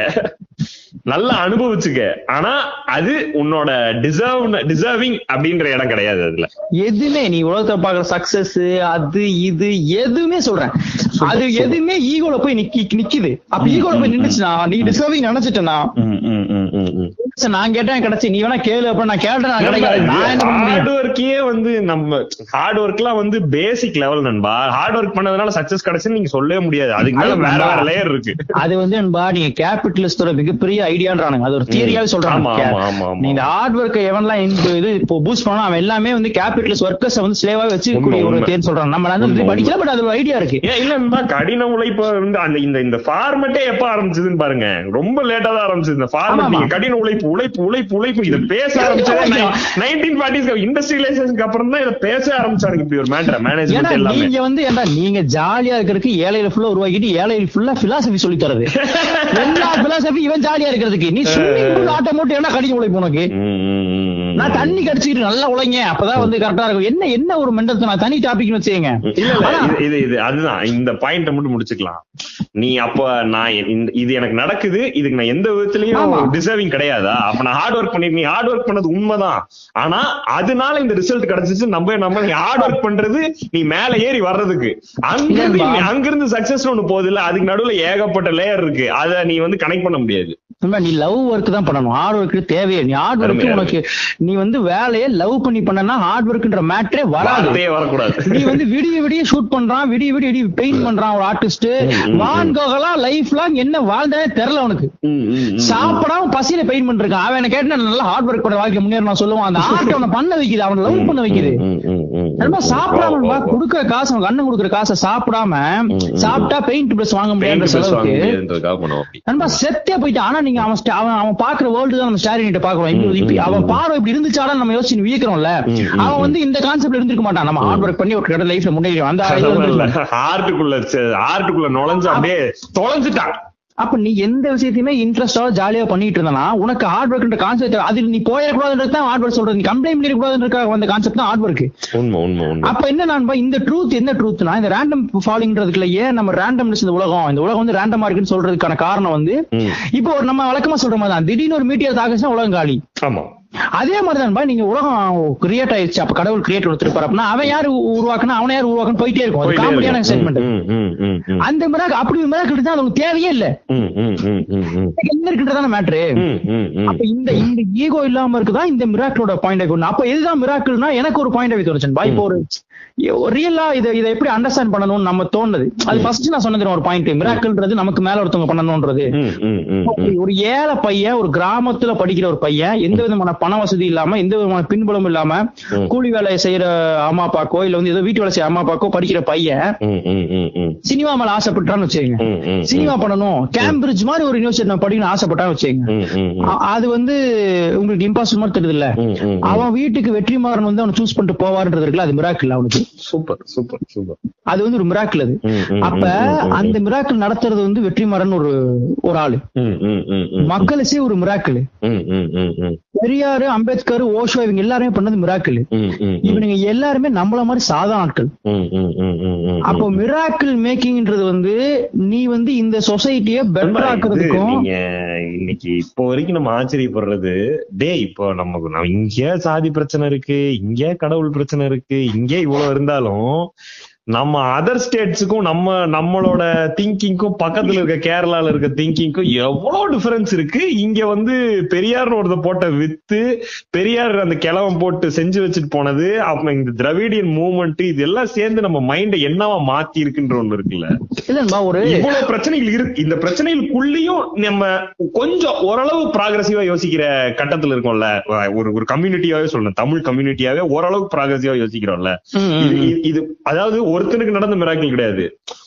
நல்லா அனுபவிச்சுக்க ஆனா அது உன்னோட டிசர்வ் டிசர்விங் அப்படின்ற இடம் கிடையாது அதுல எதுவுமே நீ உலகத்தை பாக்குற சக்சஸ் அது இது எதுவுமே சொல்றேன் அது எதுவுமே ஈகோல போய் நிக்கி நிக்குது அப்ப ஈகோல போய் நின்னுச்சுன்னா நீ டிசர்விங் நினைச்சிட்டனா ம், ம், ம், ம், ம். நான் கேட்டேன் கிடைச்சு நீ வேணா கேளு அப்ப நான் கேட்டேன் நான் கிடைக்காது நான் என்ன பண்ண முடியும்? ஹார்ட் ஒர்க்கே வந்து நம்ம ஹார்ட் ஒர்க்லாம் வந்து பேசிக் லெவல் நண்பா ஹார்ட் ஒர்க் பண்ணதுனால சக்சஸ் கிடைச்சுன்னு நீங்க சொல்லவே முடியாது அதுக்கு மேல அது வேற நண்பா. வேற லேயர் இருக்கு அது வந்து என்பா நீங்க கேபிட்டலிஸ்டோட மிகப்பெரிய ஐடியான்றானுங்க அது ஒரு தியரியாவே ஆமா சொல்றாங்க ஆமா ஆமா ஆமா நீ இந்த ஹார்ட் ஒர்க் எவன்லாம் இந்த இது இப்போ பூஸ்ட் பண்ணா அவன் எல்லாமே வந்து கேபிட்டலிஸ்ட் ஒர்க்கர்ஸ் வந்து ஸ்லேவா வச்சுக்கூடிய உண்மை, ஒரு உண்மை. தேர்வு சொல்றாங்க நம்ம வந்து உண்மை, படிக்கல பட் அது ஒரு ஐடியா இருக்கு ஏன் இல்ல நண்பா கடின உழைப்பு வந்து அந்த இந்த இந்த ஃபார்மட்டே எப்ப ஆரம்பிச்சதுன்னு பாருங்க ரொம்ப லேட்டா தான் ஆரம்பிச்சது இந்த ஆமா, ஃபார்மட் ஆமா. நீங்க கடின உழைப்பு உழைப்பு உழைப்பு உழைப்பு இத பேச ஆரம்பிச்சது நைன்டீன் ஃபார்ட்டிஸ் இண்டஸ்ட்ரியலைசேஷனுக்கு அப்புறம் தான் இத பேச ஆரம்பிச்சாங்க இப்படி ஒரு மேட்டர் ஏன்னா மேனேஜ்மெண்ட் எல்லாமே நீங்க வந்து ஏன்டா நீங்க ஜாலியா இருக்கிறதுக்கு ஏழையில ஃபுல்லா உருவாக்கிட்டு ஏழையில ஃபுல்லா பிலாசபி சொல்லி தரது எல்லா பிலாசபி இவன் ஜாலியா இருக்கிறதுக்கு நீ ஸ்விம்மிங் பூல் ஆட்டோமோட்டிவ் என்ன கடின உழைப்பு உனக்கு ம், ம், ம், ம். நான் தண்ணி கடிச்சுக்கிட்டு நல்லா உழைங்க அப்பதான் வந்து கரெக்டா இருக்கும் என்ன என்ன ஒரு மெண்டல் நான் தனி டாபிக்னு வச்சுங்க இல்ல இல்ல இது இது இது அதுதான் இந்த பாயிண்ட மட்டும் முடிச்சுக்கலாம் நீ அப்ப நான் இந்த- இது எனக்கு நடக்குது இதுக்கு நான் எந்த ஆமா. விதத்திலயும் டிசர்விங் கிடையாதா அப்ப நான் ஹார்ட் ஒர்க் பண்ணி நீ ஹார்ட் ஒர்க் பண்ணது உண்மைதான் ஆனா அதனால இந்த ரிசல்ட் கிடைச்சிச்சு நம்ம நம்ம நீ ஹார்ட் ஒர்க் பண்றது நீ மேல ஏறி வர்றதுக்கு அங்கிருந்து இல்லப்பா. நீ- அங்கிருந்து சக்சஸ் ஒண்ணு போகுது இல்ல அதுக்கு நடுவுல ஏகப்பட்ட லேயர் இருக்கு அத நீ வந்து கனெக்ட் பண்ண முடியாது நண்பா, நீ லவ் ஒர்க் தான் பண்ணணும் ஹார்ட் ஒர்க் தேவையே நீ ஹார்ட் ஒர்க் அருமை, உனக்கு நீ வந்து வேலையை லவ் பண்ணி பண்ணனா ஹார்ட் ஒர்க்ன்ற மேட்டரே வராது வார்த்தையே வரக்கூடாது நீ வந்து விடிய விடிய ஷூட் பண்றான் விடிய விடிய விடிய பெயிண்ட் பண்றான் ஒரு ஆர்டிஸ்ட் ம். வான் கோகலாம் லைஃப் லாங் என்ன வாழ்ந்தானே தெரியல அவனுக்கு ம், ம், ம். சாப்பிடாம பசியில பெயிண்ட் பண்ணிருக்கான் அவன் என்ன கேட்டு நல்லா ஹார்ட் ஒர்க் பண்ண வாழ்க்கை முன்னேற நான் சொல்லுவான் அந்த ஆர்ட் அவனை பண்ண வைக்குது அவனை லவ் பண்ண வைக்குது ம், ம், ம், ம். நண்பா சாப்பிடாம வா, நண்பா, வா, வா. கொடுக்கிற காசு அவனுக்கு அண்ணன் கொடுக்குற காசை சாப்பிடாம ம். சாப்பிட்டா பெயிண்ட் பிரஸ் வாங்க Paint முடியாத brush வாங்க செலவுக்கு முடியாதுன்றதுக்காக பண்ணுவோம் அப்படி. நண்பா செத்தே போயிட்டு ஆனா நீங்க அவன் sta- அவன் அவன் பாக்குற வேர்ல்டு தான் நம்ம ஸ்டாரினிட்ட பாக்குறோம் இப்படி ம், இப்படி ம், அவன் ம். பார்வை இப்படி இருந்துச்சாடா நம்ம யோசிச்சு வியக்கிறோம்ல ம், ம், அவன் வந்து இந்த கான்செப்ட்ல இருந்திருக்க மாட்டான் நம்ம ஹார்ட் ஒர்க் பண்ணி ஒரு கடை லைஃப்ல முன்னேறிடும் அந்த idea வந்துருக்கும். ஆர்ட்டுக்குள்ள ஆர்ட்டுக்குள்ள நுழைஞ்சு அப்படியே தொலைஞ்சிட்டான் அப்ப நீ எந்த விஷயத்தையுமே இன்ட்ரெஸ்டா ஜாலியா பண்ணிட்டு இருந்தானா உனக்கு ஹார்ட் ஒர்க்ன்ற கான்செப்ட் அது நீ போயிடக்கூடாதுன்றது தான் ஹார்ட் ஒர்க் சொல்றது நீ கம்ப்ளைண்ட் பண்ணிடக்கூடாதுன்ற அந்த கான்செப்ட் தான் ஹார்ட் ஒர்க் உண்மை உண்மை உண்மை அப்ப என்ன நண்பா இந்த ட்ரூத் என்ன ட்ரூத்னா இந்த ரேண்டம் ஃபாலிங்ன்றதுக்குள்ள ஏன் நம்ம ரேண்டம்னஸ் இந்த உலகம் இந்த உலகம் வந்து ரேண்டமா இருக்குன்னு சொல்றதுக்கான காரணம் வந்து ம். இப்போ ஒரு நம்ம வழக்கமா சொல்ற மாதிரி தான் திடீர்னு ஒரு மீட்டியர் தாக்குச்சுன்னா உலகம் காலி ஆமா அதே மாதிரி தான்பா நீங்க உலகம் கிரியேட் ஆயிடுச்சு அப்ப கடவுள் கிரியேட் கொடுத்துருப்பாரு அப்படின்னா அவன் யாரு உருவாக்குனா அவனை யாரு உருவாக்குன்னு போயிட்டே இருக்கும் அது போயிட்டே காமெடியான இருக்கும். ஸ்டேட்மெண்ட் ம், ம், ம், ம், அந்த மிராக் அப்படி மிராக்கிட்டு தான் அதுக்கு தேவையே இல்ல ம், ம், ம், ம், ம். என்ன இருக்குன்றதான மேட்ரு ம், ம், ம். அப்ப இந்த இந்த ஈகோ இல்லாம இருக்குதா இந்த மிராக்கிளோட பாயிண்ட் ஆஃப் வியூ அப்ப எதுதான் மிராக்கிள்னா எனக்கு ஒரு பாயிண்ட் ஆஃப் வியூ தோணுச்சுன்பா இப்போ ஒரு ரியலா இதை இதை எப்படி அண்டர்ஸ்டாண்ட் பண்ணணும்னு நம்ம தோணுது அது ஃபர்ஸ்ட் நான் சொன்னது ஒரு பாயிண்ட் மிராக்கிள்ன்றது நமக்கு மேல ஒருத்தவங்க பண்ணணும்ன்றது ம், ம், ம், ம். ஒரு ஏழை பையன் ஒரு கிராமத்துல படிக்கிற ஒரு பையன் எந்த விதமான பண வசதி இல்லாம எந்த விதமான பின்புலம் இல்லாம ம். கூலி வேலையை செய்யற அம்மா அப்பாக்கோ இல்ல வந்து ஏதோ வீட்டு வேலை செய்யற அம்மா அப்பாக்கோ படிக்கிற பையன் ம், ம், ம், ம். சினிமா மேல ஆசைப்பட்டான்னு வச்சுக்கோங்க ம், ம், சினிமா பண்ணணும் கேம்பிரிட்ஜ் மாதிரி ஒரு யூனிவர்சிட்டி நான் படிக்கணும் ஆசைப்பட்டான்னு வச்சுக்கோங்க ம், ம், ம். அ- அது வந்து உங்களுக்கு இம்பாசிபிள் மாதிரி தெரியுது இல்ல ம், ம், ம். அவன் வீட்டுக்கு வெற்றிமாறன் வந்து அவனை சூஸ் பண்ணிட்டு போவாருன்றது இருக்குல்ல அது மிராக்கிள் அவனுக்கு சூப்பர் சூப்பர் சூப்பர் அது வந்து ஒரு மிராக்கிள் அது ம், ம், அப்ப ம், ம், ம். அந்த மிராக்கிள் நடத்துறது வந்து வெற்றிமாறன் ஒரு ஒரு ஆளு ம், ம், ம், ம். மக்களுசே ஒரு மிராக்கிள் ம், ம், ம், ம். பெரியாரு அம்பேத்கர் ஓஷோ இவங்க எல்லாருமே பண்ணது மிராக்கிள் ம், ம், ம். இவனுங்க எல்லாருமே நம்மள மாதிரி சாதாரண ஆட்கள் ம், ம், ம், ம், ம். அப்போ மிராக்கிள் மேக்கிங்ன்றது வந்து நீ வந்து இந்த சொசைட்டிய பெட்டர் நண்பா, இது ஆக்குறதுக்கும் நீங்க இன்னைக்கு இப்போ வரைக்கும் நம்ம ஆச்சரியப்படுறது டேய் இப்போ நமக்கு நம்ம இங்கே சாதி பிரச்சனை இருக்கு இங்கே கடவுள் பிரச்சனை இருக்கு இங்கே இவ்வளவு இருந்தாலும் நம்ம அதர் ஸ்டேட்ஸுக்கும் நம்ம நம்மளோட திங்கிங்க்கும் பக்கத்துல இருக்க கேரளால இருக்க திங்கிங்க்கும் எவ்வளவு டிஃபரன்ஸ் இருக்கு இங்க வந்து பெரியார்னு ஒருத்த போட்ட வித்து பெரியார் அந்த கிழவன் போட்டு செஞ்சு வச்சுட்டு போனது அப்ப இந்த திராவிடியன் மூவ்மெண்ட் இது எல்லாம் சேர்ந்து நம்ம மைண்ட என்னவா மாத்தி இருக்குன்ற ஒண்ணு இருக்குல்ல இல்லன்பா ஒரு இவ்வளவு பிரச்சனைகள் இருக்கு இந்த பிரச்சனைகளுக்குள்ளேயும் நம்ம கொஞ்சம் ஓரளவு ப்ராகிரசிவா யோசிக்கிற கட்டத்துல இருக்கோம்ல ஒரு ஒரு கம்யூனிட்டியாவே சொல்லணும் தமிழ் கம்யூனிட்டியாவே ஓரளவு ப்ராகிரசிவா யோசிக்கிறோம்ல ம், ம், இது ம். இது- இது அதாவது ஒருத்தனுக்கு நடந்த மிராக்கிள் கிடையாது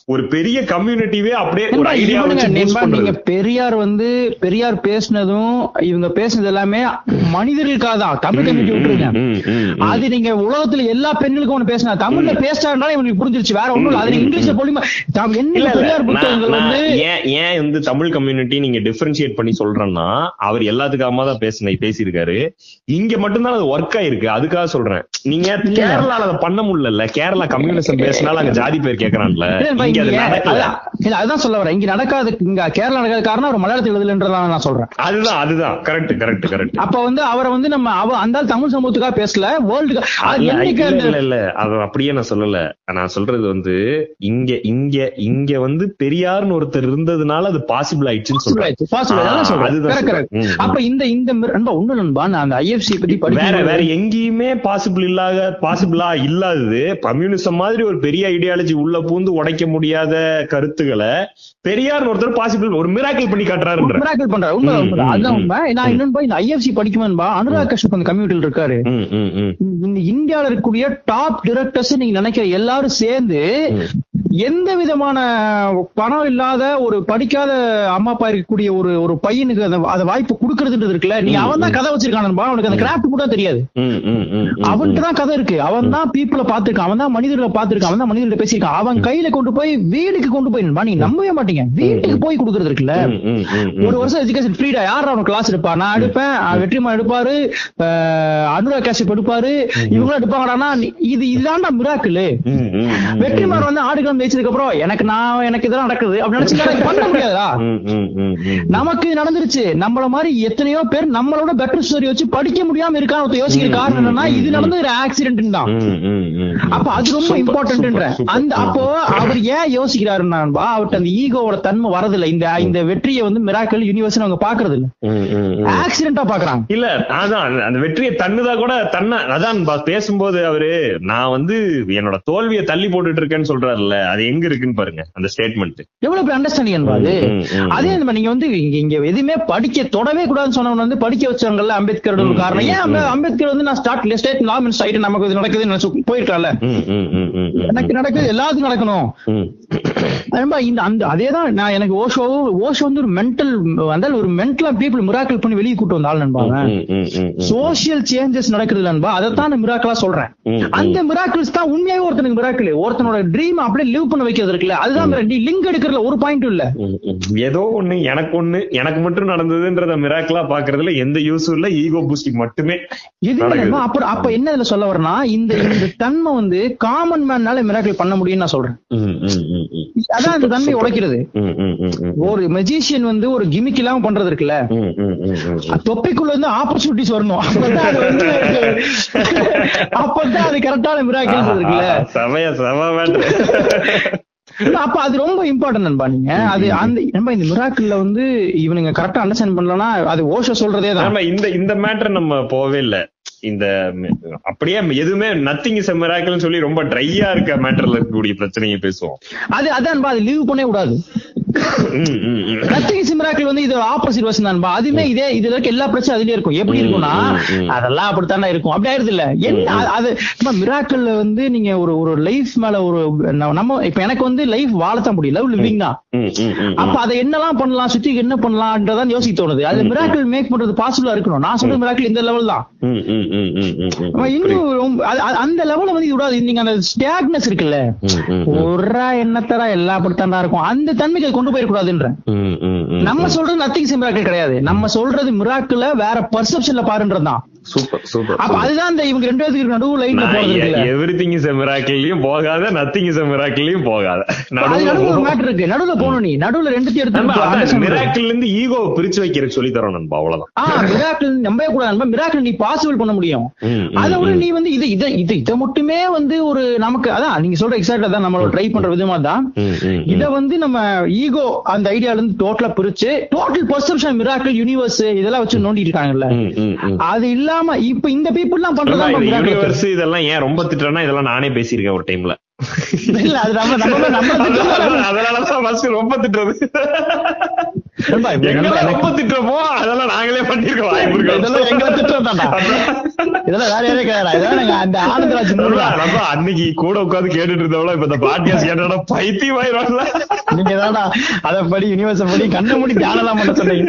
ஒரு பெரிய கம்யூனிட்டிவே அப்படியே ஒரு நண்பா, ஐடியா இவனுங்க, வச்சு boost நண்பா, பண்றது. நீங்க பெரியார் வந்து பெரியார் பேசினதும் இவங்க பேசுனது எல்லாமே மனிதர்களுக்காக தான் தமிழ் கம்யூனிட்டி விட்டுருங்க ம், ம், ம், ம். அது நீங்க உலகத்துல எல்லா பெண்களுக்கும் ஒண்ணு பேசினா தமிழ்ல பேசினாலும் இவனுக்கு புரிஞ்சிருச்சு வேற ஒண்ணும் இல்ல அது நீங்க இங்கிலீஷ்ல பொலிமா என்ன இல்ல, இல்ல. பெரியார் நான்- புத்தகங்கள் நான் வந்து ஏன் ஏன் வந்து தமிழ் கம்யூனிட்டி நீங்க டிஃபரன்ஷியேட் பண்ணி சொல்றேன்னா அவர் எல்லாத்துக்காக தான் பேசின பேசியிருக்காரு இங்க மட்டும்தான் அது ஒர்க் ஆயிருக்கு அதுக்காக சொல்றேன் நீங்க கேரளால அதை பண்ண முடியல கேரளா கம்யூனிசம் பேசினாலும் அங்க ஜாதி பேர் கேக்குறான்ல இல்ல, இங்க அது இங்க- நடக்கல அதான், இல்ல, அதுதான் சொல்ல வரேன் இங்க நடக்காது இங்க கேரளா நடக்காத காரணம் அவர் மலையாளத்தில் எழுதலன்றதான் நான் சொல்றேன் அதுதான் அதுதான் கரெக்ட் கரெக்ட் கரெக்ட் அப்ப வந்து அவரை வந்து நம்ம அவ அந்த ஆள் தமிழ் சமூகத்துக்காக பேசல வேர்ல்டுக்கு என்னைக்கு இல்ல அந்த இல்ல இல்ல அது அப்படியே நான் சொல்லல நான் சொல்றது வந்து இங்க இங்க இங்க வந்து பெரியார்னு ஒருத்தர் இருந்ததுனால அது பாசிபிள் ஆயிடுச்சுன்னு சொல்றேன் Possible, அதான் சொல்றேன். அதுதான் Correct, correct. சொல்றேன். ம், அப்ப இந்த இந்த மிர- நண்பா ஒண்ணு நண்பா நான் அந்த ஐஎஃப்சி பத்தி வேற படிக்கும் வேற எங்கேயுமே பாசிபிள் இல்லாத பாசிபிளா இல்லாதது கம்யூனிசம் மாதிரி ஒரு பெரிய ஐடியாலஜி உள்ள பூந்து உடைக்க முடியாத கருத்துக்களை பெரியார் ஒருத்தர் பாசிபிள் ஒரு மிராக்கிள் பண்ணி காட்டுறாருன்ற மிராக்கிள் பண்றாரு உண்மை ம், உண்மை ம், அதுதான் ம். உண்மை நான் இன்னொன்னு இந்த ஐஎஃப்சி படிக்குமேன்பா அனுராக் கஷ்யப் அந்த கம்யூனிட்டியில் இருக்காரு ம், ம், ம். இந்த இந்தியால இருக்கக்கூடிய டாப் டிரெக்டர்ஸ் நீங்க நினைக்கிற எல்லாரும் சேர்ந்து எந்த விதமான பணம் இல்லாத ஒரு படிக்காத அம்மா அப்பா இருக்கக்கூடிய ஒரு ஒரு பையனுக்கு அந்த அந்த வாய்ப்பு கொடுக்கறதுன்றது இருக்குல்ல நீ அவன் தான் கதை வச்சிருக்கானன்பா அவனுக்கு அந்த கிராஃப்ட் கூட தெரியாது ம், ம், ம், ம். அவன்கிட்ட தான் கதை இருக்கு அவன் தான் பீப்புளை பாத்துருக்கான் அவன் தான் மனிதர்களை பாத்துருக்கான் அவன் தான் மனிதர்களை பேசியிருக்கான் அவன் கையில கொண்டு போய் வீடுக்கு கொண்டு போய் நண்பா, நீங்க நம்பவே மாட்டீங்க வீட்டுக்கு போய் கொடுக்கறது இருக்குல்ல ம், ம், ம், ம். ஒரு வருஷம் எஜுகேஷன் ஃப்ரீடா யார் அவன் கிளாஸ் எடுப்பா நான் எடுப்பேன் அஹ் வெற்றிமாறன் எடுப்பாரு அஹ் அனுராக் காஷ்யப் எடுப்பாரு இவங்க எடுப்பாங்கடானா நீ- இது இதுதான்டா மிராக்கிள் ம், ம், ம். வெற்றிமாறன் வந்து ஆடுகளம் ஜெயிச்சதுக்கு அப்புறம் எனக்கு நான் எனக்கு இதெல்லாம் நடக்குது அப்படி நினைச்சு எனக்கு பண்ண முடியாதா ம், ம், ம், ம். நமக்கு இது நடந்துருச்சு நம்மள மாதிரி எத்தனையோ பேர் நம்மளோட பெட்டர் ஸ்டோரி வச்சு படிக்க முடியாம இருக்கான்னு ஒருத்தர் யோசிக்கிற காரணம் என்னன்னா இது நடந்து ஒரு ஆக்சிடென்ட் தான் ம், ம், ம். அப்ப அது ரொம்ப Super, இம்பார்ட்டன்ட்ன்ற super, super. அந்த அப்போ அவர் ஏன் யோசிக்கிறாருன்னா அவர்ட்ட அந்த ஈகோவோட தன்மை வரதில்ல இந்த இந்த வெற்றியை வந்து மிராக்கல் யூனிவர்ஸ் அவங்க பாக்குறது இல்ல ம், ம், ம். ஆக்சிடென்டா பாக்குறாங்க இல்ல அதான் அந்த- அந்த வெற்றியை தன்னுதா கூட தன்னை அதான் பா- பேசும்போது அவரு நான் வந்து என்னோட தோல்வியை தள்ளி போட்டுட்டு இருக்கேன்னு சொல்றாருல்ல அது எங்க இருக்குன்னு பாருங்க அந்த ஸ்டேட்மெண்ட் எவ்வளவு பெரிய அண்டர்ஸ்டாண்டிங் என்பது அதே நம்ம நீங்க வந்து இங்க இங்க எதுவுமே படிக்க தொடவே கூடாதுன்னு சொன்னவங்க வந்து படிக்க வச்சாங்கல்ல அம்பேத்கர் ஒரு காரணம் ஏன் அம்ப- அம்பேத்கர் வந்து நான் ஸ்டார்ட் ஸ்டேட் லா மினிஸ்டர் ஆயிட்டு நமக்கு இது நடக்குதுன்னு நினைச்சு போயிருக்கலாம்ல எனக்கு நடக்குது எல்லாத்துக்கும் நடக்கணும் நண்பா, இந்த அந்த அதேதான் நான் எனக்கு ஓஷோ ஓஷோ வந்து ஒரு மென்டல் அந்த ஒரு மென்டலா பீப்புள் மிராக்கிள் பண்ணி வெளியே கூட்டு வந்த ஆள் நண்பா சோசியல் சேஞ்சஸ் நடக்குது நண்பா அதைத்தான் நான் மிராக்கிளா சொல்றேன் அந்த மிராக்கிள்ஸ் தான் உண்மையாவே ஒருத்தனுக்கு மிராக்கிள் ஒருத்தனோட ட்ரீம் அப்படியே லிவ் பண்ண வைக்கிறது இருக்குல்ல அதுதான் நீ லிங்க் எடுக்கிறதுல ஒரு பாயிண்ட் இல்ல ஏதோ ஒண்ணு எனக்கு ஒண்ணு எனக்கு மட்டும் நடந்ததுன்றத மிராக்கிளா பாக்குறதுல எந்த யூஸும் இல்ல ஈகோ பூஸ்டிங் மட்டுமே இது நடக்குது. நண்பா, அப்புறம் அப்ப என்ன இதுல சொல்ல வரேன்னா இந்த இந்த தன்மை வந்து காமன் மேன்னால மிராக்கிள் பண்ண முடியும்னு நான் சொல்றேன் ம், ம், ம், ம். அதான் இந்த தன்மை உடைக்கிறது ம், ம், ம், ம். ஒரு மெஜிஷியன் வந்து ஒரு கிமிக் இல்லாம பண்றது இருக்குல்ல ம், ம், ம், ம், ம். தொப்பிக்குள்ள வந்து ஆப்பர்ச்சுனிட்டிஸ் வரணும் அப்பதான் அது வந்து அப்பதான் அது கரெக்டான மிராக்கிள் இருக்குல்ல செமையா செம மேட்ரு அப்ப அது ரொம்ப இம்பார்ட்டன்ட் நண்பா நீங்க அது அந்த நண்பா இந்த மிராக்கிள்ல வந்து இவனுங்க கரெக்டா அண்டர்ஸ்டாண்ட் பண்ணலன்னா அது ஓஷோ சொல்றதே தான் ஆமா இந்த இந்த மேட்டர் நம்ம போகவே இல்ல இந்த ம், அப்படியே எதுவுமே நத்திங் இஸ் மிராக்கல்னு சொல்லி ரொம்ப ட்ரையா இருக்க மேட்டர்ல இருக்கக்கூடிய பிரச்சனையை பேசுவோம் அது அதான் நண்பா, அது லீவ் பண்ணவே கூடாது ம், ம், ம். நத்திங் இஸ் மிராக்கிள் வந்து இது ஆப்போசிட் வருஷன் தான்பா அதுமே இதே இதுல இருக்க எல்லா பிரச்சனையும் அதுலயே இருக்கும் எப்படி இருக்கும்னா ம், ம். அதெல்லாம் அப்படித்தானே இருக்கும் அப்படி ஆயிருது இல்ல என்ன அது- அது மிராக்கிள்ல வந்து நீங்க ஒரு ஒரு லைஃப் மேல ஒரு நம்ம- நம்ம இப்ப எனக்கு வந்து லைஃப் வாழத்தான் முடியும் லவ் லிவிங் தான் ம், ம், ம், அப்ப அதை என்னலாம் பண்ணலாம் சுத்தி என்ன பண்ணலாம்ன்றதான் யோசிக்க தோணுது அது மிராக்கிள் மேக் பண்றது பாசிபிளா இருக்கணும் நான் சொல்ற மிராக்கிள் இந்த லெவல் தான் ம், ம், ம், ம், ம், ம். நம்ம இன்னும் ரொம்ப- அது- அது- அந்த லெவல்ல வந்து இது விடாது நீங்க அந்த ஸ்டாக்னஸ் இருக்குல்ல ம், ம், ஒரு என்னத்தரா எல்லா அப்படித்தாண்டா இருக்கும் அந்த தன்மைக்கு அது கொண்டு போயிடக்கூடாதுன்ற ம், ம், ம். நம்ம சொல்றது நத்திங் மிராக்கிள் கிடையாது நம்ம சொல்றது மிராக்கிள வேற பர்செப்ஷன்ல பாருன்றதுதான் சூப்பர் சூப்பர் அப்ப அதுதான் இந்த இவங்க ரெண்டு பேருக்கு நடுவு லைன்ல போறது இருக்குல்ல எவ்ரிதிங் இஸ் மிராக்கிள்லயும் போகாத நத்திங் இஸ் மிராக்கிள்லயும் போகாத அது நடுவுல ஒரு நடுவுல மேட்டர் இருக்கு நடுவுல போகணும் நீ நடுவுல ரெண்டுத்தையும் எடுத்து understand பண்ணு. மிராக்கிள் இருந்து ஈகோ பிரிச்சு வைக்கிறதுக்கு சொல்லி தரோம் நண்பா அவ்வளவுதான் ஆ மிராக்கிள் நம்பவே கூடாது மிராக்கிள் நீ பாசிபிள் பண்ண முடியும் ம், ம், அதை விட ம். நீ வந்து இது இதை இது இதை மட்டுமே வந்து ஒரு நமக்கு அதான் நீங்க சொல்ற எக்ஸாக்டா தான் நம்மளோட ட்ரை பண்ற விதமா தான் ம், ம், ம். இத வந்து நம்ம ஈகோ அந்த ஐடியால இருந்து டோட்டலா பிரிச்சு டோட்டல் பர்செப்ஷன் மிராக்கிள் யூனிவர்ஸ் இதெல்லாம் வச்சு நோண்டிட்டு இருக்காங்கல்ல ம், ம், ம். அது இல்லாம இப்ப இந்த பீப்புள் எல்லாம் நண்பா, பண்றதா இந்த miracle. யூனிவர்ஸ் இதெல்லாம் ஏன் ரொம்ப திட்டுறேன்னா இதெல்லாம் நானே பேசியிருக்கேன் ஒரு டைம்ல இல்ல அது நம்ம நம்ம நம்ம அதனாலதான் ஃபர்ஸ்ட் ரொம்ப திட்டுறது நண்பா, இப்ப எங்களை நண்பா, எனக்கு- ரொம்ப திட்டுறப்போ அதெல்லாம் நாங்களே பண்ணிருக்க வாய்ப்பு இருக்கு இதெல்லாம் எங்களை திட்டம் தான்டா. இதெல்லாம் வேற யாரே கிடையாது இதெல்லாம் நாங்க அந்த ஆனந்தராஜ் மூலமா நம்ம அன்னைக்கு கூட உட்கார்ந்து கேட்டுட்டு இருந்தவள இப்ப இந்த பாட்காஸ்ட் கேட்டா பைத்தியம் ஆயிடும்ல நீங்க தான்டா அத படி யூனிவர்ஸ் படி கண்ண மூடி தியானம் தான் பண்ண சொன்னீங்க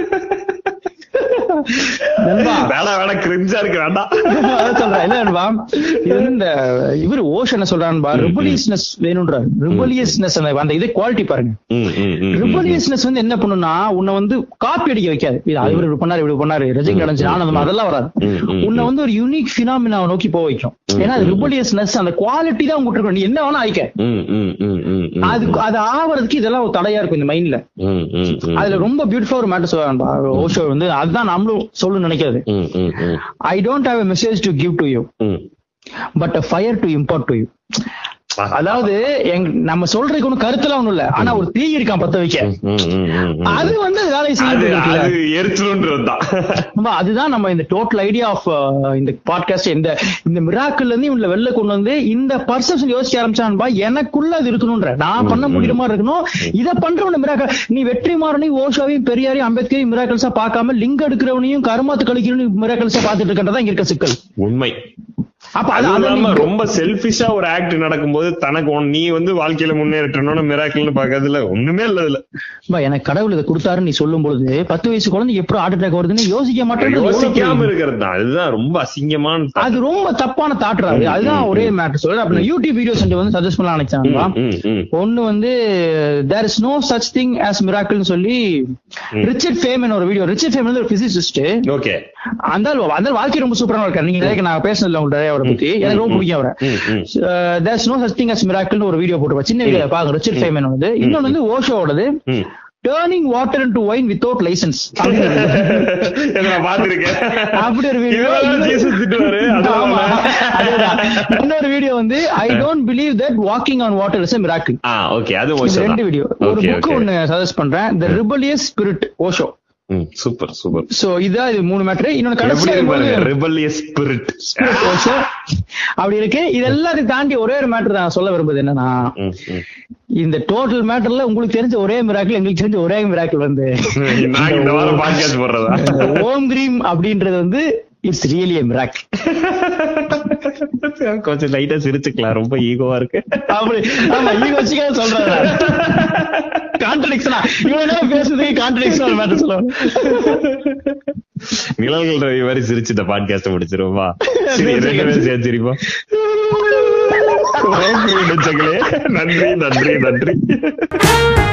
நண்பா வேணா வேணா கிரிஞ்சா இருக்கு வேண்டாம் அதான் சொல்றேன் இல்ல நண்பா இது வந்து இந்த இவர் ஓஷ் என்ன சொல்றான்பா ரிபலியஸ்னஸ் வேணும்ன்றாரு ரிபலியஸ்னஸ் அந்த இது குவாலிட்டி பாருங்க ம், ம், ம், ம். ரிபலியஸ்னஸ் வந்து என்ன பண்ணும்னா உன்னை வந்து காப்பி அடிக்க வைக்காது இது அது இவரு இப்படி பண்ணாரு இப்படி பண்ணாரு ரஜினி நடந்துச்சு நான் அந்த மாதிரி அதெல்லாம் வராது ம், ம், உன்னை வந்து ஒரு யூனிக் பினாமினாவை நோக்கி போக வைக்கும் ஏன்னா அது ரிபலியஸ்னஸ் அந்த குவாலிட்டி தான் உங்ககிட்ட இருக்கும் நீ என்ன வேணா ஆயிக்க ம், ம், ம், ம், ம். அது அது ஆவறதுக்கு இதெல்லாம் ஒரு தடையா இருக்கும் இந்த மைண்ட்ல ம், ம், ம். அதுல ரொம்ப பியூட்டிஃபுல்லா ஒரு மேட்டர் சொல்றான்பா ஓஷோ வந்து அதுதான் நம்மளும் சொல்லு நினைக்கிறது ம், ம், ம், I don't have a message to give to you ம். But a fire to impart to you ஆ. அதாவது எங்க நம்ம சொல்றதுக்கு ஒண்ணும் கருத்துல ஒண்ணும் இல்ல ஆனா ஒரு தீ இருக்கான் பத்த வைக்க ம், ம், ம், ம், ம். அது வந்து வேலை அது செய்யுது அது எரிச்சலுன்றதுதான் நம்ம அதுதான் நம்ம இந்த டோட்டல் ஐடியா ஆஃப் இந்த பாட்காஸ்ட் இந்த இந்த மிராக்கிள் இருந்து இவங்கள வெளில கொண்டு வந்து இந்த பர்செப்ஷன் யோசிக்க ஆரம்பிச்சான்பா எனக்குள்ள அது இருக்கணும்ன்ற நான் பண்ண முடியுற மாதிரி இருக்கணும் இத பண்றவன மிராக்கள் நீ வெற்றிமாறனையும் ஓஷோவையும் பெரியாரையும் அம்பேத்கரையும் மிராக்கல்ஸா பார்க்காம லிங்க் எடுக்கிறவனையும் கருமாத்து கழிக்கிறவனையும் மிராக்கல்ஸா பார்த்துட்டு இருக்கன்றதா இங்க இருக்க சிக்கல் உண்மை அப்ப அது அது அதை இல்லாம நீ- ரொம்ப செல்பிஷா ஒரு ஆக்ட் நடக்கும்போது தனக்கு ஒன்- நீ வந்து வாழ்க்கையில முன்னேறணும்னு மிராக்கிள்னு பாக்கிறதுல ஒண்ணுமே இல்ல இதுல அம்மா, எனக்கு கடவுள் இதை கொடுத்தாருன்னு நீ சொல்லும் பொழுது பத்து வயசு குழந்தை எப்படி ஹார்ட் அட்டாக் வருதுன்னு யோசிக்க மாட்டேன் யோசிக்காம இருக்கிறது தான் அதுதான் ரொம்ப அசிங்கமான thought. அது ரொம்ப தப்பான தாட்டுறாரு அதுதான் ஒரே மேட்டர் சொல்றேன் அப்ப நான் யூடியூப் வீடியோஸ் வந்து சஜஸ்ட் பண்ணலாம் நினைச்சாங்களா ம், ம். ஒண்ணு வந்து there is no such thing as மிராக்கிள்னு சொல்லி ரிச்சர்ட் ஃபேமன் ஒரு வீடியோ ரிச்சர்ட் ஃபேமன் வந்து ஒரு பிசிசிஸ்ட் ஓகே அந்த ஆள் அந்த வாழ்க்கை ரொம்ப சூப்பரான இருக்காரு நீங்க like நான் பேசினதுல உங்கள்ட்ட அவரை பத்தி எனக்கு ரொம்ப பிடிக்கும் அவரை ம், ம். There is no such thing as மிராக்கிள்னு ஒரு வீடியோ போட்டு சின்ன வீடியோ பாருங்க ரிச்சர்ட் ஃபேமன் வந்து இன்னொன்னு வந்து ஓஷோவோடது ம். Turning water into wine without licence இதை நான் பார்த்திருக்கேன். அப்படி ஒரு வீடியோ இதெல்லாம் ஜீசஸ் திட்டுவாரு. அதெல்லாம் ஆமா, வேணாம். அதேதான். இன்னொரு வீடியோ வந்து I don't believe that walking on water is miracle ah, okay, அது இது ஓஷோ ரெண்டு தான். வீடியோ ஒரு Okay, புக் okay. ஒன்னு சஜஸ்ட் பண்றேன் த ரிபலியஸ் ஸ்பிரிட் ஓஷோ ம், சூப்பர் சூப்பர் சோ இதான் இது மூணு மேட்டர் இன்னொன்னு எப்படி கடைசியா இருக்கு பாருங்க இருக்கும்போது rebellious spirit. spirit ஓஷோ அப்படி இருக்கு இது எல்லாத்தையும் தாண்டி ஒரே ஒரு மேட்டர் நான் சொல்ல விரும்புது என்னன்னா ம், ம். இந்த டோட்டல் மேட்டர்ல உங்களுக்கு தெரிஞ்ச ஒரே மிராக்கிள் எங்களுக்கு தெரிஞ்ச ஒரே மிராக்கிள் வந்து நாங்க இந்த வாரம் podcast போடுறதா ஓம் கிரீம் அப்படின்றது வந்து இட்ஸ் ரியலி a miracle கொஞ்சம் லைட்டா சிரிச்சுக்கலாம் ரொம்ப ஈகோவா இருக்கு அப்படி ஆமா ஈகோ வச்சுக்காத சொல்றாரு கான்ட்ரடிக்ஷனா இவ்வளவு நேரம் பேசுறதுக்கு கான்ட்ரடிக்ஷன் மேட்டர் சொல்லுவாங்க நிழல்கள் ரவி மாதிரி சிரிச்சு இந்த பாட்காஸ்ட் முடிச்சிருவோமா சரி ரெண்டு பேரும் சேர்ந்து சிரிப்போம் Okay, நெஞ்சங்களே. நன்றி நன்றி நன்றி